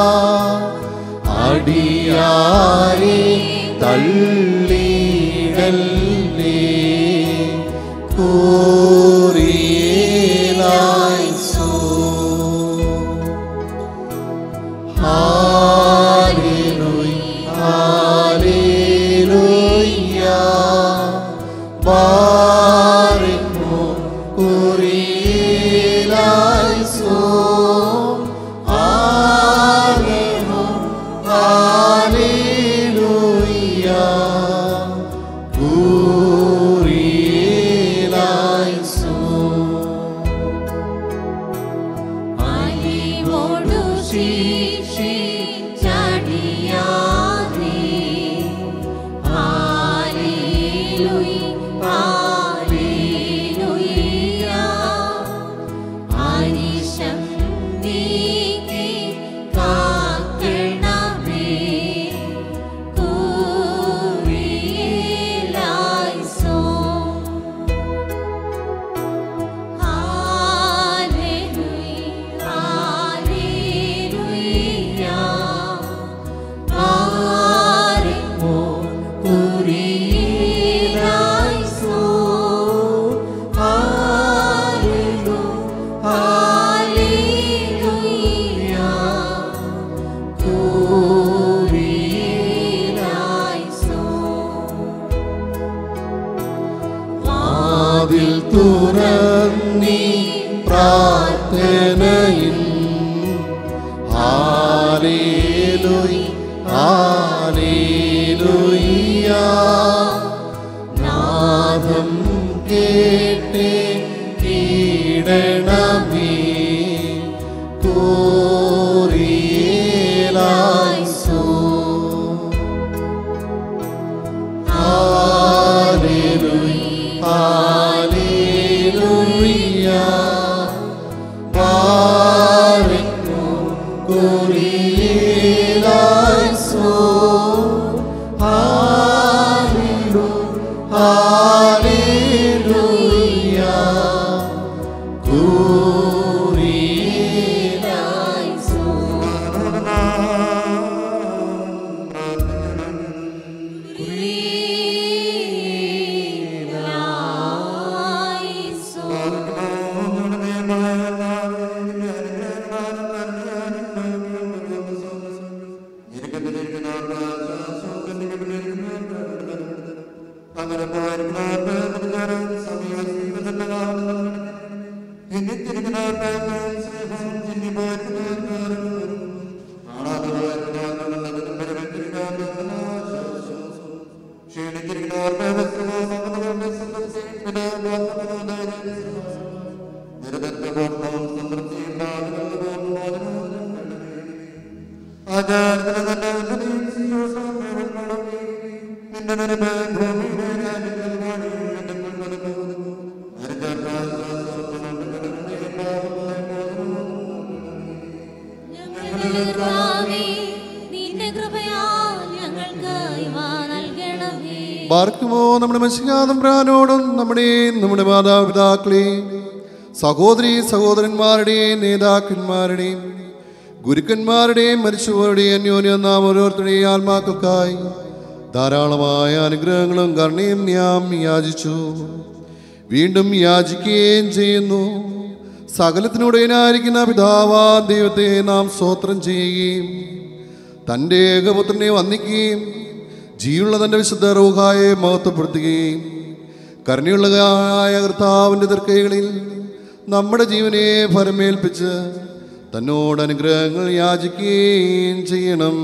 S7: അടിയാരെ തള്ളിടല്ലേ കോറിയേലായി സോ ഹാലേലുയ് ഹാലേലുയ്യ ബാറിക്കോ കുറിയിലായി സോ ഹാലേലു ഹാലേലുയ്യ കുറിയിലായി സോ
S3: അലിവോടു ശീശി ചടിയാതെ ഹാലേലുയ ഹാലേലുയ അനിശം നീക്കി കാക്കണമേ കൂറിയിലായിസോ Hallelujah, hallelujah. Baremo purilaiso. Hallelujah, hallelujah. Purilaiso.
S2: വാതിൽ തുറന്നീ പ്രാർത്ഥനയിൽ ഹാലേലുയ് ഹാലേലുയ്യ നാദം കേട്ടേ കീടണമേ കോറിയേലായി സോ Hallelujah, Hallelujah. Bariko Kurielai so. Hallelujah, Hallelujah. Kurielai
S5: അങ്ങനെ
S3: കർത്താവേ, നിന്റെ കൃപയാൽ ഞങ്ങൾക്ക് ഇവ നൽകണമേ
S2: പാർക്കുമോ നമ്മുടെ മത്സ്യനാഥം പ്രാനോടും നമ്മുടെയും നമ്മുടെ മാതാപിതാക്കളെയും സഹോദരി സഹോദരന്മാരുടെയും നേതാക്കന്മാരുടെയും ഗുരുക്കന്മാരുടെയും മരിച്ചവരുടെയും അന്യോന്യം നാം ഓരോരുത്തരുടെയും ആത്മാക്കൾക്കായി ധാരാളമായ അനുഗ്രഹങ്ങളും കരുണയും ഞാൻ യാചിച്ചു വീണ്ടും യാചിക്കുകയും ചെയ്യുന്നു സകലത്തിനുടേനായിരിക്കുന്ന പിതാവാ ദൈവത്തെ നാം സ്തോത്രം ചെയ്യുകയും തൻ്റെ ഏകപുത്രനെ വന്ദിക്കുകയും ജീവനുള്ള തൻ്റെ വിശുദ്ധ റൂഹായെ മഹത്വപ്പെടുത്തുകയും കരുണയുള്ളതായ കർത്താവിൻ്റെ തൃക്കൈകളിൽ നമ്മുടെ ജീവനെ ഫലമേൽപ്പിച്ച് തന്നോട് അനുഗ്രഹങ്ങൾ യാചിക്കുകയും ചെയ്യണം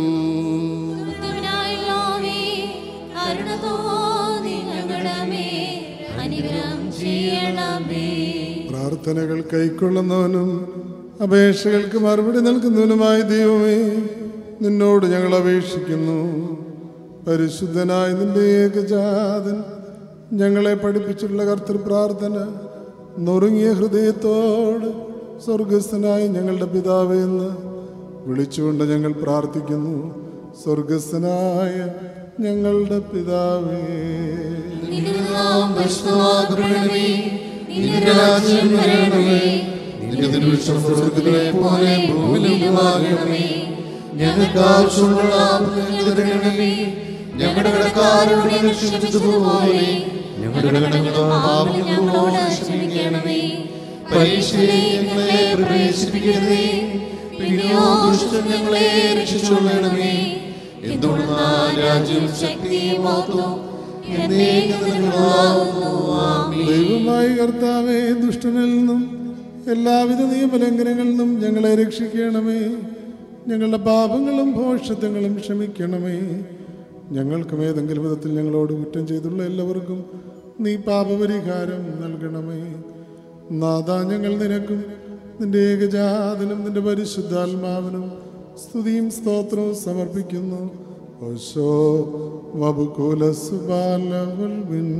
S3: ക്രിസ്തുവിനായുള്ളോവേ, കരുണ തോന്നി ഞങ്ങളുടെ മേൽ അനുഗ്രഹം ചെയ്യണമേ
S1: പ്രാർത്ഥനകൾ കൈക്കൊള്ളുന്നവനും അപേക്ഷകൾക്ക് മറുപടി നൽകുന്നവനുമായ ദൈവമേ നിന്നോട് ഞങ്ങൾ അപേക്ഷിക്കുന്നു പരിശുദ്ധനായ നിന്റെ ഏകജാതൻ ഞങ്ങളെ പഠിപ്പിച്ചുള്ള കർത്തൃ പ്രാർത്ഥന നുറുങ്ങിയ ഹൃദയത്തോട് സ്വർഗസ്ഥനായ ഞങ്ങളുടെ പിതാവേ എന്ന് വിളിച്ചുകൊണ്ട് ഞങ്ങൾ പ്രാർത്ഥിക്കുന്നു സ്വർഗസ്ഥനായ ഞങ്ങളുടെ പിതാവേ
S3: നിന്റെ നാമം പരിശുദ്ധമാകണമേ നിന്റെ രാജ്യം വരണമേ നിന്റെ തിരുവിഷ്ടം സ്വർഗ്ഗത്തിലെ പോലെ ഭൂമിയിലുമാകണമേ ഞങ്ങൾക്ക് ആവശ്യമുള്ള ആപത്തുകൾ തരണമേ ഞങ്ങളുടെ കടക്കാരോട് ഞങ്ങൾ ക്ഷമിച്ചതുപോലെ ഞങ്ങളുടെ കടങ്ങളും പാപങ്ങളും ഞങ്ങളോട് ക്ഷമിക്കണമേ പരീക്ഷയിലേക്ക് ഞങ്ങളെ പ്രവേശിപ്പിക്കരുതേ പിന്നെയോ ദുഷ്ടൻ ഞങ്ങളെ രക്ഷിച്ചുകൊള്ളണമേ എന്തുകൊണ്ടാൽ രാജ്യം ശക്തിയും മഹത്വവും എന്നേക്കും നിനക്കുള്ളതാകുന്നു. ആമേൻ.
S1: ദൈവമായ കർത്താവേ ദുഷ്ടനിൽ നിന്നും എല്ലാവിധ നിയമലംഘനങ്ങളിൽ നിന്നും ഞങ്ങളെ രക്ഷിക്കണമേ ഞങ്ങളുടെ പാപങ്ങളും ഭോഷത്വങ്ങളും ക്ഷമിക്കണമേ ഞങ്ങൾക്കും ഏതെങ്കിലും വിധത്തിൽ ഞങ്ങളോട് കുറ്റം ചെയ്തുള്ള എല്ലാവർക്കും നീ പാപപരിഹാരം നൽകണമേ നാഥ ഞങ്ങൾ നിനക്കും നിന്റെ ഏകജാതനും നിന്റെ പരിശുദ്ധാത്മാവിനും സ്തുതിയും സ്തോത്രവും സമർപ്പിക്കുന്നു ഓശോ വബുകുല സുബാലവൽവിൻ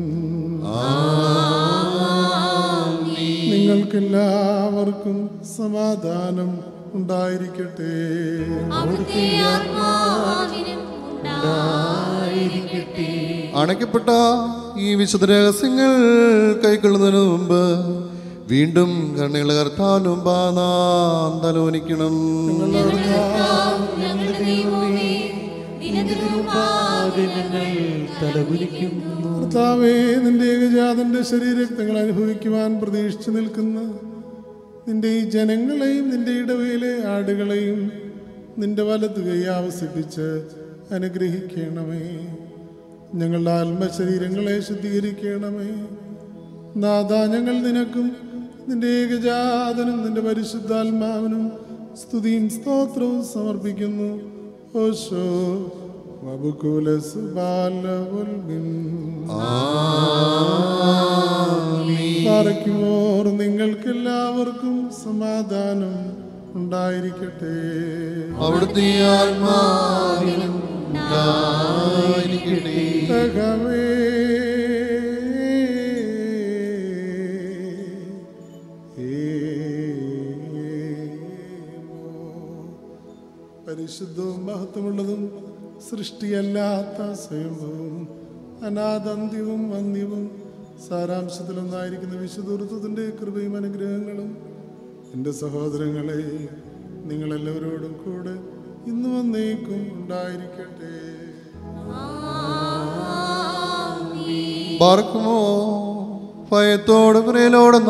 S1: നിങ്ങൾക്കെല്ലാവർക്കും സമാധാനം ഉണ്ടായിരിക്കട്ടെ
S3: അവിടുത്തെ ആത്മാവിനും ഉണ്ടായിരിക്കട്ടെ
S2: അണയ്ക്കപ്പെട്ട ഈ വിശുദ്ധ രഹസ്യങ്ങൾ കൈക്കൊള്ളുന്നതിന് മുമ്പ് വീണ്ടും കണ്ണുകളെ കർത്താനും നാം തലോനിക്കണം
S3: ഞങ്ങളുടെ ദൈവമേ ദിനത്തിനുപാകെ ഞങ്ങൾ
S7: തലകുലിക്കുന്നു
S1: കർത്താവേ നിന്റെ ഏകജാതന്റെ ശരീരക്തങ്ങൾ അനുഭവിക്കുവാൻ പ്രതീക്ഷിച്ചു നിൽക്കുന്ന നിന്റെ ഈ ജനങ്ങളെയും നിന്റെ ഇടവയിലെ ആടുകളെയും നിന്റെ വലതു കൈ ആവസിപ്പിച്ച് അനുഗ്രഹിക്കണമേ ഞങ്ങളുടെ ആത്മശരീരങ്ങളെ ശുദ്ധീകരിക്കണമേ നാഥ ഞങ്ങൾ നിനക്കും നിന്റെ ഏകജാതനും നിന്റെ പരിശുദ്ധാത്മാവിനും സ്തുതിയും സ്തോത്രവും സമർപ്പിക്കുന്നു ഓശോ വബുകുല സുബാലവുൽബിൻ പാറയ്ക്കുമോർ നിങ്ങൾക്കെല്ലാവർക്കും സമാധാനം ഉണ്ടായിരിക്കട്ടെ
S2: അവിടുത്തെ ആത്മാവിനും ഉണ്ടായിരിക്കട്ടെ.
S1: സഖവേ. പരിശുദ്ധവും മഹത്വമുള്ളതും സൃഷ്ടിയല്ലാത്ത സ്വയംഭവും അനാദന്ത്യവും വന്യവും സാരാംശത്തിലൊന്നായിരിക്കുന്ന വിശുദ്ധൂർത്തത്തിൻ്റെ കൃപയും അനുഗ്രഹങ്ങളും എൻ്റെ സഹോദരങ്ങളെ നിങ്ങളെല്ലാവരോടും കൂടെ ഇന്ന് വന്നേക്കും ഉണ്ടായിരിക്കട്ടെ
S2: പാർക്കുമോ ഭയത്തോട് പ്രിയലോട്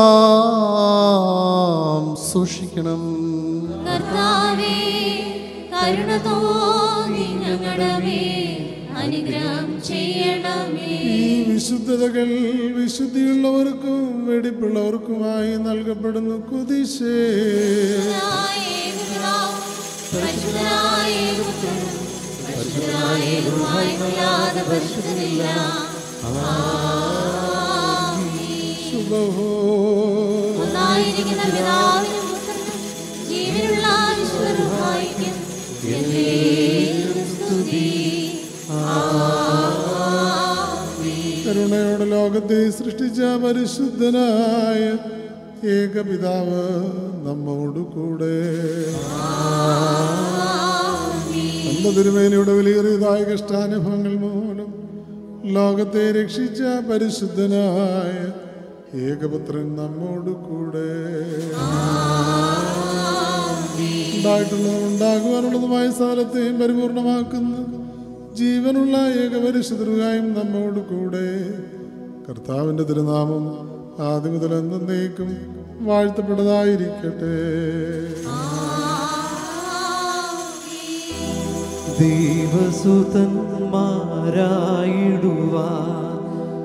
S2: നാം സൂക്ഷിക്കണം
S3: കർത്താവേ കരുണ തോന്നി ഞങ്ങളുടെ മേൽ അനുഗ്രഹം ചെയ്യണമേ
S1: ഈ വിശുദ്ധതകൾ വിശുദ്ധിയുള്ളവർക്കും വെടിപ്പുള്ളവർക്കുമായി നൽകപ്പെടുന്നു കുതിശേ
S3: പരിശുദ്ധനായ ഏകപിതാവും പരിശുദ്ധനായ ഏകപുത്രനും പരിശുദ്ധനായ ഏകവുമായില്ലാതെ പരിശുദ്ധനില്ല ഒന്നായിരിക്കുന്ന പിതാവിനും പുത്രനും ജീവനുള്ള വിശ്വരൂപായിക്കും എന്നേക്കും സ്തുതി
S1: കരുണയോടെ ലോകത്തെ സൃഷ്ടിച്ച പരിശുദ്ധനായ ഏകപിതാവ് നമ്മോട് കൂടെ നമ്മുടെ തിരുമേനിയുടെ വിലയേറിയതായ കഷ്ടാനുഭവങ്ങൾ മൂലം ലോകത്തെ രക്ഷിച്ച പരിശുദ്ധനായ ഏകപുത്രൻ നമ്മോട് കൂടെ ഉണ്ടായിട്ടുള്ളതും ഉണ്ടാകുവാനുള്ളതുമായ സ്ഥലത്തെയും പരിപൂർണമാക്കുന്ന ജീവനുള്ള ഏകപരിശുദ്ധരുകായും നമ്മോട് കൂടെ കർത്താവിൻ്റെ തിരുനാമം ആദ്യം മുതൽ എന്നേക്കും വാഴ്ത്തപ്പെട്ടതായിരിക്കട്ടെ
S7: ദൈവസുതന്മാരായിടുവാൻ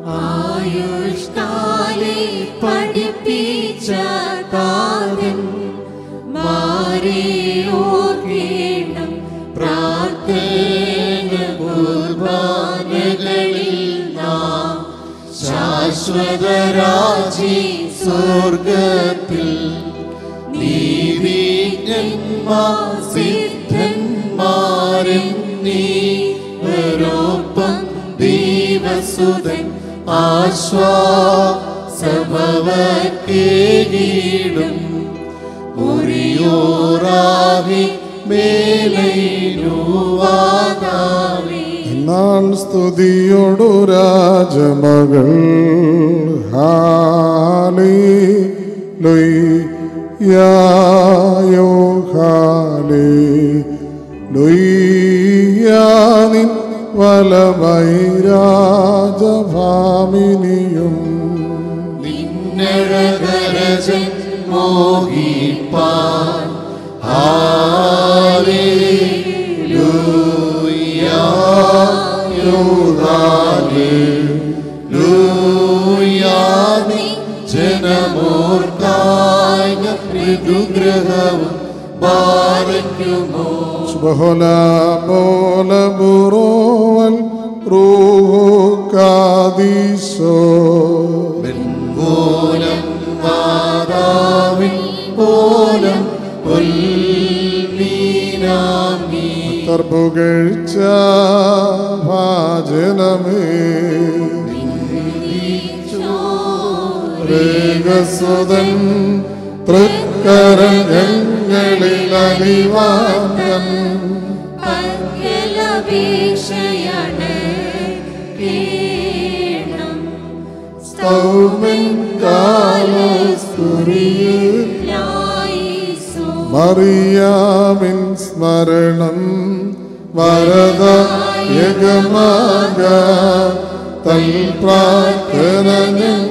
S3: ആയുഷ്കാലെ പഠിപ്പിച്ച താതൻ മാരെ ഓർക്കേണം പ്രാർത്ഥന കുർബാനകളിൽ നാം ശാശ്വതരാജി സ്വർഗത്തിൽ നീതിജ്ഞന്മാർ സിദ്ധന്മാരും നീവരോപ്പം ദൈവസുതൻ ആശ്വാസമവർക്കേകിടും ഉറിയോറാവി മേലൈനുവാദാവി
S1: എന്നാൽ സ്തുതിയോടു രാജമകൾ ഹാലി യായോ ഹാലി ലുയ്യാനിൻ വലമൈ രാജഭാമിനിയും
S3: നിന്നഴകരജൻ മോഹിപ്പാൻ ജനമോർക്കായ മൃദുഗ്രഹവും ബാലയ്ക്കുമോ
S1: സുബഹോല മോല ബുറോവൽ റൂഹു കാദീസോ
S3: പോലം മാതാവിൻ പോലം പൊൽമീനാമീ
S1: തർപ്പുകഴ്ച ഭാജനമേ രേഖസുതൻ തൃക്കരങ്ങളിൽ അലിവാൻ
S3: പങ്കലപേക്ഷയാണ് കേണം
S1: സൗമൻ കാലസ്തുരിയിൽ
S3: ലായിസോ
S1: മറിയാമിൻ സ്മരണം വരദ യഗമാക തൽ പ്രാർത്ഥന ഞങ്ങൾ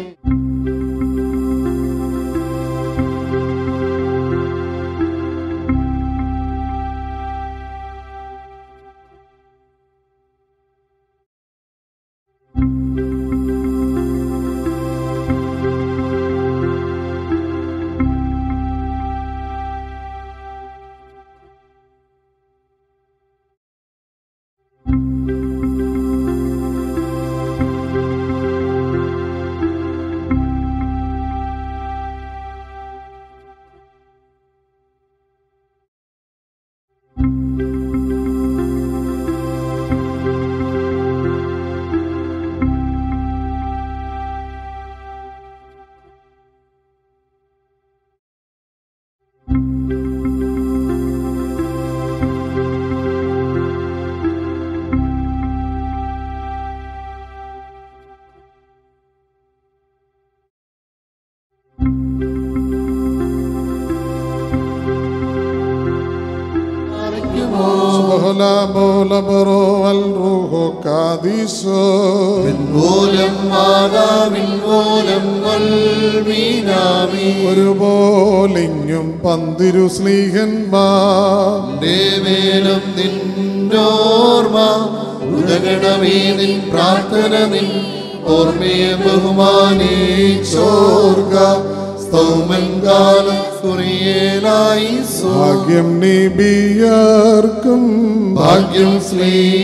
S1: സുബഹല ബോല ബറോ അൽ റൂഹു കാദീസോ
S3: പോലം മാതാവിൻ പോലം വൽമീനാമീ
S1: ഒരുപോലിങ്ങും പന്തിരു സ്ലീഹന്മാർ
S3: ദേവേലം നിന്നോർമ്മ ഉദകണമേ നിൻ പ്രാർത്ഥന നിൻ ഓർമ്മയെ ബഹുമാനിച്ചോർഗ സ്തൗമൻകാലം കുറിയേലായി
S1: ഭാഗ്യം നിബിയർക്കും
S3: ഭാഗ്യം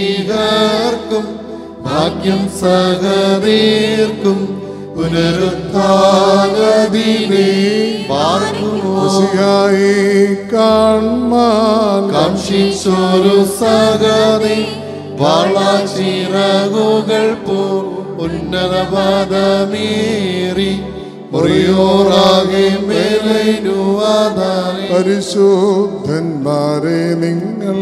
S3: സ്ലീഹർക്കും ഭാഗ്യം സഹതീർക്കും പുനരുദ്ധ
S2: താകതിനെ പാർക്കുമോ
S1: ഋഷിയായി കാൺമാൻ
S2: കാക്ഷിച്ചൊരു സഗതി വളച്ചിറകുകൾ പോ ഉന്നത പദമേറി മുറിയോറാകെ മേലനുവാദാനെ
S1: പരിശുദ്ധന്മാരെ നിങ്ങൾ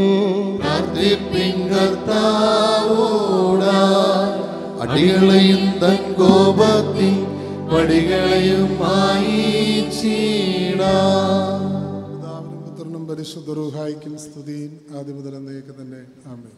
S2: പ്രാർത്ഥിപ്പിങ്കത്താവോട അടികളെയും തൻ കോപത്തിൽ വടികളെയും മായിച്ചീടാ
S1: പിതാവിനും പുത്രനും പരിശുദ്ധ റൂഹായിക്കും സ്തുതിയും ആദ്യം മുതൽ എന്നേക്ക് തന്നെ ആമേൻ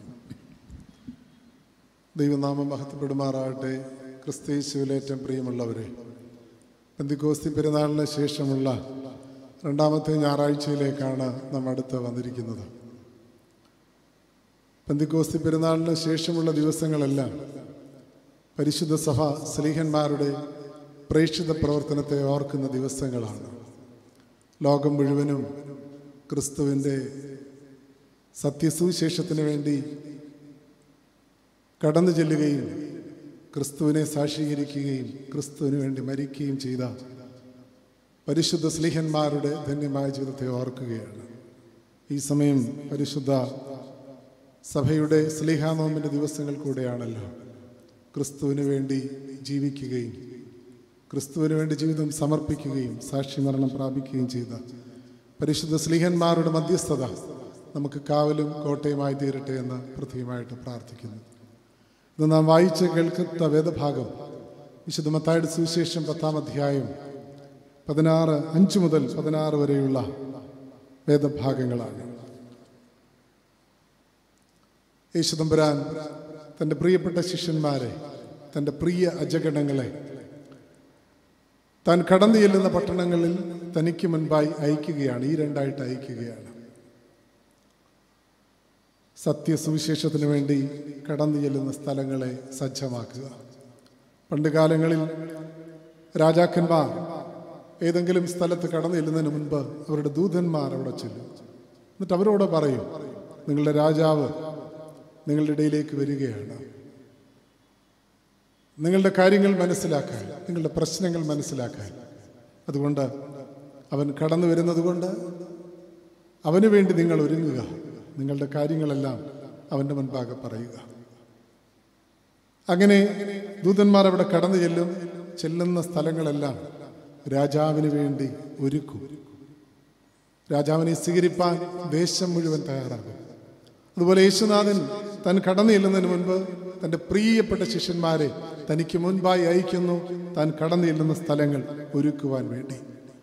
S1: ദൈവനാമം മഹത്വപ്പെടുമാറാകട്ടെ ക്രിസ്തീശുവിലേറ്റം പ്രിയമുള്ളവരെ പെന്തിക്കോസ്തി പെരുന്നാളിന് ശേഷമുള്ള രണ്ടാമത്തെ ഞായറാഴ്ചയിലേക്കാണ് നാം അടുത്ത് വന്നിരിക്കുന്നത് പെന്തിക്കോസ്തി പെരുന്നാളിന് ശേഷമുള്ള ദിവസങ്ങളെല്ലാം പരിശുദ്ധ സഭ സ്ലീഹന്മാരുടെ പ്രേക്ഷിത പ്രവർത്തനത്തെ ഓർക്കുന്ന ദിവസങ്ങളാണ് ലോകം മുഴുവനും ക്രിസ്തുവിൻ്റെ സത്യസുവിശേഷത്തിന് വേണ്ടി കടന്നു ചെല്ലുകയും ക്രിസ്തുവിനെ സാക്ഷീകരിക്കുകയും ക്രിസ്തുവിന് വേണ്ടി മരിക്കുകയും ചെയ്ത പരിശുദ്ധ സ്ലീഹന്മാരുടെ ധന്യമായ ജീവിതത്തെ ഓർക്കുകയാണ് ഈ സമയം പരിശുദ്ധ സഭയുടെ സ്ലീഹാനോമിൻ്റെ ദിവസങ്ങൾ കൂടെയാണല്ലോ ക്രിസ്തുവിന് വേണ്ടി ജീവിക്കുകയും ക്രിസ്തുവിന് വേണ്ടി ജീവിതം സമർപ്പിക്കുകയും സാക്ഷി മരണം പ്രാപിക്കുകയും ചെയ്ത പരിശുദ്ധ സ്ലീഹന്മാരുടെ മധ്യസ്ഥത നമുക്ക് കാവലും കോട്ടയുമായി തീരട്ടെ എന്ന് പ്രത്യേകമായിട്ട് പ്രാർത്ഥിക്കുന്നു ഇത് നാം വായിച്ച് കേൾക്കുന്ന വേദഭാഗം വിശുദ്ധ മത്തായുടെ സുവിശേഷം പത്താം അധ്യായം പതിനാറ് അഞ്ച് മുതൽ പതിനാറ് വരെയുള്ള വേദഭാഗങ്ങളാണ് യേശുദമ്പുരാൻ തൻ്റെ പ്രിയപ്പെട്ട ശിഷ്യന്മാരെ തൻ്റെ പ്രിയ അജഗണങ്ങളെ താൻ കടന്നു ചെല്ലുന്ന പട്ടണങ്ങളിൽ തനിക്ക് മുൻപായി അയക്കുകയാണ് ഈ രണ്ടായിട്ട് അയക്കുകയാണ് സത്യസുവിശേഷത്തിന് വേണ്ടി കടന്നു ചെല്ലുന്ന സ്ഥലങ്ങളെ സജ്ജമാക്കുക പണ്ട് കാലങ്ങളിൽ രാജാക്കന്മാർ ഏതെങ്കിലും സ്ഥലത്ത് കടന്നു ചെല്ലുന്നതിന് മുൻപ് അവരുടെ ദൂതന്മാർ അവിടെ ചെല്ലും എന്നിട്ട് അവരോട് പറയും നിങ്ങളുടെ രാജാവ് നിങ്ങളുടെ ഇടയിലേക്ക് വരികയാണ് നിങ്ങളുടെ കാര്യങ്ങൾ മനസ്സിലാക്കാൻ നിങ്ങളുടെ പ്രശ്നങ്ങൾ മനസ്സിലാക്കാൻ അതുകൊണ്ട് അവൻ കടന്നു വരുന്നത് കൊണ്ട് അവന് വേണ്ടി നിങ്ങൾ ഒരുങ്ങുക നിങ്ങളുടെ കാര്യങ്ങളെല്ലാം അവൻ്റെ മുൻപാകെ പറയുക അങ്ങനെ ദൂതന്മാർ അവിടെ കടന്നു ചെല്ലും ചെല്ലുന്ന സ്ഥലങ്ങളെല്ലാം രാജാവിന് വേണ്ടി ഒരുക്കും രാജാവിനെ സ്വീകരിപ്പാൻ ദേശം മുഴുവൻ തയ്യാറാകും അതുപോലെ യേശുനാഥൻ താൻ കടന്നു ചെല്ലുന്നതിന് മുൻപ് തൻ്റെ പ്രിയപ്പെട്ട ശിഷ്യന്മാരെ തനിക്ക് മുൻപായി അയക്കുന്നു താൻ കടന്നു ചെല്ലുന്ന സ്ഥലങ്ങൾ ഒരുക്കുവാൻ വേണ്ടി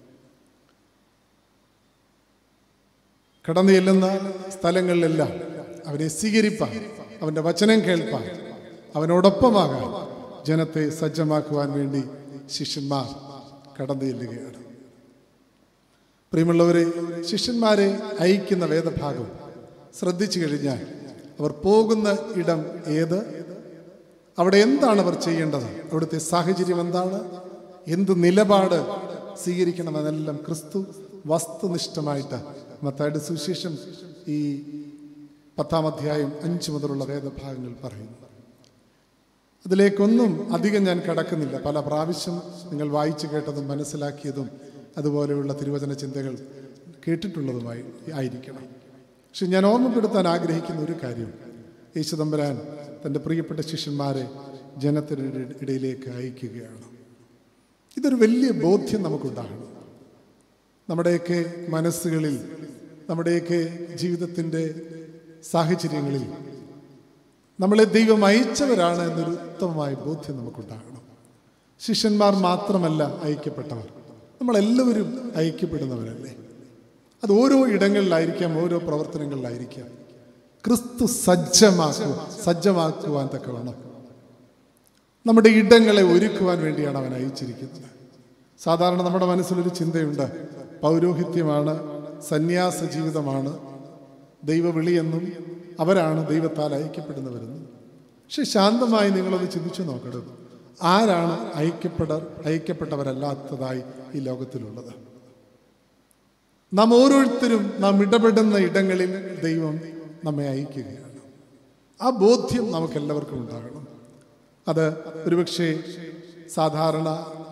S1: കടന്നു ചെല്ലുന്ന സ്ഥലങ്ങളിലെല്ലാം അവനെ സ്വീകരിപ്പാൻ അവൻ്റെ വചനം കേൾപ്പാൻ അവനോടൊപ്പമാകാൻ ജനത്തെ സജ്ജമാക്കുവാൻ വേണ്ടി ശിഷ്യന്മാർ കടന്നു ചെല്ലുകയാണ് പ്രിയമുള്ളവരെ ശിഷ്യന്മാരെ അയക്കുന്ന വേദഭാഗം ശ്രദ്ധിച്ചു കഴിഞ്ഞാൽ അവർ പോകുന്ന ഇടം ഏത് അവിടെ എന്താണ് അവർ ചെയ്യേണ്ടത് അവിടുത്തെ സാഹചര്യം എന്താണ് എന്ത് നിലപാട് സ്വീകരിക്കണമെന്നെല്ലാം ക്രിസ്തു വസ്തുനിഷ്ഠമായിട്ട് മത്തായുടെ സുവിശേഷം ഈ പത്താം അധ്യായം അഞ്ച് മുതലുള്ള വേദഭാഗങ്ങൾ പറയുന്നു അതിലേക്കൊന്നും അധികം ഞാൻ കടക്കുന്നില്ല പല പ്രാവശ്യം നിങ്ങൾ വായിച്ചു കേട്ടതും മനസ്സിലാക്കിയതും അതുപോലെയുള്ള തിരുവചന ചിന്തകൾ കേട്ടിട്ടുള്ളതുമായി ആയിരിക്കണം പക്ഷെ ഞാൻ ഓർമ്മപ്പെടുത്താൻ ആഗ്രഹിക്കുന്ന ഒരു കാര്യം യേശുദമ്പരാൻ തൻ്റെ പ്രിയപ്പെട്ട ശിഷ്യന്മാരെ ജനത്തിൻ്റെ ഇടയിലേക്ക് അയക്കുകയാണ് ഇതൊരു വലിയ ബോധ്യം നമുക്കുണ്ടാകണം നമ്മുടെയൊക്കെ മനസ്സുകളിൽ നമ്മുടെയൊക്കെ ജീവിതത്തിൻ്റെ സാഹചര്യങ്ങളിൽ നമ്മളെ ദൈവം അയച്ചവരാണ് എന്നൊരു ഉത്തമമായ ബോധ്യം നമുക്കുണ്ടാകണം ശിഷ്യന്മാർ മാത്രമല്ല അയക്കപ്പെട്ടവർ നമ്മളെല്ലാവരും അയക്കപ്പെടുന്നവരല്ലേ അത് ഓരോ ഇടങ്ങളിലായിരിക്കാം ഓരോ പ്രവർത്തനങ്ങളിലായിരിക്കാം ക്രിസ്തു സജ്ജമാക്കുക സജ്ജമാക്കുവാൻ തക്കവണ്ണം നമ്മുടെ ഇടങ്ങളെ ഒരുക്കുവാൻ വേണ്ടിയാണ് അവൻ അയച്ചിരിക്കുന്നത് സാധാരണ നമ്മുടെ മനസ്സിലൊരു ചിന്തയുണ്ട് പൗരോഹിത്യമാണ് സന്യാസ ജീവിതമാണ് ദൈവവിളിയെന്നും അവരാണ് ദൈവത്താൽ അയക്കപ്പെടുന്നവരെന്നും പക്ഷെ ശാന്തമായി നിങ്ങളത് ചിന്തിച്ചു നോക്കണം ആരാണ് അയക്കപ്പെട അയക്കപ്പെട്ടവരല്ലാത്തതായി ഈ ലോകത്തിലുള്ളത് നാം ഓരോരുത്തരും നാം ഇടപെടുന്ന ഇടങ്ങളിൽ ദൈവം നമ്മെ അയക്കുകയാണ് ആ ബോധ്യം നമുക്ക് എല്ലാവർക്കും ഉണ്ടാകണം അത് ഒരുപക്ഷെ സാധാരണ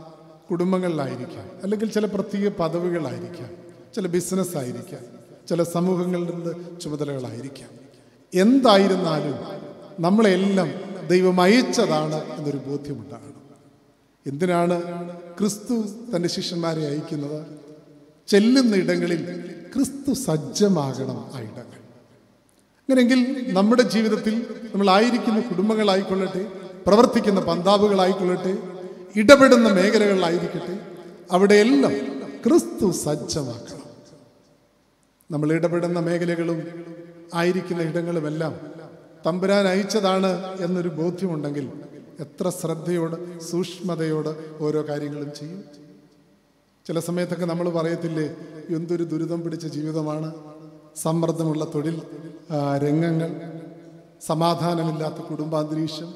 S1: കുടുംബങ്ങളിലായിരിക്കാം അല്ലെങ്കിൽ ചില പ്രത്യേക പദവികളായിരിക്കാം ചില ബിസിനസ് ആയിരിക്കാം ചില സമൂഹങ്ങളുടെ ചുമതലകളായിരിക്കാം എന്തായിരുന്നാലും നമ്മളെല്ലാം ദൈവം അയച്ചതാണ് എന്നൊരു ബോധ്യമുണ്ടാകണം എന്തിനാണ് ക്രിസ്തു തൻ്റെ ശിഷ്യന്മാരെ അയക്കുന്നത് ചെല്ലുന്ന ഇടങ്ങളിൽ ക്രിസ്തു സജ്ജമാകണം ആ ഇടങ്ങൾ അങ്ങനെയെങ്കിൽ നമ്മുടെ ജീവിതത്തിൽ നമ്മളായിരിക്കുന്ന കുടുംബങ്ങളായിക്കൊള്ളട്ടെ പ്രവർത്തിക്കുന്ന പന്താവുകളായിക്കൊള്ളട്ടെ ഇടപെടുന്ന മേഖലകളിലായിരിക്കട്ടെ അവിടെയെല്ലാം ക്രിസ്തു സജ്ജമാക്കണം നമ്മൾ ഇടപെടുന്ന മേഖലകളും ആയിരിക്കുന്ന ഇടങ്ങളുമെല്ലാം തമ്പുരാൻ അയച്ചതാണ് എന്നൊരു ബോധ്യമുണ്ടെങ്കിൽ എത്ര ശ്രദ്ധയോട് സൂക്ഷ്മതയോട് ഓരോ കാര്യങ്ങളും ചെയ്യും ചില സമയത്തൊക്കെ നമ്മൾ പറയത്തില്ലേ എന്തൊരു ദുരിതം പിടിച്ച ജീവിതമാണ് സമ്മർദ്ദമുള്ള തൊഴിൽ ആ, രംഗങ്ങൾ സമാധാനമില്ലാത്ത കുടുംബാന്തരീക്ഷം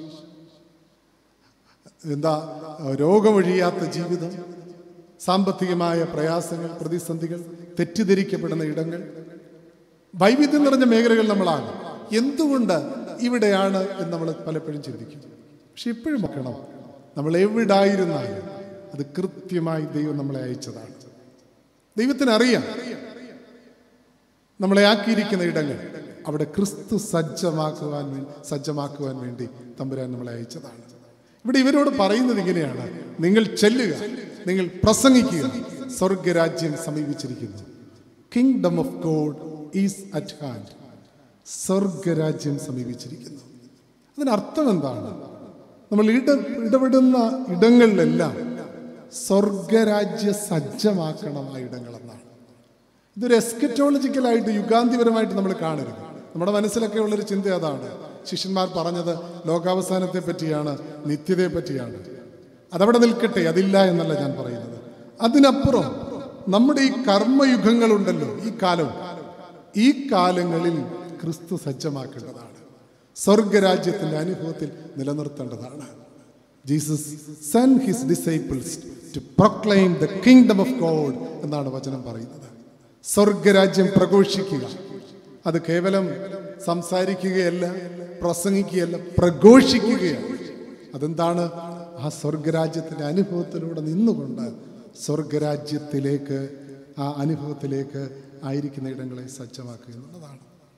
S1: എന്താ രോഗമൊഴിയാത്ത ജീവിതം സാമ്പത്തികമായ പ്രയാസങ്ങൾ പ്രതിസന്ധികൾ തെറ്റിദ്ധരിക്കപ്പെടുന്ന ഇടങ്ങൾ വൈവിധ്യം നിറഞ്ഞ മേഖലകൾ നമ്മളാണ് എന്തുകൊണ്ട് ഇവിടെയാണ് എന്ന് നമ്മൾ പലപ്പോഴും ചിന്തിക്കും പക്ഷെ ഇപ്പോഴും വെക്കണം നമ്മൾ എവിടായിരുന്നാലും അത് കൃത്യമായി ദൈവം നമ്മളെ അയച്ചതാണ് ദൈവത്തിന് അറിയാം നമ്മളെ ആക്കിയിരിക്കുന്ന ഇടങ്ങൾ അവിടെ ക്രിസ്തു സജ്ജമാക്കുവാൻ വേ- സജ്ജമാക്കുവാൻ വേണ്ടി തമ്പുരാൻ നമ്മളെ അയച്ചതാണ് ഇവിടെ ഇവരോട് പറയുന്നത് ഇങ്ങനെയാണ് നിങ്ങൾ ചെല്ലുക നിങ്ങൾ പ്രസംഗിക്കുക സ്വർഗരാജ്യം സമീപിച്ചിരിക്കുന്നു kingdom of God is at hand സ്വർഗരാജ്യം സമീപിച്ചിരിക്കുന്നു അതിനർത്ഥം എന്താണ് നമ്മൾ ഇട ഇടപെടുന്ന ഇടങ്ങളിലെല്ലാം സ്വർഗരാജ്യ സജ്ജമാക്കണം ആ ഇടങ്ങളെന്നാണ് ഇതൊരു എസ്കറ്റോളജിക്കലായിട്ട് യുഗാന്തിപരമായിട്ട് നമ്മൾ കാണരുത് നമ്മുടെ മനസ്സിലൊക്കെ ഉള്ളൊരു ചിന്ത അതാണ് ശിഷ്യന്മാർ പറഞ്ഞത് ലോകാവസാനത്തെ പറ്റിയാണ് നിത്യതയെ പറ്റിയാണ് അതവിടെ നിൽക്കട്ടെ അതില്ല എന്നല്ല ഞാൻ പറയുന്നത് അതിനപ്പുറം നമ്മുടെ ഈ കർമ്മയുഗങ്ങളുണ്ടല്ലോ ഈ കാലം ഈ കാലങ്ങളിൽ ക്രിസ്തു സജ്ജമാക്കേണ്ടതാണ് സ്വർഗരാജ്യത്തിന്റെ അനുഭവത്തിൽ നിലനിർത്തേണ്ടതാണ് Jesus sent his disciples to proclaim the kingdom of God എന്നാണ് വചനം പറയുന്നത് സ്വർഗരാജ്യം പ്രഘോഷിക്കുക അത് കേവലം സംസാരിക്കുകയല്ല പ്രസംഗിക്കുകയല്ല പ്രഘോഷിക്കുകയാണ് അതെന്താണ് ആ സ്വർഗരാജ്യത്തിന്റെ അനുഭവത്തിലൂടെ നിന്നുകൊണ്ട് സ്വർഗരാജ്യത്തിലേക്ക് ആ അനുഭവത്തിലേക്ക് ആയിരിക്കുന്ന ഇടങ്ങളെ സജ്ജമാക്കുക എന്നുള്ളതാണ്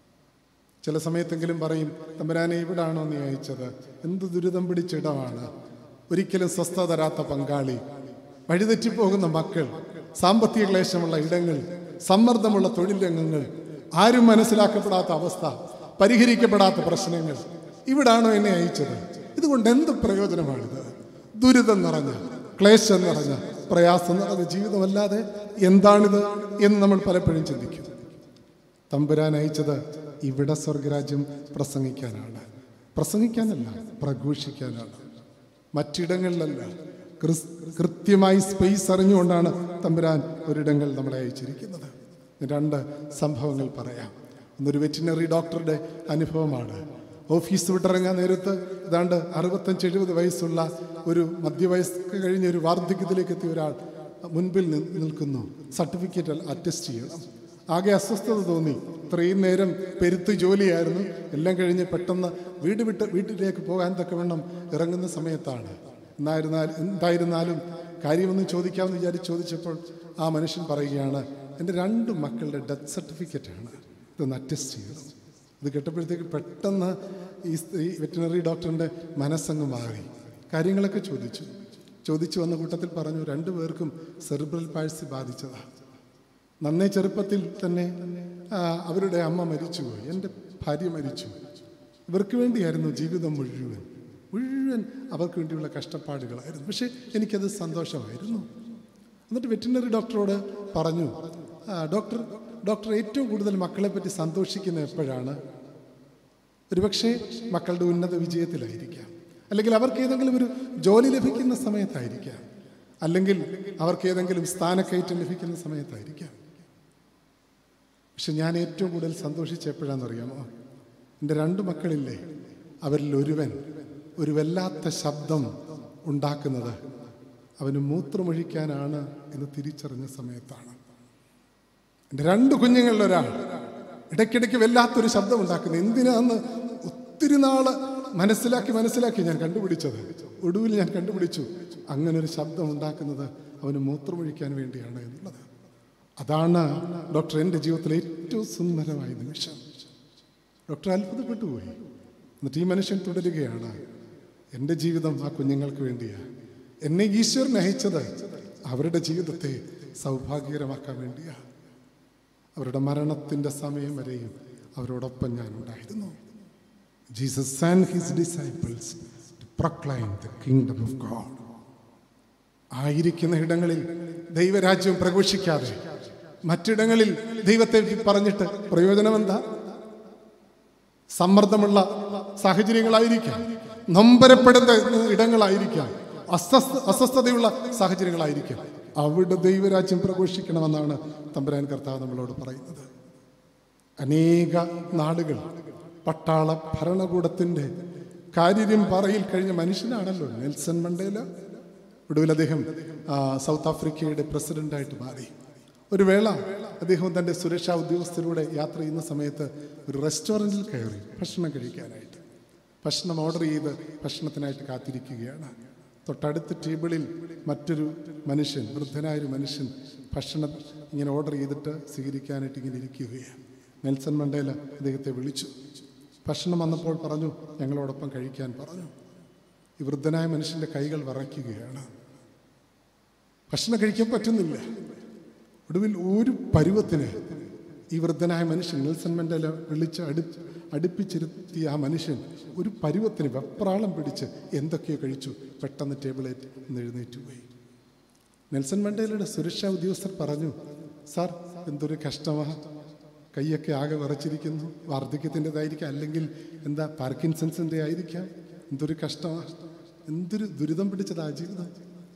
S1: ചില സമയത്തെങ്കിലും പറയും തമ്പുരാനെ ഇവിടാണോ നീ അയച്ചത് എന്ത് ദുരിതം പിടിച്ച ഇടമാണ് ഒരിക്കലും സ്വസ്ഥത തരാത്ത പങ്കാളി വഴിതെറ്റിപ്പോകുന്ന മക്കൾ സാമ്പത്തിക ക്ലേശമുള്ള ഇടങ്ങൾ സമ്മർദ്ദമുള്ള തൊഴിൽ രംഗങ്ങൾ ആരും മനസ്സിലാക്കപ്പെടാത്ത അവസ്ഥ പരിഹരിക്കപ്പെടാത്ത പ്രശ്നങ്ങൾ ഇവിടാണോ എന്നെ അയച്ചത് ഇതുകൊണ്ട് എന്ത് പ്രയോജനമാണിത് ദുരിതം നിറഞ്ഞ ക്ലേശം നിറഞ്ഞ പ്രയാസം നിറഞ്ഞ ജീവിതമല്ലാതെ എന്താണിത് എന്ന് നമ്മൾ പലപ്പോഴും ചിന്തിക്കും തമ്പുരാൻ അയച്ചത് ഇവിടെ സ്വർഗരാജ്യം പ്രസംഗിക്കാനാണ് പ്രസംഗിക്കാനല്ല പ്രഘോഷിക്കാനാണ് മറ്റിടങ്ങളിലല്ല ക്രിസ് കൃത്യമായി സ്പേസ് അറിഞ്ഞുകൊണ്ടാണ് തമ്പുരാൻ ഒരിടങ്ങൾ നമ്മളെ അയച്ചിരിക്കുന്നത് രണ്ട് സംഭവങ്ങൾ പറയാം ഒന്നൊരു വെറ്റിനറി ഡോക്ടറുടെ അനുഭവമാണ് ഓഫീസ് വിട്ടിറങ്ങാൻ നേരത്ത് ഏതാണ്ട് അറുപത്തഞ്ച് എഴുപത് വയസ്സുള്ള ഒരു മധ്യവയസ്സ് കഴിഞ്ഞ ഒരു വാർദ്ധക്യത്തിലേക്ക് എത്തിയ ഒരാൾ മുൻപിൽ നി- നിൽക്കുന്നു സർട്ടിഫിക്കറ്റ് അറ്റസ്റ്റ് ചെയ്യണം ആകെ അസ്വസ്ഥത തോന്നി ഇത്രയും നേരം പെരുത്ത് ജോലിയായിരുന്നു എല്ലാം കഴിഞ്ഞ് പെട്ടെന്ന് വീട് വിട്ട് വീട്ടിലേക്ക് പോകാൻ തക്കവണ്ണം ഇറങ്ങുന്ന സമയത്താണ് എന്നായിരുന്നാൽ എന്തായിരുന്നാലും കാര്യമൊന്നും ചോദിക്കാമെന്ന് വിചാരിച്ച് ചോദിച്ചപ്പോൾ ആ മനുഷ്യൻ പറയുകയാണ് എൻ്റെ രണ്ട് മക്കളുടെ ഡെത്ത് സർട്ടിഫിക്കറ്റാണ് ഇതൊന്ന് അറ്റസ്റ്റ് ചെയ്യണം ഇത് കേട്ടപ്പോഴത്തേക്ക് പെട്ടെന്ന് ഈ സ്ത്രീ വെറ്റിനറി ഡോക്ടറിൻ്റെ മനസ്സങ്ങ് മാറി കാര്യങ്ങളൊക്കെ ചോദിച്ചു ചോദിച്ചു വന്ന കൂട്ടത്തിൽ പറഞ്ഞു രണ്ടു പേർക്കും സെറിബ്രൽ പാഴ്സി ബാധിച്ചതാണ് നന്നേ ചെറുപ്പത്തിൽ തന്നെ ആ, അവരുടെ അമ്മ മരിച്ചുപോയി എൻ്റെ ഭാര്യ മരിച്ചു ഇവർക്ക് വേണ്ടിയായിരുന്നു ജീവിതം മുഴുവൻ മുഴുവൻ അവർക്ക് വേണ്ടിയുള്ള കഷ്ടപ്പാടുകളായിരുന്നു പക്ഷേ എനിക്കത് സന്തോഷമായിരുന്നു എന്നിട്ട് വെറ്റിനറി ഡോക്ടറോട് പറഞ്ഞു "ആ, ഡോക്ടർ ഡോക്ടർ ഏറ്റവും കൂടുതൽ മക്കളെ പറ്റി സന്തോഷിക്കുന്ന എപ്പോഴാണ് ഒരുപക്ഷെ മക്കളുടെ ഉന്നത വിജയത്തിലായിരിക്കാം അല്ലെങ്കിൽ അവർക്ക് ഏതെങ്കിലും ഒരു ജോലി ലഭിക്കുന്ന സമയത്തായിരിക്കാം അല്ലെങ്കിൽ അവർക്ക് ഏതെങ്കിലും സ്ഥാനക്കയറ്റം ലഭിക്കുന്ന സമയത്തായിരിക്കാം പക്ഷെ ഞാൻ ഏറ്റവും കൂടുതൽ സന്തോഷിച്ച എപ്പോഴാണെന്നറിയാമോ എൻ്റെ രണ്ട് മക്കളില്ലേ അവരിൽ ഒരുവൻ ഒരു വല്ലാത്ത ശബ്ദം ഉണ്ടാക്കുന്നത് അവന് മൂത്രമൊഴിക്കാനാണ് എന്ന് തിരിച്ചറിഞ്ഞ സമയത്താണ് എൻ്റെ രണ്ട് കുഞ്ഞുങ്ങളിൽ ഒരാൾ ഇടയ്ക്കിടയ്ക്ക് വല്ലാത്തൊരു ശബ്ദം ഉണ്ടാക്കുന്നത് എന്തിനാന്ന് ഒത്തിരി നാള് മനസ്സിലാക്കി മനസ്സിലാക്കി ഞാൻ കണ്ടുപിടിച്ചത് ഒടുവിൽ ഞാൻ കണ്ടുപിടിച്ചു അങ്ങനെ ഒരു ശബ്ദം ഉണ്ടാക്കുന്നത് അവന് മൂത്രമൊഴിക്കാൻ വേണ്ടിയാണ് എന്നുള്ളത് അതാണ് ഡോക്ടർ എൻ്റെ ജീവിതത്തിലെ ഏറ്റവും സുന്ദരമായ നിമിഷം ഡോക്ടർ അത്ഭുതപ്പെട്ടു പോയി എന്നിട്ട് ഈ മനുഷ്യൻ തുടരുകയാണ് എൻ്റെ ജീവിതം ആ കുഞ്ഞുങ്ങൾക്ക് വേണ്ടിയാണ് എന്നെ ഈശ്വരൻ അയച്ചത് അവരുടെ ജീവിതത്തെ സൗഭാഗ്യകരമാക്കാൻ വേണ്ടിയാണ് അവരുടെ മരണത്തിൻ്റെ സമയം വരെയും അവരോടൊപ്പം ഞാൻ ഉണ്ടായിരുന്നു Jesus and his disciples proclaim the kingdom of God ആയിരിക്കുന്ന ഇടങ്ങളിൽ ദൈവരാജ്യം പ്രഘോഷിക്കാതെ മറ്റിടങ്ങളിൽ ദൈവത്തെ പറഞ്ഞിട്ട് പ്രയോജനം എന്താ സമ്മർദ്ദമുള്ള സാഹചര്യങ്ങളായിരിക്കാം നൊമ്പരപ്പെടുന്ന ഇടങ്ങളായിരിക്കാം അസ്വസ്ഥ അസ്വസ്ഥതയുള്ള സാഹചര്യങ്ങളായിരിക്കാം അവിടെ ദൈവരാജ്യം പ്രഘോഷിക്കണമെന്നാണ് തമ്പുരാൻ കർത്താവ് നമ്മളോട് പറയുന്നത് അനേക നാളുകൾ പട്ടാള ഭരണകൂടത്തിൻ്റെ കാര്യം പറയിൽ കഴിഞ്ഞ മനുഷ്യനാണല്ലോ നെൽസൺ മണ്ടേല ഒടുവിൽ അദ്ദേഹം ആ, സൗത്ത് ആഫ്രിക്കയുടെ പ്രസിഡന്റായിട്ട് മാറി ഒരു വേള അദ്ദേഹം തൻ്റെ സുരക്ഷാ ഉദ്യോഗസ്ഥരുടെ യാത്ര ചെയ്യുന്ന സമയത്ത് ഒരു റെസ്റ്റോറൻറ്റിൽ കയറി ഭക്ഷണം കഴിക്കാനായിട്ട് ഭക്ഷണം ഓർഡർ ചെയ്ത് ഭക്ഷണത്തിനായിട്ട് കാത്തിരിക്കുകയാണ് തൊട്ടടുത്ത ടേബിളിൽ മറ്റൊരു മനുഷ്യൻ വൃദ്ധനായ ഒരു മനുഷ്യൻ ഭക്ഷണം ഇങ്ങനെ ഓർഡർ ചെയ്തിട്ട് സ്വീകരിക്കാനായിട്ട് ഇങ്ങനെ ഇരിക്കുകയാണ് നെൽസൺ മണ്ടേല അദ്ദേഹത്തെ വിളിച്ചു ഭക്ഷണം വന്നപ്പോൾ പറഞ്ഞു ഞങ്ങളോടൊപ്പം കഴിക്കാൻ പറഞ്ഞു ഈ വൃദ്ധനായ മനുഷ്യൻ്റെ കൈകൾ വിറയ്ക്കുകയാണ് ഭക്ഷണം കഴിക്കാൻ പറ്റുന്നില്ല ഒടുവിൽ ഒരു പരുവത്തിന് ഈ വൃദ്ധനായ മനുഷ്യൻ നെൽസൺ മണ്ടേല വിളിച്ച് അടു അടുപ്പിച്ചിരുത്തിയ ആ മനുഷ്യൻ ഒരു പരുവത്തിന് വെപ്രാളം പിടിച്ച് എന്തൊക്കെയോ കഴിച്ചു പെട്ടെന്ന് ടേബിളേറ്റ് എന്ന് എഴുന്നേറ്റ് പോയി നെൽസൺ മണ്ടേലയുടെ സുരക്ഷാ ഉദ്യോഗസ്ഥർ പറഞ്ഞു സാർ എന്തൊരു കഷ്ടമാ കൈയൊക്കെ ആകെ വിറച്ചിരിക്കുന്നു വാർദ്ധക്യത്തിൻ്റെതായിരിക്കാം അല്ലെങ്കിൽ എന്താ പാർക്കിൻസൺസിൻ്റെ ആയിരിക്കാം എന്തൊരു കഷ്ടമാ എന്തൊരു ദുരിതം പിടിച്ചതാ ജീവിതം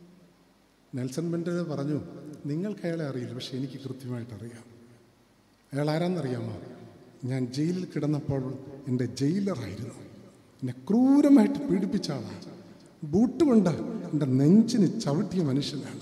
S1: നെൽസൺ മണ്ടേല പറഞ്ഞു നിങ്ങൾക്ക് അയാളെ അറിയില്ല പക്ഷെ എനിക്ക് കൃത്യമായിട്ട് അറിയാം അയാൾ ആരാന്നറിയാമോ ഞാൻ ജയിലിൽ കിടന്നപ്പോൾ എൻ്റെ ജയിലറായിരുന്നു എന്നെ ക്രൂരമായിട്ട് പീഡിപ്പിച്ച ആളാണ് ബൂട്ട് കൊണ്ട് എൻ്റെ നെഞ്ചിന് ചവിട്ടിയ മനുഷ്യനാണ്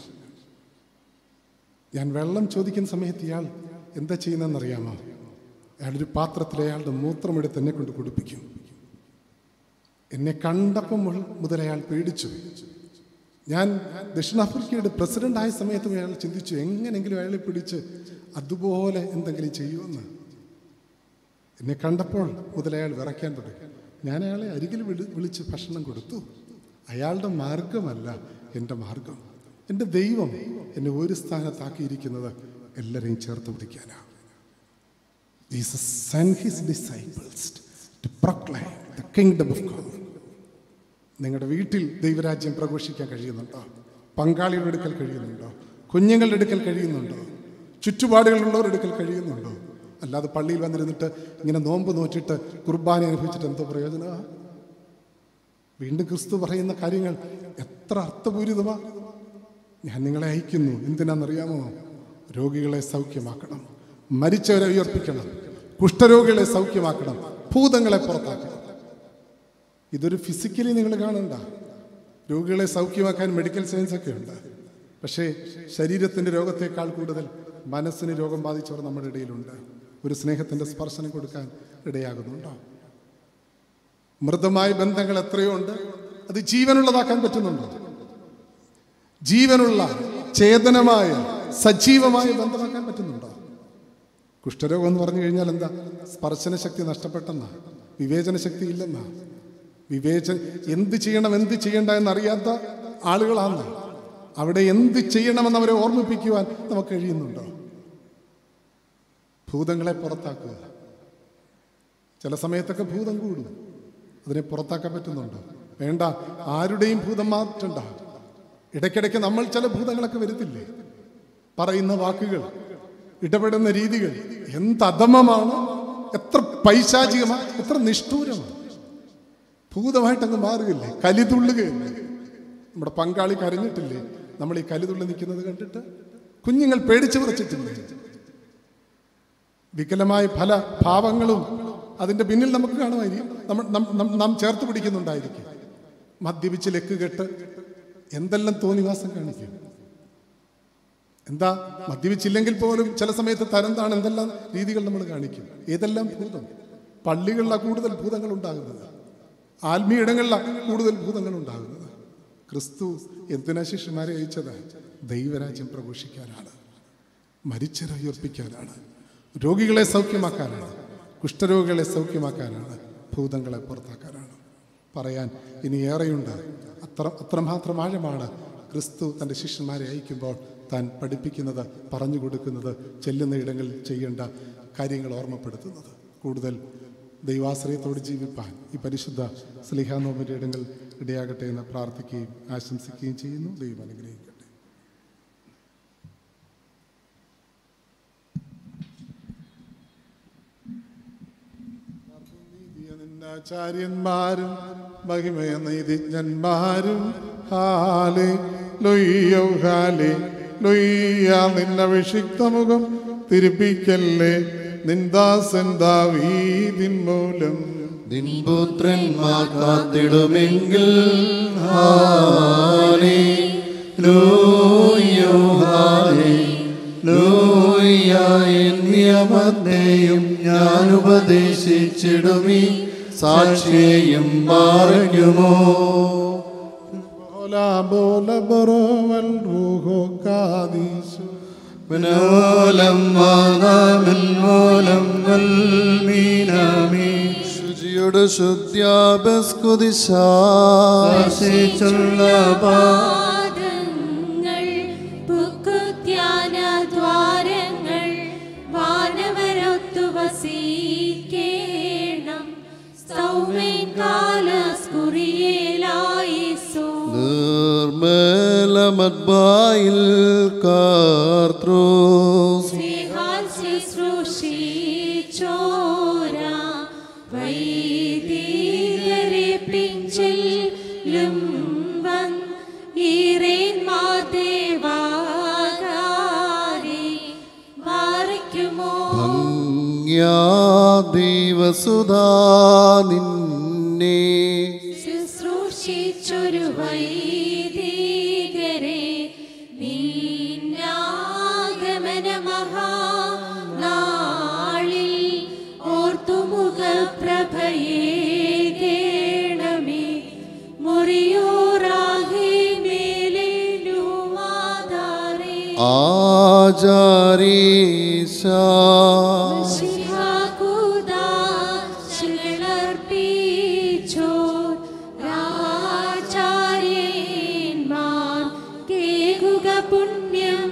S1: ഞാൻ വെള്ളം ചോദിക്കുന്ന സമയത്ത് ഇയാൾ എന്താ ചെയ്യുന്നതെന്നറിയാമോ അയാളൊരു പാത്രത്തിൽ അയാളുടെ മൂത്രമെടുത്ത് എന്നെ കൊണ്ട് കുടിപ്പിക്കും എന്നെ കണ്ടപ്പം മുതൽ- മുതൽ അയാൾ പേടിച്ചു ഞാൻ ദക്ഷിണാഫ്രിക്കയുടെ പ്രസിഡന്റ് ആയ സമയത്തും അയാൾ ചിന്തിച്ചു എങ്ങനെങ്കിലും അയാളെ പിടിച്ച് അതുപോലെ എന്തെങ്കിലും ചെയ്യുമെന്ന് എന്നെ കണ്ടപ്പോൾ മുതൽ അയാൾ വിറയ്ക്കാൻ തുടങ്ങി ഞാൻ അയാളെ അരികിൽ വിളി വിളിച്ച് ഭക്ഷണം കൊടുത്തു അയാളുടെ മാർഗമല്ല എൻ്റെ മാർഗം എൻ്റെ ദൈവം എന്നെ ഒരു സ്ഥാനത്താക്കിയിരിക്കുന്നത് എല്ലാവരെയും ചേർത്ത് പിടിക്കാനാണ് Jesus sent his disciples to proclaim the kingdom of God. നിങ്ങളുടെ വീട്ടിൽ ദൈവരാജ്യം പ്രഘോഷിക്കാൻ കഴിയുന്നുണ്ടോ പങ്കാളികളുടെ അടുക്കൽ കഴിയുന്നുണ്ടോ കുഞ്ഞുങ്ങളുടെ അടുക്കൽ കഴിയുന്നുണ്ടോ ചുറ്റുപാടുകളുള്ളവരുടെ അടുക്കൽ കഴിയുന്നുണ്ടോ അല്ലാതെ പള്ളിയിൽ വന്നിരുന്നിട്ട് ഇങ്ങനെ നോമ്പ് നോറ്റിട്ട് കുർബാന അനുഭവിച്ചിട്ട് എന്തോ പ്രയോജനമാണ് വീണ്ടും ക്രിസ്തു പറയുന്ന കാര്യങ്ങൾ എത്ര അർത്ഥപൂരിതമാ ഞാൻ നിങ്ങളെ അയക്കുന്നു എന്തിനാണെന്നറിയാമോ രോഗികളെ സൗഖ്യമാക്കണം മരിച്ചവരെ ഉയർപ്പിക്കണം കുഷ്ഠരോഗികളെ സൗഖ്യമാക്കണം ഭൂതങ്ങളെ പുറത്താക്കണം ഇതൊരു ഫിസിക്കലി നിങ്ങൾ കാണണ്ട രോഗികളെ സൗഖ്യമാക്കാൻ മെഡിക്കൽ സയൻസ് ഒക്കെ ഉണ്ട് പക്ഷേ ശരീരത്തിൻ്റെ രോഗത്തെക്കാൾ കൂടുതൽ മനസ്സിന് രോഗം ബാധിച്ചവർ നമ്മുടെ ഇടയിലുണ്ട് ഒരു സ്നേഹത്തിൻ്റെ സ്പർശനം കൊടുക്കാൻ ഇടയാകുന്നുണ്ടോ മൃതമായ ബന്ധങ്ങൾ എത്രയോ ഉണ്ട് അത് ജീവനുള്ളതാക്കാൻ പറ്റുന്നുണ്ടോ ജീവനുള്ള ചേതനമായ സജീവമായ ബന്ധമാക്കാൻ പറ്റുന്നുണ്ടോ കുഷ്ഠരോഗം എന്ന് പറഞ്ഞു കഴിഞ്ഞാൽ എന്താ സ്പർശന ശക്തി നഷ്ടപ്പെട്ടെന്നാ വിവേചന ശക്തി ഇല്ലെന്നാ വിവേചന എന്ത് ചെയ്യണം എന്ത് ചെയ്യണ്ട എന്നറിയാത്ത ആളുകളാണ് അവിടെ എന്ത് ചെയ്യണമെന്ന് അവരെ ഓർമ്മിപ്പിക്കുവാൻ നമുക്ക് കഴിയുന്നുണ്ടോ ഭൂതങ്ങളെ പുറത്താക്കുക ചില സമയത്തൊക്കെ ഭൂതം കൂടും അതിനെ പുറത്താക്കാൻ പറ്റുന്നുണ്ടോ വേണ്ട ആരുടെയും ഭൂതം മാറ്റണ്ട ഇടയ്ക്കിടയ്ക്ക് നമ്മൾ ചില ഭൂതങ്ങളൊക്കെ വരുത്തില്ലേ പറയുന്ന വാക്കുകൾ ഇടപെടുന്ന രീതികൾ എന്ത് അധമമാണ് എത്ര പൈശാചികമാണ് എത്ര നിഷ്ഠൂരമാണ് ഭൂതമായിട്ട് അങ്ങ് മാറുകയില്ലേ കലിതുള്ളുകയല്ലേ നമ്മുടെ പങ്കാളി കരഞ്ഞിട്ടില്ലേ നമ്മൾ ഈ കലിതുള്ളി നിൽക്കുന്നത് കണ്ടിട്ട് കുഞ്ഞുങ്ങൾ പേടിച്ചു വിറച്ചിട്ടില്ലേ വികലമായ പല ഭാവങ്ങളും അതിൻ്റെ പിന്നിൽ നമുക്ക് കാണുമായിരിക്കും നമ്മൾ നം- നം- നാം ചേർത്ത് പിടിക്കുന്നുണ്ടായിരിക്കും മദ്യപിച്ച് ലക്ക് കെട്ട് എന്തെല്ലാം തോന്നിവാസം കാണിക്കും എന്താ മദ്യപിച്ചില്ലെങ്കിൽ പോലും ചില സമയത്ത് തരം താണ് എന്തെല്ലാം രീതികൾ നമ്മൾ കാണിക്കും ഏതെല്ലാം ഭൂതം പള്ളികളിലാണ് കൂടുതൽ ഭൂതങ്ങൾ ഉണ്ടാകുന്നത് ആത്മീയ ഇടങ്ങളിലാണ് കൂടുതൽ ഭൂതങ്ങൾ ഉണ്ടാകുന്നത് ക്രിസ്തു എന്തിനാ ശിഷ്യന്മാരെ അയച്ചത് ദൈവരാജ്യം പ്രഘോഷിക്കാനാണ് മരിച്ചവരെ ഉയർപ്പിക്കാനാണ് രോഗികളെ സൗഖ്യമാക്കാനാണ് കുഷ്ഠരോഗികളെ സൗഖ്യമാക്കാനാണ് ഭൂതങ്ങളെ പുറത്താക്കാനാണ് പറയാൻ ഇനി ഏറെയുണ്ട് അത്ര അത്രമാത്രം ആഴമാണ് ക്രിസ്തു തൻ്റെ ശിഷ്യന്മാരെ അയക്കുമ്പോൾ താൻ പഠിപ്പിക്കുന്നത് പറഞ്ഞു കൊടുക്കുന്നത് ചെല്ലുന്ന ഇടങ്ങളിൽ ചെയ്യേണ്ട കാര്യങ്ങൾ ഓർമ്മപ്പെടുത്തുന്നത് കൂടുതൽ ദൈവാശ്രയത്തോട് ജീവിപ്പാൻ ഈ പരിശുദ്ധ സ്ലിഹാനോമിൻ്റെ ഇടങ്ങൾ ഇടയാകട്ടെ എന്ന് പ്രാർത്ഥിക്കുകയും ആശംസിക്കുകയും ചെയ്യുന്നു ദൈവം അനുഗ്രഹിക്കട്ടെ ആചാര്യന്മാരും മഹിമയ നീതിജ്ഞന്മാരും ഹാലേ ലൊയ്യോ ഹാലേ ലൊയ്യ നിന്നഭിഷിക്ത മുഖം തിരിപ്പിക്കല്ലേ നിന്ദാസൻ ദാവീതിൻ മൂലം
S2: നിൻപുത്രന്മാർ കാത്തിടുമെങ്കിൽ ഹാലേ ലൂയോ ഹാലേ ലൂയ നിയമത്തെയും ഞാൻ ഉപദേശിച്ചിടുമി സാക്ഷിയെയും പറയുമോ
S1: ബോല ബോല ബറോവൽ റൂഹോ കാദീശു
S5: മനോലം വാദാമൻ മൂലം വൽമീനാമീ
S2: ശുചിയുടെ ശുദ്ധ്യാപസ്കുതിശാ
S5: ആശിച്ചുള്ള
S3: പാദങ്ങൾ പുക്കുത്യാന ദ്വാരങ്ങൾ വാനവരൊത്തു വസീക്കേണം സൗമേൻ കാലസ്കുറിയേലായിസോ
S2: നിർമ്മലമദ്ബായിൽ കാർത്രൂസ്
S3: സ്നേഹാൽ ശുശ്രൂഷിച്ചോര വൈദികരെ പിഞ്ചിലും വൻ ഈറേന്മാർ ദേവാകാരെ മാറിക്കുമോ
S2: ഭംഗ്യാ ദൈവസുധാ നിന്നെ
S3: ശുശ്രൂഷിച്ചൊരു വൈദികരെ നിന്നാഗമന മഹാനാളിൽ ഓർത്തുമുഖ പ്രഭയേകേണമേ മുറിയോറാകെ മേലേനുമാതാരേ
S2: ആചാരീശാ
S3: ശിഹാകുദാശിളർപ്പിച്ചോർ രാചാര്യന്മാർ കേകുക പുണ്യം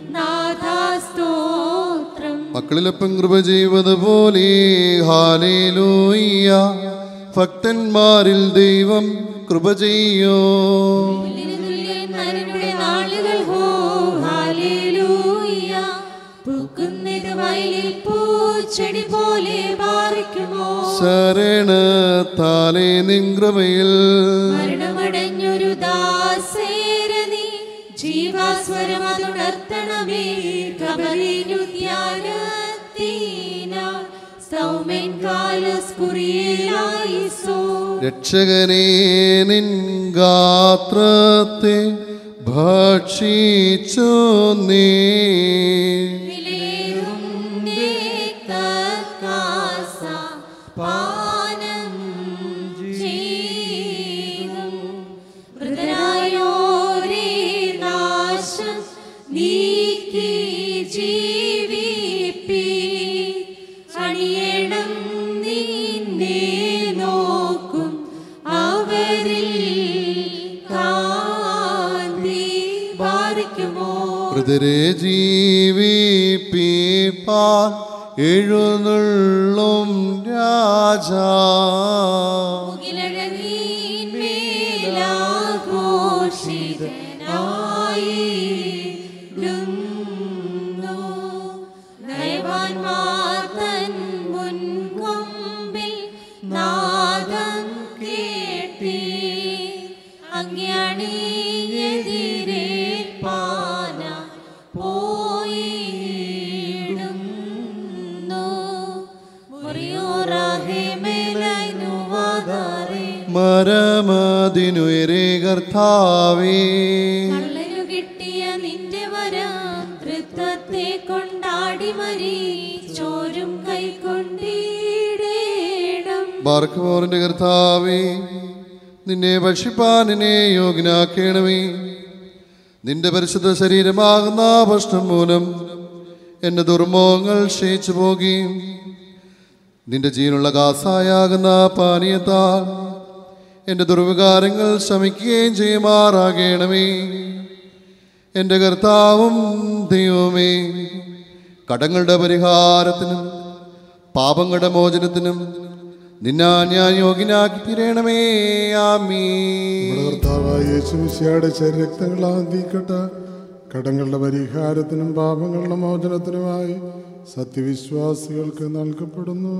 S3: നാഥാസ്തോത്രം
S2: മക്കളിലപ്പം കൃപ ചെയ്വതുപോലെ ഹാലേലൂയ്യ ഭക്തന്മാരിൽ ദൈവം കൃപ ചെയ്യോ
S3: തുല്യന്മാരുടെ നാളുകൾ ഹോ ഹാലേലൂയ പൂക്കുന്നത് വയലിൽ പൂച്ചെടി പോലെ പാറിക്കുമോ
S2: ശരണത്താലേ നിൻ കൃപയിൽ
S3: മരണമടഞ്ഞൊരു ദാസേരനി ജീവാസ്വരം അതുണർത്തണമേ കബറിനുദ്യാനത്തീന സൗമൻ കാലസ്കുറിയേലായിസോ
S2: രക്ഷകനെ നിൻ ഗാത്രത്തെ ഭക്ഷിച്ചു നീ
S3: വിലേറും നേക്തക്കാസ പാനം ചെയ്തും മൃതരായോരേ നാശം നീക്കി ജീവിപ്പി അണിയണം നിന്നെ നോക്കും അവരിൽ കാന്തി ബാധിക്കുമോ
S2: മൃതരെ ജീവിപ്പിപ്പാൻ എഴുന്നള്ളും രാജാ മരമതിനുയരേ കർത്താവേ
S3: കള്ളനു കിട്ടിയ നിന്റെ വരം തൃത്വത്തെ കൊണ്ടാടി മരി ചോരും കൈക്കൊണ്ടിടേണം
S2: ബാർക്കുമോറിന്റെ കർത്താവേ നിന്നെ ഭക്ഷിപ്പാൻ എന്നെ യോഗ്യനാക്കണമേ നിന്റെ പരിശുദ്ധ ശരീരമാകുന്ന ഭക്ഷണം മൂലം എൻ്റെ ദുർമോഹങ്ങൾ ക്ഷയിച്ചു പോകുകയും നിന്റെ ജീവനുള്ള കാസായാകുന്ന പാനീയത്താൽ എൻ്റെ ദുർവികാരങ്ങൾ ശമിക്കുകയും ചെയ്യുമാറാകണമേ എൻ്റെ കർത്താവും ദൈവമേ കടങ്ങളുടെ പരിഹാരത്തിനും പാപങ്ങളുടെ മോചനത്തിനും നിന്നാ ഞാൻ യോഗ്യനാക്കി തീരണമേ ആമീ
S1: നമ്മുടെ കർത്താവായ യേശുമിശിയുടെ ശരീരക്തങ്ങളാൽ തീക്കട്ട കടങ്ങളുടെ പരിഹാരത്തിനും പാപങ്ങളുടെ മോചനത്തിനുമായി സത്യവിശ്വാസികൾക്ക് നൽകപ്പെടുന്നു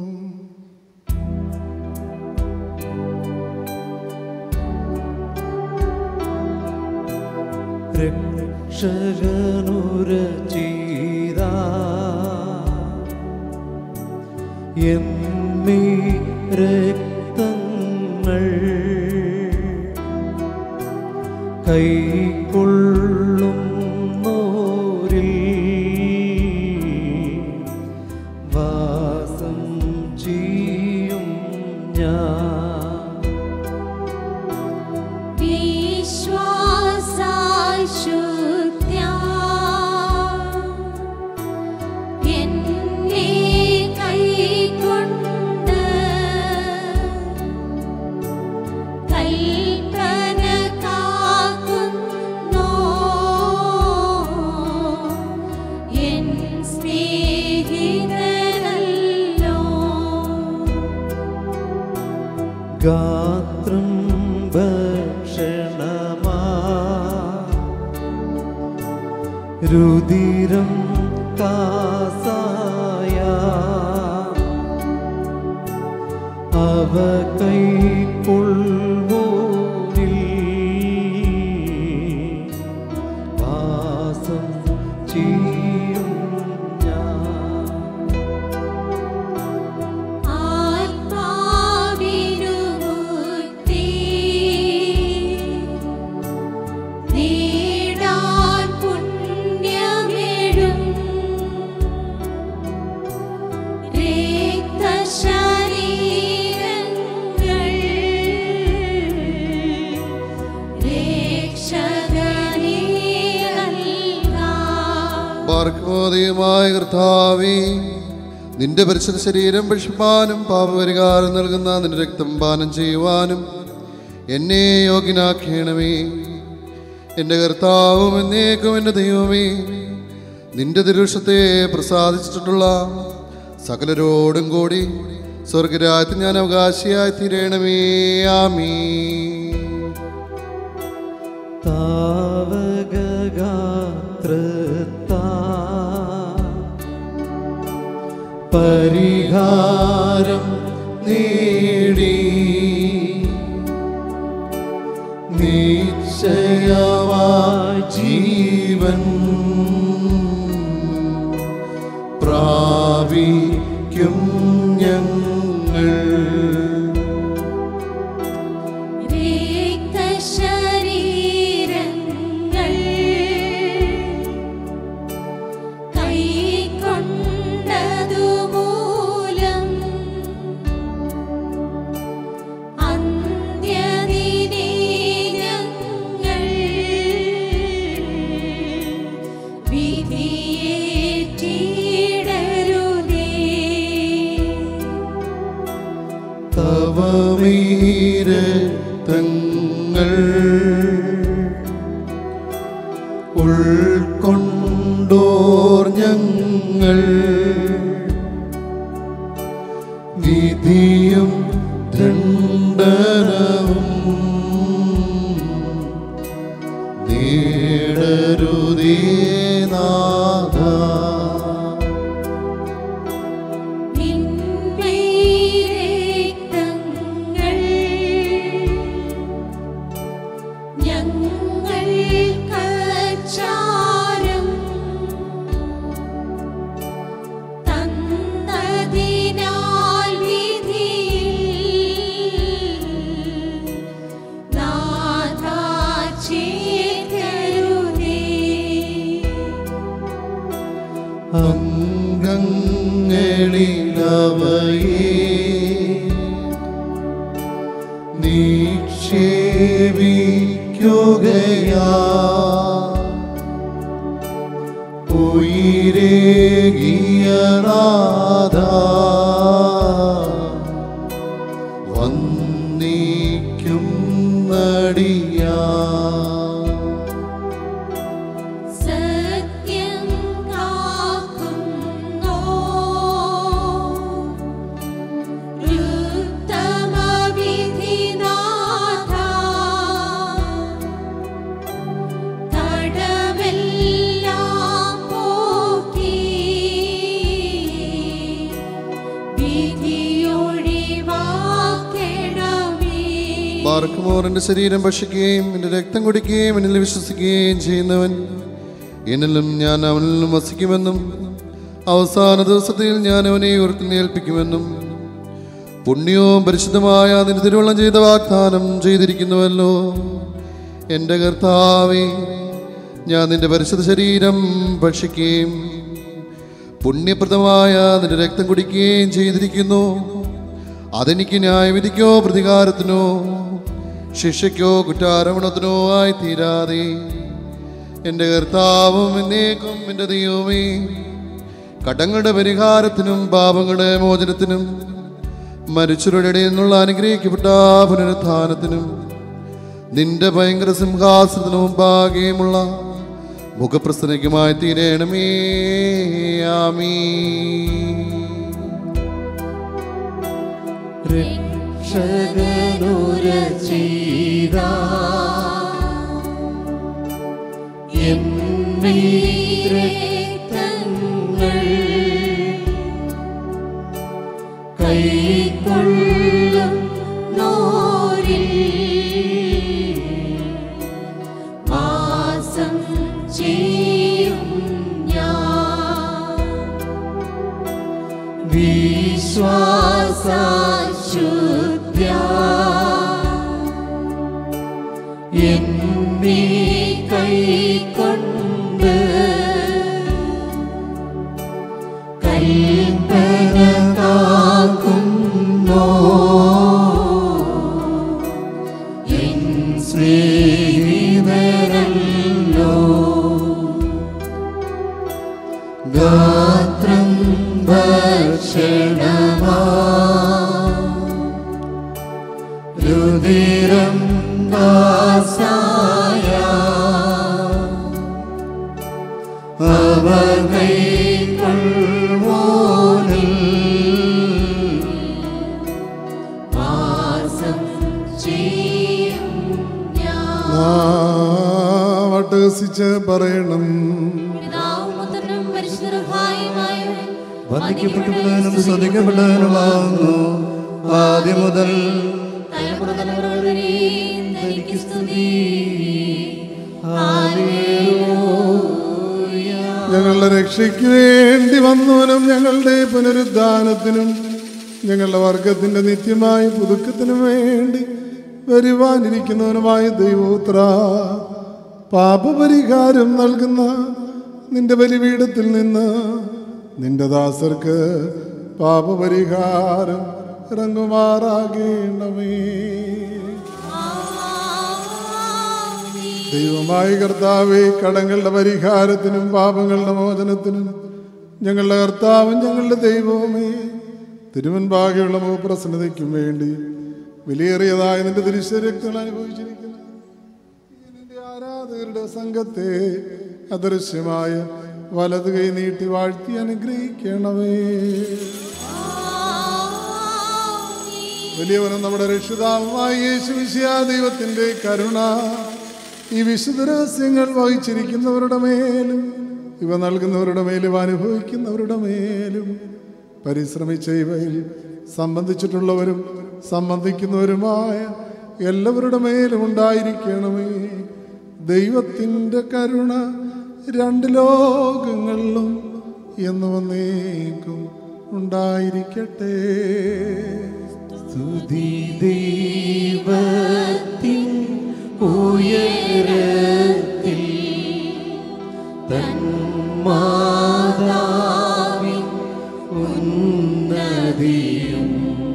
S9: രക്ഷകനുര ചെയ്ത എന്നീ രക്തങ്ങൾ കൈക്കൊള്ളും നോരിൽ വാസം ചെയ്യും ഞാൻ
S3: വിശ്വാസാശുദ്ധ്യാ എന്നെ കൈകൊണ്ട് കൽപ്പന കാക്കുന്നോ എൻ സ്നേഹിതനല്ലോ
S9: ഗാത്രം ഭക്ഷണമാ രുതിരം കാസായ അവ കൈക്കൊള്ളുവോരിൽ വാസം ചെയ്യും ഞാൻ
S3: ആത്മാവിനുമുക്തി നേടാൻ പുണ്യമിടും രക്തശരീരങ്ങൾ രക്ഷകനേ നൽകാം
S2: പാർക്കോദയമായ കർത്താവേ നിന്റെ പരിശുദ്ധ ശരീരം ഭക്ഷിപ്പാനും പാപപരിഹാരം നൽകുന്ന നിന്റെ രക്തം പാനം ചെയ്യുവാനും എന്നെ യോഗ്യനാക്കണമേ എൻ്റെ കർത്താവും എന്നേക്കും എൻ്റെ ദൈവമേ നിന്റെ തിരുഷത്തെ പ്രസാദിച്ചിട്ടുള്ള സകലരോടും കൂടി സ്വർഗരാജ്യത്തിൽ ഞാൻ അവകാശിയായി തീരണമേ ആമീ
S9: താവകഗാത്രത്താ പരിഹാരം നേടി നിശ്ചയമായി ജീവൻ പ്രാപിക്കും ഞങ്ങൾ
S3: രക്തശരീരങ്ങൾ കൈക്കൊണ്ടതുമൂലം അന്ത്യദിനേ ഞങ്ങൾ വിധിയേറ്റിടരുതേ
S2: തവമീരത്തങ്ങൾ ഉൾക്കൊണ്ടോർ ഞങ്ങൾ വിധിയും ദണ്ഡനവും നേടരുതേ നാഥ
S3: നിൻമേരക്തങ്ങൾ ഞങ്ങൾക്കച്ചാരം തന്നതിനാൽ വിധിയിൽ നാഥാ ചേർക്കരുതേ
S2: അംഗങ്ങളിലവയെ നിക്ഷേപിക്കുകയാ
S9: ഉയരേകിയ നാഥ വന്ദിക്കും നടിയാ
S3: സത്യം കാക്കുന്നോ ഉത്തമവിധിനാഥ തടമെല്ലാം പോക്കി വിധിയൊഴിവാക്കണമേ
S2: പാർക്കുമോർ എൻ്റെ ശരീരം ഭക്ഷിക്കുകയും എൻ്റെ രക്തം കുടിക്കുകയും എന്നിൽ വിശ്വസിക്കുകയും ചെയ്യുന്നവൻ എന്നിലും ഞാൻ അവനിലും വസിക്കുമെന്നും അവസാന ദിവസത്തിൽ ഞാൻ അവനെ ഉയർത്തിനേൽപ്പിക്കുമെന്നും പുണ്യവും പരിശുദ്ധമായ നിന്റെ തിരുവള്ളം ചെയ്ത വാഗ്ദാനം ചെയ്തിരിക്കുന്നുവല്ലോ എൻ്റെ കർത്താവേ ഞാൻ നിന്റെ പരിശുദ്ധ ശരീരം ഭക്ഷിക്കുകയും പുണ്യപ്രദമായ നിന്റെ രക്തം കുടിക്കുകയും ചെയ്തിരിക്കുന്നു അതെനിക്ക് ന്യായവിധിക്കോ പ്രതികാരത്തിനോ ശിക്ഷയ്ക്കോ കുറ്റാരോപണത്തിനോ ആയി തീരാതെ എൻ്റെ കർത്താവും എന്നേക്കും എൻ്റെ ദൈവമേ കടങ്ങളുടെ പരിഹാരത്തിനും പാപങ്ങളുടെ മോചനത്തിനും മരിച്ചവരുടെ ഇടയിൽ നിന്നുള്ള അനുഗ്രഹിക്കപ്പെട്ട പുനരുത്ഥാനത്തിനും നിന്റെ ഭയങ്കര സിംഹാസനത്തിനു മുമ്പാകെയുമുള്ള മുഖപ്രസനയ്ക്കുമായി തീരണമേ ആമീ
S9: രക്ഷകനുര ചെയ്ത
S3: രക്തങ്ങൾ കൈക്കൊള്ളും നോരിൽ വാസം ചെയ്യും ഞാൻ വിശ്വാസശുദ്ധ്യ എന്നീ കൈക്കൊണ്ട് കൽപ്പന കാക്കുന്നോ എൻ സ്നേഹിതരല്ലോ ഗാത്രം ഭക്ഷണമാ രുതിരം ദാസായ അവർ കൈക്കൊള്ളുവോനിൽ വാസം ചെയ്യും ഞാൻ
S1: വട്ടഹസിച്ച് പറയണം
S3: പിതാവും പുത്രനും പരിശുദ്ധരുമായുമായവൻ
S5: വന്ദിക്കപ്പെട്ടവനും സ്തുതിക്കപ്പെട്ടവനുമാകുന്നു ആദ്യം മുതൽ
S3: തലമുറ തലമുറ വരെയും തനിക്ക് സ്തുതി
S1: ഞങ്ങളുടെ രക്ഷയ്ക്ക് വേണ്ടി വന്നവനും ഞങ്ങളുടെ പുനരുദ്ധാനത്തിനും ഞങ്ങളുടെ വർഗത്തിന്റെ നിത്യമായ പുതുക്കത്തിനും വേണ്ടി വരുവാനിരിക്കുന്നവനുമായ ദൈവോത്ര പാപപരിഹാരം നൽകുന്ന നിന്റെ ബലിപീഠത്തിൽ നിന്ന് നിന്റെ ദാസർക്ക് പാപപരിഹാരം ഇറങ്ങുമാറാകേണമേ ദൈവമായ കർത്താവെ കടങ്ങളുടെ പരിഹാരത്തിനും പാപങ്ങളുടെ മോചനത്തിനും ഞങ്ങളുടെ കർത്താവും ഞങ്ങളുടെ ദൈവവുമേ തിരുവൻപാകെയുള്ള മുഖപ്രസന്നതയ്ക്കും വേണ്ടി വിലയേറിയതായ നിന്റെ തിരുശരക്തങ്ങൾ അനുഭവിച്ചിരിക്കുന്നു ഈ നിന്റെ ആരാധകരുടെ സംഘത്തെ അദൃശ്യമായ വലത് കൈ നീട്ടി വാഴ്ത്തി അനുഗ്രഹിക്കണമേ വലിയവനും നമ്മുടെ രക്ഷിതാവുമായ യേശു വിശിയ ദൈവത്തിന്റെ കരുണ ഈ വിശുദ്ധ രഹസ്യങ്ങൾ വഹിച്ചിരിക്കുന്നവരുടെ മേലും ഇവ നൽകുന്നവരുടെ മേലും അനുഭവിക്കുന്നവരുടെ മേലും പരിശ്രമിച്ച ഇവയിൽ സംബന്ധിച്ചിട്ടുള്ളവരും സംബന്ധിക്കുന്നവരുമായ എല്ലാവരുടെ മേലും ഉണ്ടായിരിക്കണമേ ദൈവത്തിൻ്റെ കരുണ രണ്ട് ലോകങ്ങളിലും എന്ന് വന്നേക്കും ഉണ്ടായിരിക്കട്ടെ
S9: സ്തുതി ദൈവത്തിൻ ഉയരത്തിൽ തന്മാതാവിൻ ഉന്നതിയും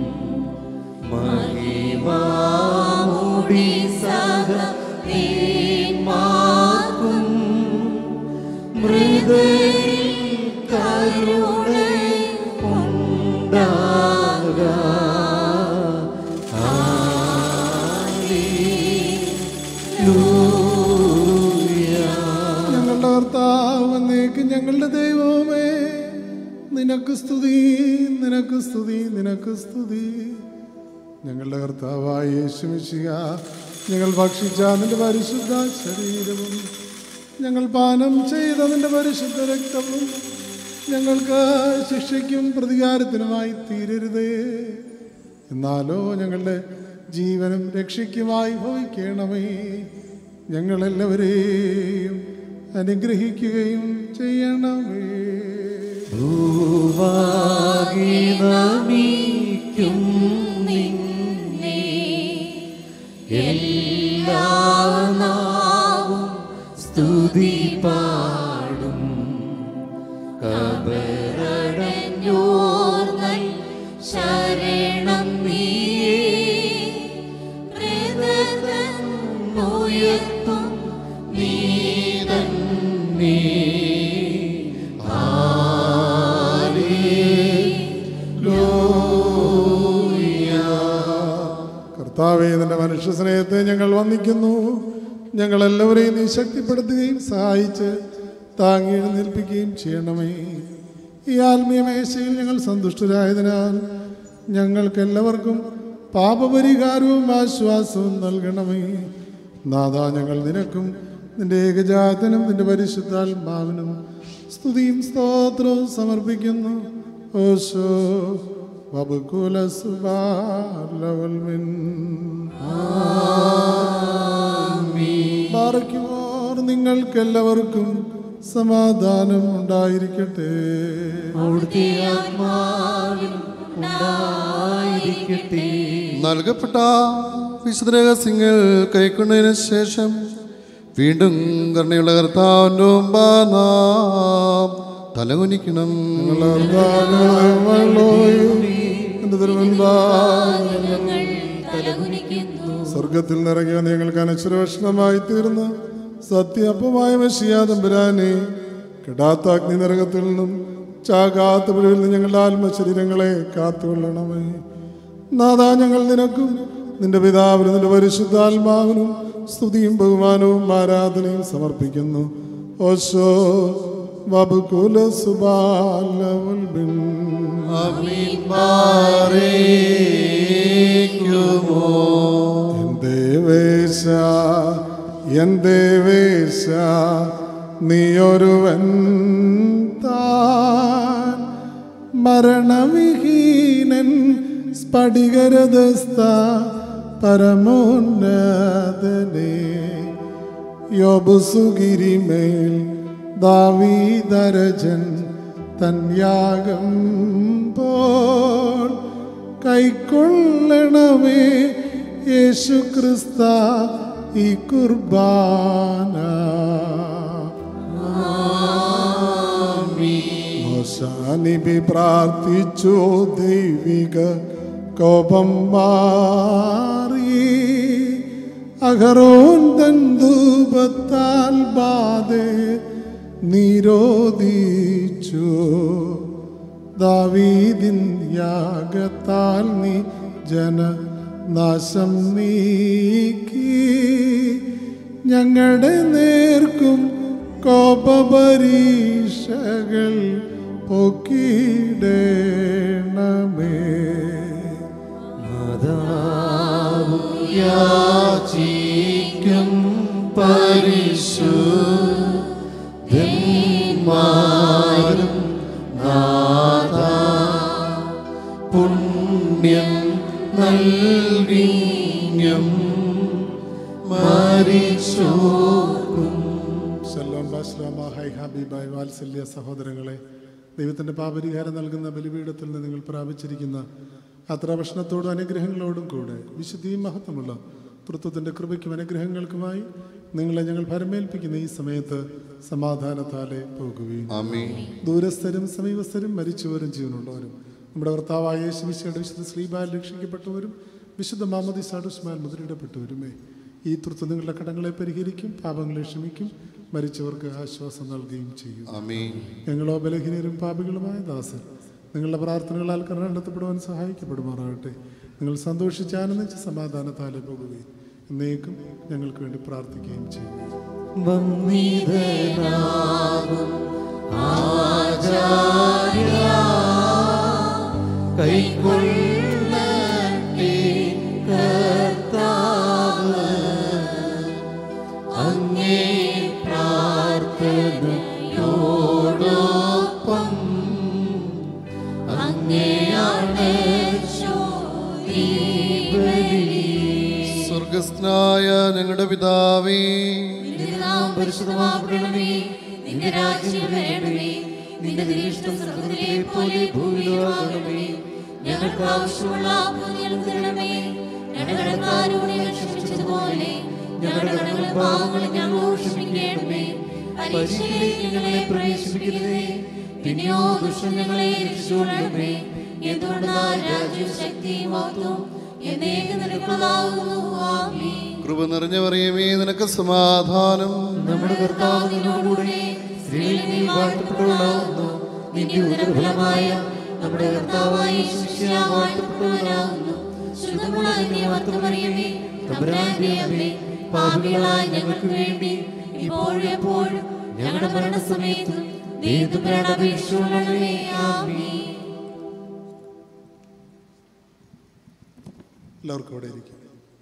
S9: മഹിമാമുടി സഹ മാക്കും മൃ
S1: ഞങ്ങളുടെ കർത്താവ് എന്നേക്ക് ഞങ്ങളുടെ ദൈവമേ നിനക്ക് സ്തുതി നിനക്ക് സ്തുതി നിനക്ക് സ്തുതി ഞങ്ങളുടെ കർത്താവായ യേശുമിശിക ഞങ്ങൾ ഭക്ഷിച്ച നിന്റെ പരിശുദ്ധ ശരീരവും ഞങ്ങൾ പാനം ചെയ്ത നിന്റെ പരിശുദ്ധ രക്തവും ഞങ്ങൾക്ക് ശിക്ഷയ്ക്കും പ്രതികാരത്തിനുമായി തീരരുതേ എന്നാലോ ഞങ്ങളുടെ ജീവനും രക്ഷയ്ക്കുമായി ഭവിക്കണമേ ഞങ്ങളെല്ലാവരെയും അനുഗ്രഹിക്കുകയും ചെയ്യണമേ
S9: ഭൂവാകി നമിക്കും നിന്നെ എല്ലാ നാവും സ്തുതി പാടും കബറടഞ്ഞോർന്നൽ ശരണം നീയേ പ്രേതമുയർത്തും നീ തന്നെ
S1: കർത്താവെ നിന്റെ മനുഷ്യ സ്നേഹത്തെ ഞങ്ങൾ വന്ദിക്കുന്നു ഞങ്ങളെല്ലാവരെയും നീ ശക്തിപ്പെടുത്തുകയും സഹായിച്ച് താങ്ങി എഴുന്നേൽപ്പിക്കുകയും ചെയ്യണമേ ഈ ആത്മീയ മേശയിൽ ഞങ്ങൾ സന്തുഷ്ടരായതിനാൽ ഞങ്ങൾക്കെല്ലാവർക്കും പാപപരിഹാരവും ആശ്വാസവും നൽകണമേ നാഥ ഞങ്ങൾ നിനക്കും നിന്റെ ഏകജാതനും നിന്റെ പരിശുദ്ധാത്മാവിനും സ്തുതിയും സ്തോത്രവും സമർപ്പിക്കുന്നു ഓശോ വബുകുല സുബാലവൽമിൻ ബാറയ്ക്കുമോർ നിങ്ങൾക്കെല്ലാവർക്കും സമാധാനം ഉണ്ടായിരിക്കട്ടെ
S9: അവിടുത്തെ ആത്മാവിൽ ഉണ്ടായിരിക്കട്ടെ
S2: നൽകപ്പെട്ട വിശുദ്ധ രഹസ്യങ്ങൾ കൈക്കൊണ്ടതിന് ശേഷം വീണ്ടും കരുണയുള്ള കർത്താവിൻ്റെ മുമ്പാ നാം തലകുനിക്കണം
S1: എന്റെ തിരുവൻപാൽ
S3: ഞങ്ങൾ തലകുനിക്കുന്നു
S1: സ്വർഗത്തിൽ നിറങ്ങിയ ഞങ്ങൾക്ക് അനശ്വരഭക്ഷണമായി തീർന്ന് സത്യപ്പമായ മഷിയാതമ്പുരാനെ കെടാത്ത അഗ്നി നരകത്തിൽ നിന്നും ചാകാത്ത പുഴയിൽ നിന്ന് ഞങ്ങളുടെ ആത്മശരീരങ്ങളെ കാത്തുകൊള്ളണമേ നാദാ ഞങ്ങൾ നിനക്കും നിന്റെ പിതാവിനും നിന്റെ പരിശുദ്ധാത്മാവിനും സ്തുതിയും ബഹുമാനവും ആരാധനയും സമർപ്പിക്കുന്നു ഓശോ വബുകുല സുബാലവൽബിൻ ദേവേശ എൻ ദേവേശ നീയൊരുവൻ താൻ മരണവിഹീനൻ സ്ഫടികരദസ്ത പരമോന്നതനെ യോബുസുഗിരിമേൽ ദാവീദരജൻ തൻ യാഗം പോൽ കൈക്കൊള്ളണമേ യേശു ക്രിസ്ത ഈ കുർബാന മോശാനിബി പ്രാർത്ഥിച്ചു ദൈവിക കോപം മാറി അഹറോൻ തൻ ധൂപത്താൽ ബാധെ നിരോധിച്ചു ദാവീദിൻ യാഗത്താൽ നീ ജന നാശം നീക്കി ഞങ്ങളുടെ നേർക്കും കോപപരീക്ഷകൾ പൊക്കിടേണമേ
S9: യാചിക്കും പരിശുദ്ധന്മാരും നാഥ പുണ്യം നൽകിഞ്ഞും മരിച്ചോർക്കും
S1: സല്ലാം ബാസ്ലാമ ഹൈ ഹബീബായ് വാത്സല്യ സഹോദരങ്ങളെ ദൈവത്തിൻ്റെ പാപരിഹാരം നൽകുന്ന ബലിപീഠത്തിൽ നിന്ന് നിങ്ങൾ പ്രാപിച്ചിരിക്കുന്ന അത്ര ഭക്ഷണത്തോടും അനുഗ്രഹങ്ങളോടും കൂടെ വിശുദ്ധിയും മഹത്വമുള്ള തൃത്വത്തിൻ്റെ കൃപയ്ക്കും അനുഗ്രഹങ്ങൾക്കുമായി നിങ്ങളെ ഞങ്ങൾ ഭരമേൽപ്പിക്കുന്ന ഈ സമയത്ത് സമാധാനത്താലെ പോകുകയും
S2: ആമീൻ
S1: ദൂരസ്ഥരും സമീപസ്ഥരും മരിച്ചവരും ജീവനുള്ളവരും നമ്മുടെ ഭർത്താവായ യേശുമിശയുടെ വിശുദ്ധ ശ്രീബാൽ രക്ഷിക്കപ്പെട്ടവരും വിശുദ്ധ മാമതി സാഡുസ്മാൽ മുദ്രയിടപ്പെട്ടവരുമേ ഈ തൃത്വം നിങ്ങളുടെ കടങ്ങളെ പരിഹരിക്കും പാപങ്ങളെ ക്ഷമിക്കും മരിച്ചവർക്ക് ആശ്വാസം നൽകുകയും ചെയ്യും
S2: ആമീൻ
S1: ഞങ്ങളോ ബലഹീനരും പാപികളുമായ ദാസർ നിങ്ങളുടെ പ്രാർത്ഥനകളാൽ കരുണപ്പെടുവാൻ സഹായിക്കപ്പെടുമാറാകട്ടെ നിങ്ങൾ സന്തോഷിച്ച് ആനന്ദിച്ച് സമാധാനത്താലെ പോകുകയും എന്നേക്കും ഞങ്ങൾക്ക് വേണ്ടി പ്രാർത്ഥിക്കുകയും ചെയ്യും
S9: വന്നിതനാകും ആചാര്യ കൈക്കൊള്ളട്ടെ കർത്താവ് അങ്ങേ പ്രാർത്ഥനയോടൊപ്പം അങ്ങയാണ്
S2: സ്വർഗസ്നായ ഞങ്ങളുടെ പിതാവേ
S3: നിന്റെ നാമം പരിശുദ്ധമാക്കണമേ നിന്റെ രാജ്യം വരണമേ നിന്റെ തിരുഷ്ടം സ്വർഗ്ഗത്തിലെ പോലെ ഭൂമിയിലാകണമേ ഞങ്ങൾക്ക് ആവശ്യമുള്ള ആഹാരം ഞങ്ങൾക്ക് തരണമേ ഞങ്ങളുടെ കടക്കാരോട് ഞങ്ങൾ ക്ഷമിച്ചതുപോലെ ഞങ്ങളുടെ കടങ്ങളും പാവങ്ങളും ഞങ്ങളോട് ക്ഷമിക്കണമേ പരീക്ഷയിലേക്ക് ഞങ്ങളെ പ്രവേശിപ്പിക്കരുതേ പിന്നെയോ ദുഷ്ടൻ ഞങ്ങളെ രക്ഷിച്ചുകൊള്ളണമേ എന്തുകൊണ്ടാൽ രാജ്യവും ശക്തിയും മഹത്വവും എന്നേക്ക് നിനക്കുള്ളതാകുന്നു ആമേൻ
S2: കൃപ നിറഞ്ഞ പറയുമേ നിനക്ക് സമാധാനം
S9: നമ്മുടെ കർത്താവ് നിന്നോടുകൂടെ സ്ത്രീകളിൽ നീ വാഴ്ത്തപ്പെട്ടവളാകുന്നു നിന്റെ ഉദരഫലമായ നമ്മുടെ കർത്താവായ ശിഷ്യ വാഴ്ത്തപ്പെട്ടവനാകുന്നു
S3: ശുദ്ധമുള്ള നിന്നെ വർത്തമറിയമേ
S9: തമ്പുരാന്റെ അമ്മേ പാപികളായ ഞങ്ങൾക്ക് വേണ്ടി
S3: ഇപ്പോഴും എപ്പോഴും ഞങ്ങളുടെ മരണസമയത്തും ദൈവത്തിനോട് അപേക്ഷിച്ചുകൊള്ളണമേ ആമേൻ
S1: എല്ലാവർക്കും അവിടെ ഇരിക്കും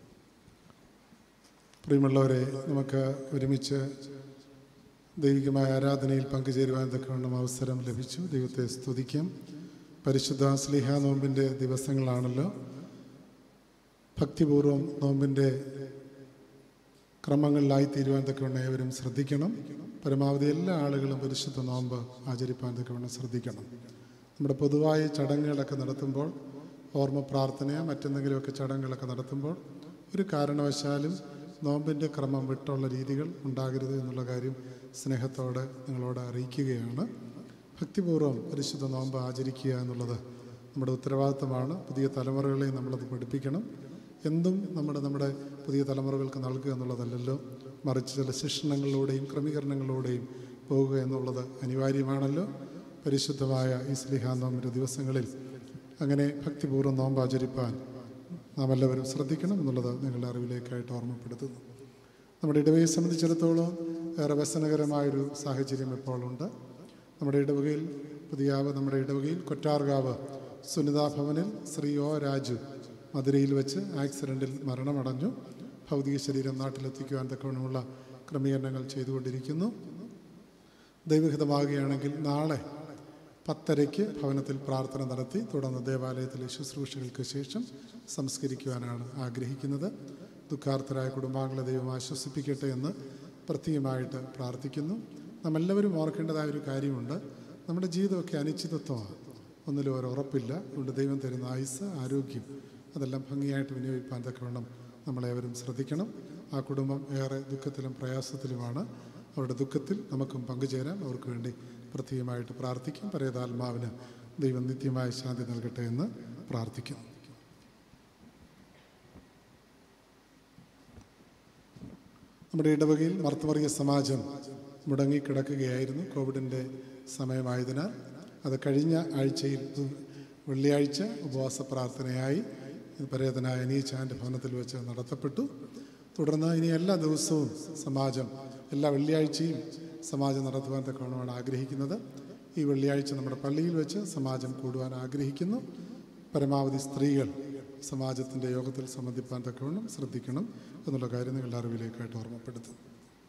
S1: പ്രിയമുള്ളവരെ നമുക്ക് ഒരുമിച്ച് ദൈവികമായ ആരാധനയിൽ പങ്കുചേരുവാൻ തക്കവണ്ണം അവസരം ലഭിച്ചു ദൈവത്തെ സ്തുതിക്കാം പരിശുദ്ധ സ്ലിഹ നോമ്പിൻ്റെ ദിവസങ്ങളാണല്ലോ ഭക്തിപൂർവം നോമ്പിൻ്റെ ക്രമങ്ങളിലായി തീരുവാൻ തക്കവണ്ണം ഏവരും ശ്രദ്ധിക്കണം പരമാവധി എല്ലാ ആളുകളും പരിശുദ്ധ നോമ്പ് ആചരിപ്പാൻ തക്കവണ്ണം ശ്രദ്ധിക്കണം നമ്മുടെ പൊതുവായ ചടങ്ങുകളൊക്കെ നടത്തുമ്പോൾ ഓർമ്മ പ്രാർത്ഥനയോ മറ്റെന്തെങ്കിലുമൊക്കെ ചടങ്ങുകളൊക്കെ നടത്തുമ്പോൾ ഒരു കാരണവശാലും നോമ്പിൻ്റെ ക്രമം വിട്ടുള്ള രീതികൾ ഉണ്ടാകരുത് എന്നുള്ള കാര്യം സ്നേഹത്തോടെ നിങ്ങളോട് അറിയിക്കുകയാണ് ഭക്തിപൂർവ്വം പരിശുദ്ധ നോമ്പ് ആചരിക്കുക എന്നുള്ളത് നമ്മുടെ ഉത്തരവാദിത്തമാണ് പുതിയ തലമുറകളെ നമ്മളത് പഠിപ്പിക്കണം എന്തും നമ്മുടെ നമ്മുടെ പുതിയ തലമുറകൾക്ക് നൽകുക എന്നുള്ളതല്ലല്ലോ മറിച്ച് ചില ശിക്ഷണങ്ങളിലൂടെയും ക്രമീകരണങ്ങളിലൂടെയും പോകുക എന്നുള്ളത് അനിവാര്യമാണല്ലോ പരിശുദ്ധമായ ഈ സ്ലിഹാ നോമ്പിൻ്റെ ദിവസങ്ങളിൽ അങ്ങനെ ഭക്തിപൂർവ്വം നോമ്പ് ആചരിപ്പാൻ നാം എല്ലാവരും ശ്രദ്ധിക്കണം എന്നുള്ളത് നിങ്ങളുടെ അറിവിലേക്കായിട്ട് ഓർമ്മപ്പെടുത്തുന്നു നമ്മുടെ ഇടവയെ സംബന്ധിച്ചിടത്തോളം ഏറെ വ്യസനകരമായൊരു സാഹചര്യം ഇപ്പോൾ ഉണ്ട് നമ്മുടെ ഇടവകയിൽ പുതിയാവ് നമ്മുടെ ഇടവകയിൽ കൊറ്റാർകാവ് സുനിതാ ഭവനിൽ ശ്രീ ഒ രാജു മധുരയിൽ വെച്ച് ആക്സിഡൻറ്റിൽ മരണമടഞ്ഞു ഭൗതിക ശരീരം നാട്ടിലെത്തിക്കുവാൻ തക്കവണ്ണമുള്ള ക്രമീകരണങ്ങൾ ചെയ്തുകൊണ്ടിരിക്കുന്നു ദൈവഹിതമാകുകയാണെങ്കിൽ നാളെ പത്തരയ്ക്ക് ഭവനത്തിൽ പ്രാർത്ഥന നടത്തി തുടർന്ന് ദേവാലയത്തിലെ ശുശ്രൂഷകൾക്ക് ശേഷം സംസ്കരിക്കുവാനാണ് ആഗ്രഹിക്കുന്നത് ദുഃഖാർത്ഥരായ കുടുംബാംഗങ്ങളെ ദൈവം ആശ്വസിപ്പിക്കട്ടെ എന്ന് പ്രത്യേകമായിട്ട് പ്രാർത്ഥിക്കുന്നു നാം എല്ലാവരും ഓർക്കേണ്ടതായ ഒരു കാര്യമുണ്ട് നമ്മുടെ ജീവിതമൊക്കെ അനിശ്ചിതത്വമാണ് ഒന്നിലും ഒരു ഉറപ്പില്ല അതുകൊണ്ട് ദൈവം തരുന്ന ആയുസ് ആരോഗ്യം അതെല്ലാം ഭംഗിയായിട്ട് വിനിയോഗിക്കാൻ തക്കവണ്ണം നമ്മളേവരും ശ്രദ്ധിക്കണം ആ കുടുംബം ഏറെ ദുഃഖത്തിലും പ്രയാസത്തിലുമാണ് അവരുടെ ദുഃഖത്തിൽ നമുക്കും പങ്കുചേരാൻ അവർക്ക് വേണ്ടി പ്രത്യേകമായിട്ട് പ്രാർത്ഥിക്കും പരേതാത്മാവിന് ദൈവം നിത്യമായ ശാന്തി നൽകട്ടെ എന്ന് പ്രാർത്ഥിക്കുന്നു നമ്മുടെ ഇടവകയിൽ മർത്തവർഗീയ സമാജം മുടങ്ങിക്കിടക്കുകയായിരുന്നു കോവിഡിൻ്റെ സമയമായതിനാൽ അത് കഴിഞ്ഞ ആഴ്ചയിൽ ഇത് വെള്ളിയാഴ്ച ഉപവാസ പ്രാർത്ഥനയായി പരേതനായ അനീച്ചാൻ്റെ ഭവനത്തിൽ വെച്ച് നടത്തപ്പെട്ടു തുടർന്ന് ഇനി എല്ലാ ദിവസവും സമാജം എല്ലാ വെള്ളിയാഴ്ചയും സമാജം നടത്തുവാൻ തക്കവണ്ണമാണ് ആഗ്രഹിക്കുന്നത് ഈ വെള്ളിയാഴ്ച നമ്മുടെ പള്ളിയിൽ വെച്ച് സമാജം കൂടുവാൻ ആഗ്രഹിക്കുന്നു പരമാവധി സ്ത്രീകൾ സമാജത്തിൻ്റെ യോഗത്തിൽ സംബന്ധിപ്പാൻ തക്കവണ്ണം ശ്രദ്ധിക്കണം എന്നുള്ള കാര്യം നിങ്ങളുടെ അറിവിലേക്കായിട്ട് ഓർമ്മപ്പെടുത്തുന്നു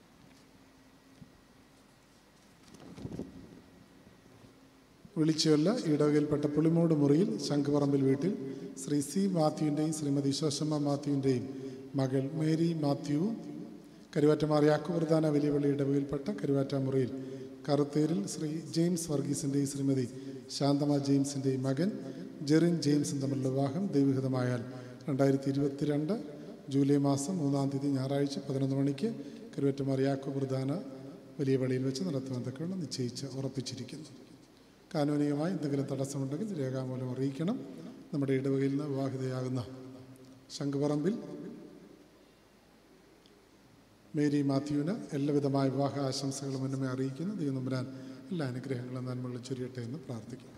S1: വിളിച്ചുവല്ല ഇടവകയിൽപ്പെട്ട പുളിമൂട് മുറിയിൽ ശംഖുപറമ്പിൽ വീട്ടിൽ ശ്രീ സി മാത്യുവിൻ്റെയും ശ്രീമതി ശോശമ്മ മാത്യുവിൻ്റെയും മകൾ മേരി മാത്യുവും കരുവാറ്റമാർ യാക്കുപ്രധാന വലിയ പള്ളി ഇടവകയിൽപ്പെട്ട കരുവാറ്റ മുറിയിൽ കറുത്തേരിൽ ശ്രീ ജെയിംസ് വർഗീസിൻ്റെയും ശ്രീമതി ശാന്തമ ജെയിംസിൻ്റെയും മകൻ ജെറിൻ ജെയിംസും തമ്മിലുള്ള വിവാഹം ദൈവഹിതമായാൽ രണ്ടായിരത്തി ഇരുപത്തിരണ്ട് ജൂലൈ മാസം മൂന്നാം തീയതി ഞായറാഴ്ച പതിനൊന്ന് മണിക്ക് കരുവാറ്റമാർ യാക്കുപ്രധാന വലിയ പള്ളിയിൽ വെച്ച് നടത്തുവാൻ തക്കവണ്ണം നിശ്ചയിച്ച് ഉറപ്പിച്ചിരിക്കുന്നു കാനൂനികമായി എന്തെങ്കിലും തടസ്സമുണ്ടെങ്കിൽ രേഖാമൂലം അറിയിക്കണം നമ്മുടെ ഇടവകയിൽ നിന്ന് വിവാഹിതയാകുന്ന ശംഖുപറമ്പിൽ മേരി മാത്യുവിന് എല്ലാവിധമായ വിവാഹ ആശംസകളും എന്നെ അറിയിക്കുന്നു ദൈവം നമ്പുരാൻ എല്ലാ അനുഗ്രഹങ്ങളും നന്മകളും ചൊരിയട്ടെ എന്ന് പ്രാർത്ഥിക്കുന്നു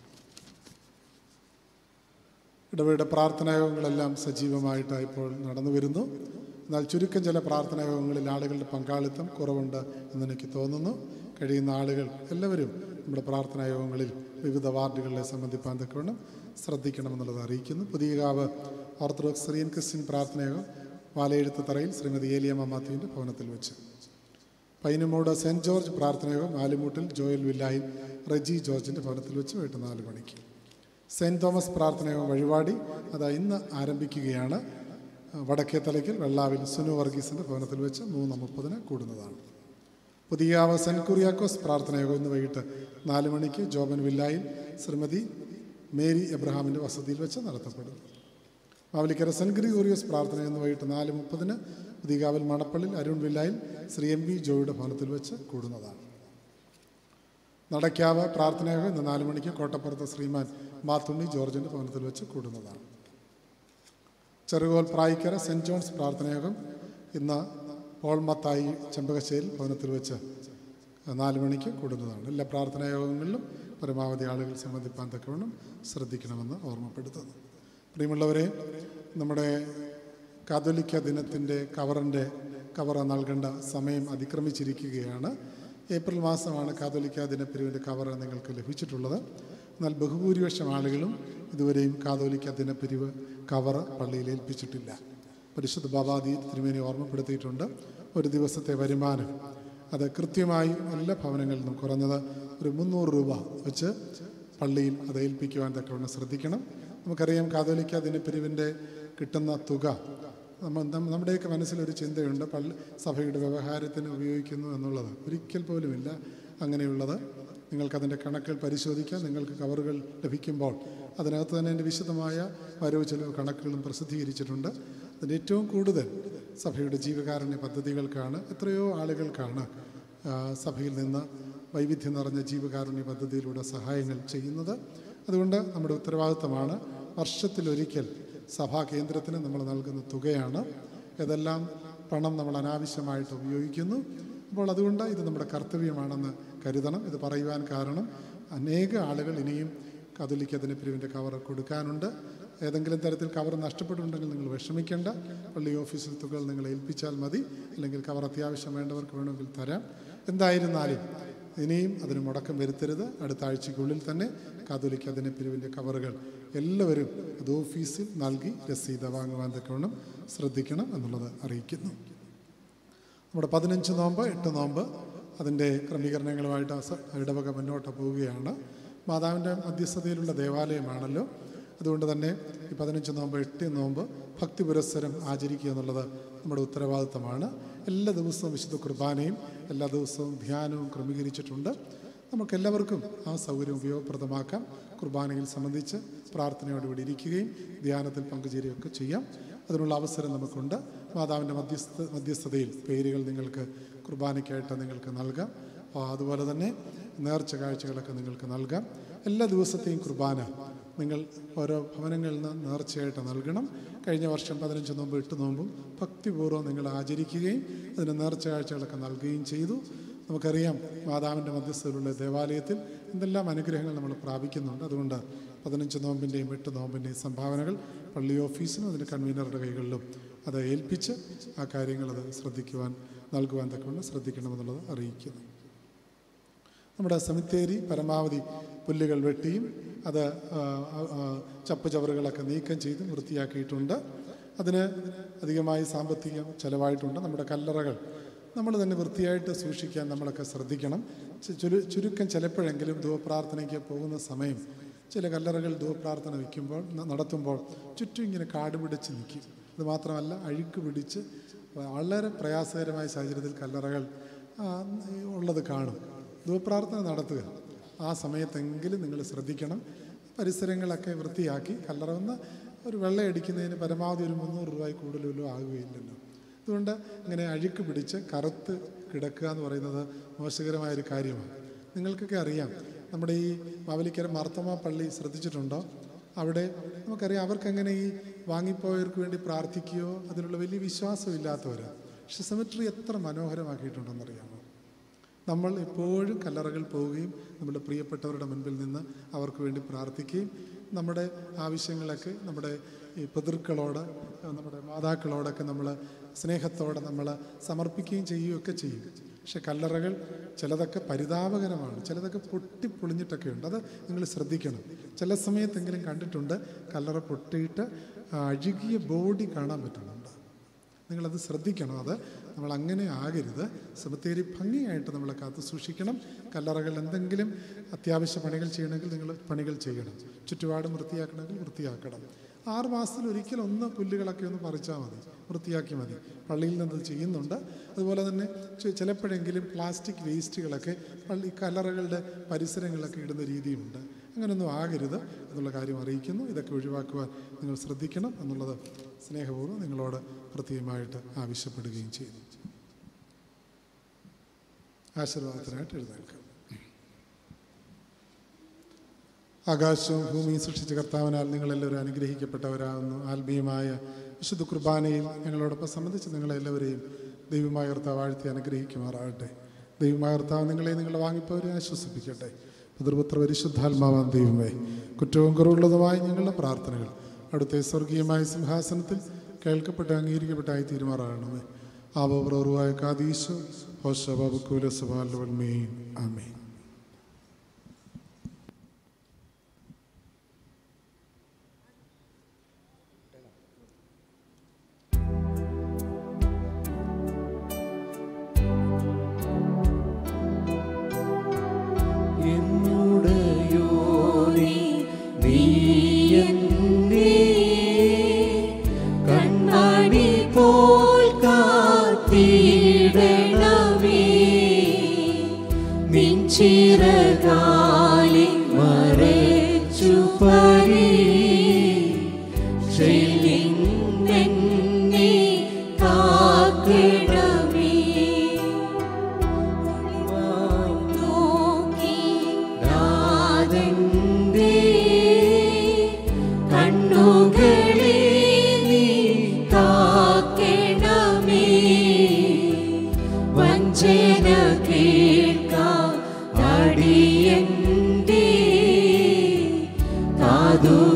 S1: ഇടവയുടെ പ്രാർത്ഥനായോഗങ്ങളെല്ലാം സജീവമായിട്ട് ഇപ്പോൾ നടന്നു വരുന്നു എന്നാൽ ചുരുക്കം ചില പ്രാർത്ഥനായോഗങ്ങളിൽ ആളുകളുടെ പങ്കാളിത്തം കുറവുണ്ട് എന്നെനിക്ക് തോന്നുന്നു കഴിയുന്ന ആളുകൾ എല്ലാവരും നമ്മുടെ പ്രാർത്ഥനായോഗങ്ങളിൽ വിവിധ വാർഡുകളിലെ സംബന്ധിപ്പാൻ തക്കവണ്ണം ശ്രദ്ധിക്കണമെന്നുള്ളത് അറിയിക്കുന്നു പുതിയകാവ് ഓർത്തഡോക്സ് സിറിയൻ ക്രിസ്ത്യൻ പ്രാർത്ഥനായോഗം വാലയെഴുത്ത് തറയിൽ ശ്രീമതി ഏലിയമ്മ മാത്യുവിൻ്റെ ഭവനത്തിൽ വെച്ച് പൈനമൂട് സെൻറ് ജോർജ് പ്രാർത്ഥനായോഗം ആലുമൂട്ടിൽ ജോയൽ വില്ലായിൽ റെജി ജോർജിൻ്റെ ഭവനത്തിൽ വെച്ച് വൈകിട്ട് നാല് മണിക്ക് സെൻറ് തോമസ് പ്രാർത്ഥനയോഗം വഴിപാടി അത് ഇന്ന് ആരംഭിക്കുകയാണ് വടക്കേ തലയ്ക്കൽ വെള്ളാവിൽ സുനു വർഗീസിൻ്റെ ഭവനത്തിൽ വെച്ച് മൂന്ന് മുപ്പതിന് കൂടുന്നതാണ് പുതിയാവ് സെൻറ് കുറിയാക്കോസ് പ്രാർത്ഥനയോഗം ഇന്ന് വൈകിട്ട് നാല് മണിക്ക് ജോബൻ വില്ലായിൽ ശ്രീമതി മേരി എബ്രഹാമിൻ്റെ വസതിയിൽ വെച്ച് നടത്തപ്പെടും മാവലിക്കര സെൻറ് ഗ്രിഗോറിയസ് പ്രാർത്ഥന ഇന്ന് വൈകിട്ട് നാല് മുപ്പതിന് പുതിയകാവിൽ മണപ്പള്ളിൽ അരുൺ വില്ലായിൽ ശ്രീ എം വി ജോയുടെ ഭവനത്തിൽ വെച്ച് കൂടുന്നതാണ് നടക്കാവ് പ്രാർത്ഥനയോഗം ഇന്ന് നാല് മണിക്ക് കോട്ടപ്പുറത്ത് ശ്രീമാൻ മാത്തുണ്ണി ജോർജിൻ്റെ ഭവനത്തിൽ വെച്ച് കൂടുന്നതാണ് ചെറുകോൽ പ്രായിക്കര സെൻറ് ജോൺസ് പ്രാർത്ഥനയോഗം ഇന്ന് പോൾ മത്തായി ചെമ്പകശ്ശേരി ഭവനത്തിൽ വെച്ച് നാല് മണിക്ക് കൂടുന്നതാണ് എല്ലാ പ്രാർത്ഥനായോഗങ്ങളിലും പരമാവധി ആളുകൾ സംബന്ധിപ്പാൻ തക്കവണ്ണം ശ്രദ്ധിക്കണമെന്ന് ഓർമ്മപ്പെടുത്തുന്നു പ്രിയമുള്ളവരെ നമ്മുടെ കാതോലിക്ക ദിനത്തിൻ്റെ കവറിൻ്റെ കവർ നൽകേണ്ട സമയം അതിക്രമിച്ചിരിക്കുകയാണ് ഏപ്രിൽ മാസമാണ് കാതോലിക്ക ദിനപ്പിരിവിൻ്റെ കവർ നിങ്ങൾക്ക് ലഭിച്ചിട്ടുള്ളത് എന്നാൽ ബഹുഭൂരിപക്ഷം ആളുകളും ഇതുവരെയും കാതോലിക്ക ദിനപ്പിരിവ് കവർ പള്ളിയിൽ ഏൽപ്പിച്ചിട്ടില്ല പരിശുദ്ധ ബാബാദി തിരുമേനി ഓർമ്മപ്പെടുത്തിയിട്ടുണ്ട് ഒരു ദിവസത്തെ വരുമാനം അത് കൃത്യമായും എല്ലാ ഭവനങ്ങളിൽ നിന്നും കുറഞ്ഞത് ഒരു മുന്നൂറ് രൂപ വെച്ച് പള്ളിയിൽ അത് ഏൽപ്പിക്കുവാൻ തക്കവണ്ണം ശ്രദ്ധിക്കണം നമുക്കറിയാം കാതോലിക്ക ദിനപ്പിരിവിൻ്റെ കിട്ടുന്ന തുക നമ്മ- നമ്മ- നമ്മുടെയൊക്കെ മനസ്സിലൊരു ചിന്തയുണ്ട് പള്ളി സഭയുടെ വ്യവഹാരത്തിന് ഉപയോഗിക്കുന്നു എന്നുള്ളത് ഒരിക്കൽ പോലുമില്ല അങ്ങനെയുള്ളത് നിങ്ങൾക്കതിൻ്റെ കണക്കുകൾ പരിശോധിക്കാം നിങ്ങൾക്ക് കവറുകൾ ലഭിക്കുമ്പോൾ അതിനകത്ത് തന്നെ എൻ്റെ വിശദമായ വരവ് ചെലവ് കണക്കുകളും പ്രസിദ്ധീകരിച്ചിട്ടുണ്ട് അതിൻ്റെ ഏറ്റവും കൂടുതൽ സഭയുടെ ജീവകാരുണ്യ പദ്ധതികൾക്കാണ് എത്രയോ ആളുകൾക്കാണ് ആ, സഭയിൽ നിന്ന് വൈവിധ്യം നിറഞ്ഞ ജീവകാരുണ്യ പദ്ധതിയിലൂടെ സഹായങ്ങൾ ചെയ്യുന്നത് അതുകൊണ്ട് നമ്മുടെ ഉത്തരവാദിത്തമാണ് വർഷത്തിലൊരിക്കൽ സഭാ കേന്ദ്രത്തിന് നമ്മൾ നൽകുന്ന തുകയാണ് ഇതെല്ലാം പണം നമ്മൾ അനാവശ്യമായിട്ട് ഉപയോഗിക്കുന്നു അപ്പോൾ അതുകൊണ്ട് ഇത് നമ്മുടെ കർത്തവ്യമാണെന്ന് കരുതണം ഇത് പറയുവാൻ കാരണം അനേക ആളുകൾ ഇനിയും കതോലിക്ക ദിനപ്പിരിവിൻ്റെ കവർ കൊടുക്കാനുണ്ട് ഏതെങ്കിലും തരത്തിൽ കവർ നഷ്ടപ്പെട്ടിട്ടുണ്ടെങ്കിൽ നിങ്ങൾ വിഷമിക്കേണ്ട പള്ളി ഓഫീസിൽ തുകകൾ നിങ്ങൾ ഏൽപ്പിച്ചാൽ മതി അല്ലെങ്കിൽ കവർ അത്യാവശ്യം വേണ്ടവർക്ക് വേണമെങ്കിൽ തരാം എന്തായിരുന്നാലും ഇനിയും അതിന് മുടക്കം വരുത്തരുത് അടുത്ത ആഴ്ചയ്ക്കുള്ളിൽ തന്നെ കാതോലിക്ക ദിനപ്പിരിവിൻ്റെ കവറുകൾ എല്ലാവരും അത് ഓഫീസിൽ നൽകി രസീത് വാങ്ങുവാൻ തക്കവണ്ണം ശ്രദ്ധിക്കണം എന്നുള്ളത് അറിയിക്കുന്നു നമ്മുടെ പതിനഞ്ച് നോമ്പ് എട്ട് നോമ്പ് അതിൻ്റെ ക്രമീകരണങ്ങളുമായിട്ട് അസ- ഇടവക മുന്നോട്ട് പോവുകയാണ് മാതാവിൻ്റെ മധ്യസ്ഥതയിലുള്ള ദേവാലയമാണല്ലോ അതുകൊണ്ട് തന്നെ ഈ പതിനഞ്ച് നോമ്പ് എട്ട് നോമ്പ് ഭക്തി പുരസ്സരം ആചരിക്കുക എന്നുള്ളത് നമ്മുടെ ഉത്തരവാദിത്തമാണ് എല്ലാ ദിവസവും വിശുദ്ധ കുർബാനയും എല്ലാ ദിവസവും ധ്യാനവും ക്രമീകരിച്ചിട്ടുണ്ട് നമുക്കെല്ലാവർക്കും ആ സൗകര്യം ഉപയോഗപ്രദമാക്കാം കുർബാനയിൽ സംബന്ധിച്ച് പ്രാർത്ഥനയോടുകൂടി ഇരിക്കുകയും ധ്യാനത്തിൽ പങ്കുചേരുകയൊക്കെ ചെയ്യാം അതിനുള്ള അവസരം നമുക്കുണ്ട് മാതാവിൻ്റെ മധ്യസ്ഥ മധ്യസ്ഥതയിൽ പേരുകൾ നിങ്ങൾക്ക് കുർബാനയ്ക്കായിട്ട് നിങ്ങൾക്ക് നൽകാം ആ, അതുപോലെ തന്നെ നേർച്ച കാഴ്ചകളൊക്കെ നിങ്ങൾക്ക് നൽകാം എല്ലാ ദിവസത്തെയും കുർബാന നിങ്ങൾ ഓരോ ഭവനങ്ങളിൽ നിന്ന് നേർച്ചയായിട്ട് നൽകണം കഴിഞ്ഞ വർഷം പതിനഞ്ച് നോമ്പ് എട്ട് നോമ്പും ഭക്തിപൂർവ്വം നിങ്ങൾ ആചരിക്കുകയും അതിന് നേർച്ച കാഴ്ചകളൊക്കെ നൽകുകയും ചെയ്തു നമുക്കറിയാം മാതാവിൻ്റെ മധ്യസ്ഥയിലുള്ള ദേവാലയത്തിൽ എന്തെല്ലാം അനുഗ്രഹങ്ങൾ നമ്മൾ പ്രാപിക്കുന്നുണ്ട് അതുകൊണ്ട് പതിനഞ്ച് നോമ്പിൻ്റെയും എട്ട് നോമ്പിൻ്റെയും സംഭാവനകൾ പള്ളി ഓഫീസിനും അതിൻ്റെ കൺവീനറുടെ കൈകളിലും അത് ഏൽപ്പിച്ച് ആ കാര്യങ്ങൾ അത് ശ്രദ്ധിക്കുവാൻ നൽകുവാൻ തക്കവണ്ണം ശ്രദ്ധിക്കണമെന്നുള്ളത് അറിയിക്കുന്നു നമ്മുടെ സെമിത്തേരി പരമാവധി പുല്ലുകൾ വെട്ടിയും അത് ആ, ആ, ആ, ചപ്പ് ചവറുകളൊക്കെ നീക്കം ചെയ്ത് വൃത്തിയാക്കിയിട്ടുണ്ട് അതിന് അധികമായി സാമ്പത്തികം ചിലവായിട്ടുണ്ട് നമ്മുടെ കല്ലറകൾ നമ്മൾ തന്നെ വൃത്തിയായിട്ട് സൂക്ഷിക്കാൻ നമ്മളൊക്കെ ശ്രദ്ധിക്കണം ചു- ചുരു- ചുരുക്കം ചിലപ്പോഴെങ്കിലും ധൂപ്രാർത്ഥനയ്ക്ക് പോകുന്ന സമയം ചില കല്ലറകൾ ധൂപ്രാർത്ഥന വയ്ക്കുമ്പോൾ ന- നടത്തുമ്പോൾ ചുറ്റും ഇങ്ങനെ കാട് പിടിച്ച് നിൽക്കും അത് മാത്രമല്ല അഴുക്ക് പിടിച്ച് വളരെ പ്രയാസകരമായ സാഹചര്യത്തിൽ കല്ലറകൾ ആ, ഉള്ളത് കാണും ധൂപ്രാർത്ഥന നടത്തുക ആ സമയത്തെങ്കിലും നിങ്ങൾ ശ്രദ്ധിക്കണം പരിസരങ്ങളൊക്കെ വൃത്തിയാക്കി കല്ലറവന്ന് ഒരു വെള്ളയടിക്കുന്നതിന് പരമാവധി ഒരു മുന്നൂറ് രൂപയിൽ കൂടുതലോ ആകുകയില്ലല്ലോ അതുകൊണ്ട് ഇങ്ങനെ അഴുക്ക് പിടിച്ച് കറുത്ത് കിടക്കുക എന്ന് പറയുന്നത് മോശകരമായൊരു കാര്യമാണ് നിങ്ങൾക്കൊക്കെ അറിയാം നമ്മുടെ ഈ മാവലിക്കര മാർത്തമ പള്ളി ശ്രദ്ധിച്ചിട്ടുണ്ടോ അവിടെ നമുക്കറിയാം അവർക്കങ്ങനെ ഈ വാങ്ങിപ്പോയവർക്ക് വേണ്ടി പ്രാർത്ഥിക്കുകയോ അതിനുള്ള വലിയ വിശ്വാസമില്ലാത്തവരാണ് പക്ഷെ സെമിട്രി എത്ര മനോഹരമാക്കിയിട്ടുണ്ടെന്നറിയാമോ നമ്മൾ എപ്പോഴും കല്ലറകൾ പോവുകയും നമ്മുടെ പ്രിയപ്പെട്ടവരുടെ മുൻപിൽ നിന്ന് അവർക്ക് വേണ്ടി പ്രാർത്ഥിക്കുകയും നമ്മുടെ ആവശ്യങ്ങളൊക്കെ നമ്മുടെ ഈ പിതൃക്കളോട് നമ്മുടെ മാതാക്കളോടൊക്കെ നമ്മൾ സ്നേഹത്തോടെ നമ്മൾ സമർപ്പിക്കുകയും ചെയ്യുകയൊക്കെ ചെയ്യും പക്ഷെ കല്ലറകൾ ചിലതൊക്കെ പരിതാപകരമാണ് ചിലതൊക്കെ പൊട്ടിപ്പൊളിഞ്ഞിട്ടൊക്കെ ഉണ്ട് അത് നിങ്ങൾ ശ്രദ്ധിക്കണം ചില സമയത്തെങ്കിലും കണ്ടിട്ടുണ്ട് കല്ലറ പൊട്ടിയിട്ട് ആ അഴുകിയ ബോഡി കാണാൻ പറ്റുന്നുണ്ട് നിങ്ങളത് ശ്രദ്ധിക്കണം അത് നമ്മൾ അങ്ങനെ ആകരുത് സെമിത്തേരി ഭംഗിയായിട്ട് നമ്മൾ കാത്തു സൂക്ഷിക്കണം കല്ലറകൾ എന്തെങ്കിലും അത്യാവശ്യ പണികൾ ചെയ്യണമെങ്കിൽ നിങ്ങൾ പണികൾ ചെയ്യണം ചുറ്റുപാടും വൃത്തിയാക്കണമെങ്കിൽ വൃത്തിയാക്കണം ആറ് മാസത്തിൽ ഒരിക്കൽ ഒന്ന് പുല്ലുകളൊക്കെ ഒന്ന് പറിച്ചാൽ മതി വൃത്തിയാക്കി മതി പള്ളിയിൽ നിന്ന് അത് ചെയ്യുന്നുണ്ട് അതുപോലെ തന്നെ ചി- ചിലപ്പോഴെങ്കിലും പ്ലാസ്റ്റിക് വേസ്റ്റുകളൊക്കെ പള്ളി കല്ലറകളുടെ പരിസരങ്ങളിലൊക്കെ ഇടുന്ന രീതിയുമുണ്ട് അങ്ങനെയൊന്നും ആകരുത് എന്നുള്ള കാര്യം അറിയിക്കുന്നു ഇതൊക്കെ ഒഴിവാക്കുവാൻ നിങ്ങൾ ശ്രദ്ധിക്കണം എന്നുള്ളത് സ്നേഹപൂർവ്വം നിങ്ങളോട് പ്രത്യേകമായിട്ട് ആവശ്യപ്പെടുകയും ചെയ്യുന്നു ആശീർവാദത്തിനായിട്ട് എഴുന്നേൽക്കാം ആകാശവും ഭൂമിയും സൃഷ്ടിച്ച കർത്താവിനാൽ നിങ്ങളെല്ലാവരും അനുഗ്രഹിക്കപ്പെട്ടവരാകുന്നു ആത്മീയമായ വിശുദ്ധ കുർബാനയിൽ ഞങ്ങളോടൊപ്പം സംബന്ധിച്ച് നിങ്ങളെല്ലാവരെയും ദൈവമായ കർത്താവ് വാഴ്ത്തി അനുഗ്രഹിക്കുമാറാകട്ടെ ദൈവമായ കർത്താവ് നിങ്ങളെ നിങ്ങളെ വാങ്ങിപ്പവരെ ആശ്വസിപ്പിക്കട്ടെ പിതൃപുത്ര പരിശുദ്ധാത്മാവാൻ ദൈവമേ കുറ്റവും കുറവുള്ളതുമായ ഞങ്ങളുടെ പ്രാർത്ഥനകൾ അവിടുത്തെ സ്വർഗീയമായ സിംഹാസനത്തിൽ കേൾക്കപ്പെട്ട് അംഗീകരിക്കപ്പെട്ടായി തീരുമാറാകണമേ ആബോപ്രവറുവായ കാതീശോ ഹോഷബാബുക്കൂല സഭാൽമീൻ ആമേൻ
S9: എന്നുടയോനേ നീ എന്നേ കൺമണി പോൽ കാത്തിടണമേ നിൻ ചിറകാലി മറച്ചു പരി നിന്നെ കാക്കണമേ നോക്കി നാഥന്റെ കണ്ണുകളെ നീ കാക്കണമേ വഞ്ചന കേൾക്കാം അടിയന്റെ കാതു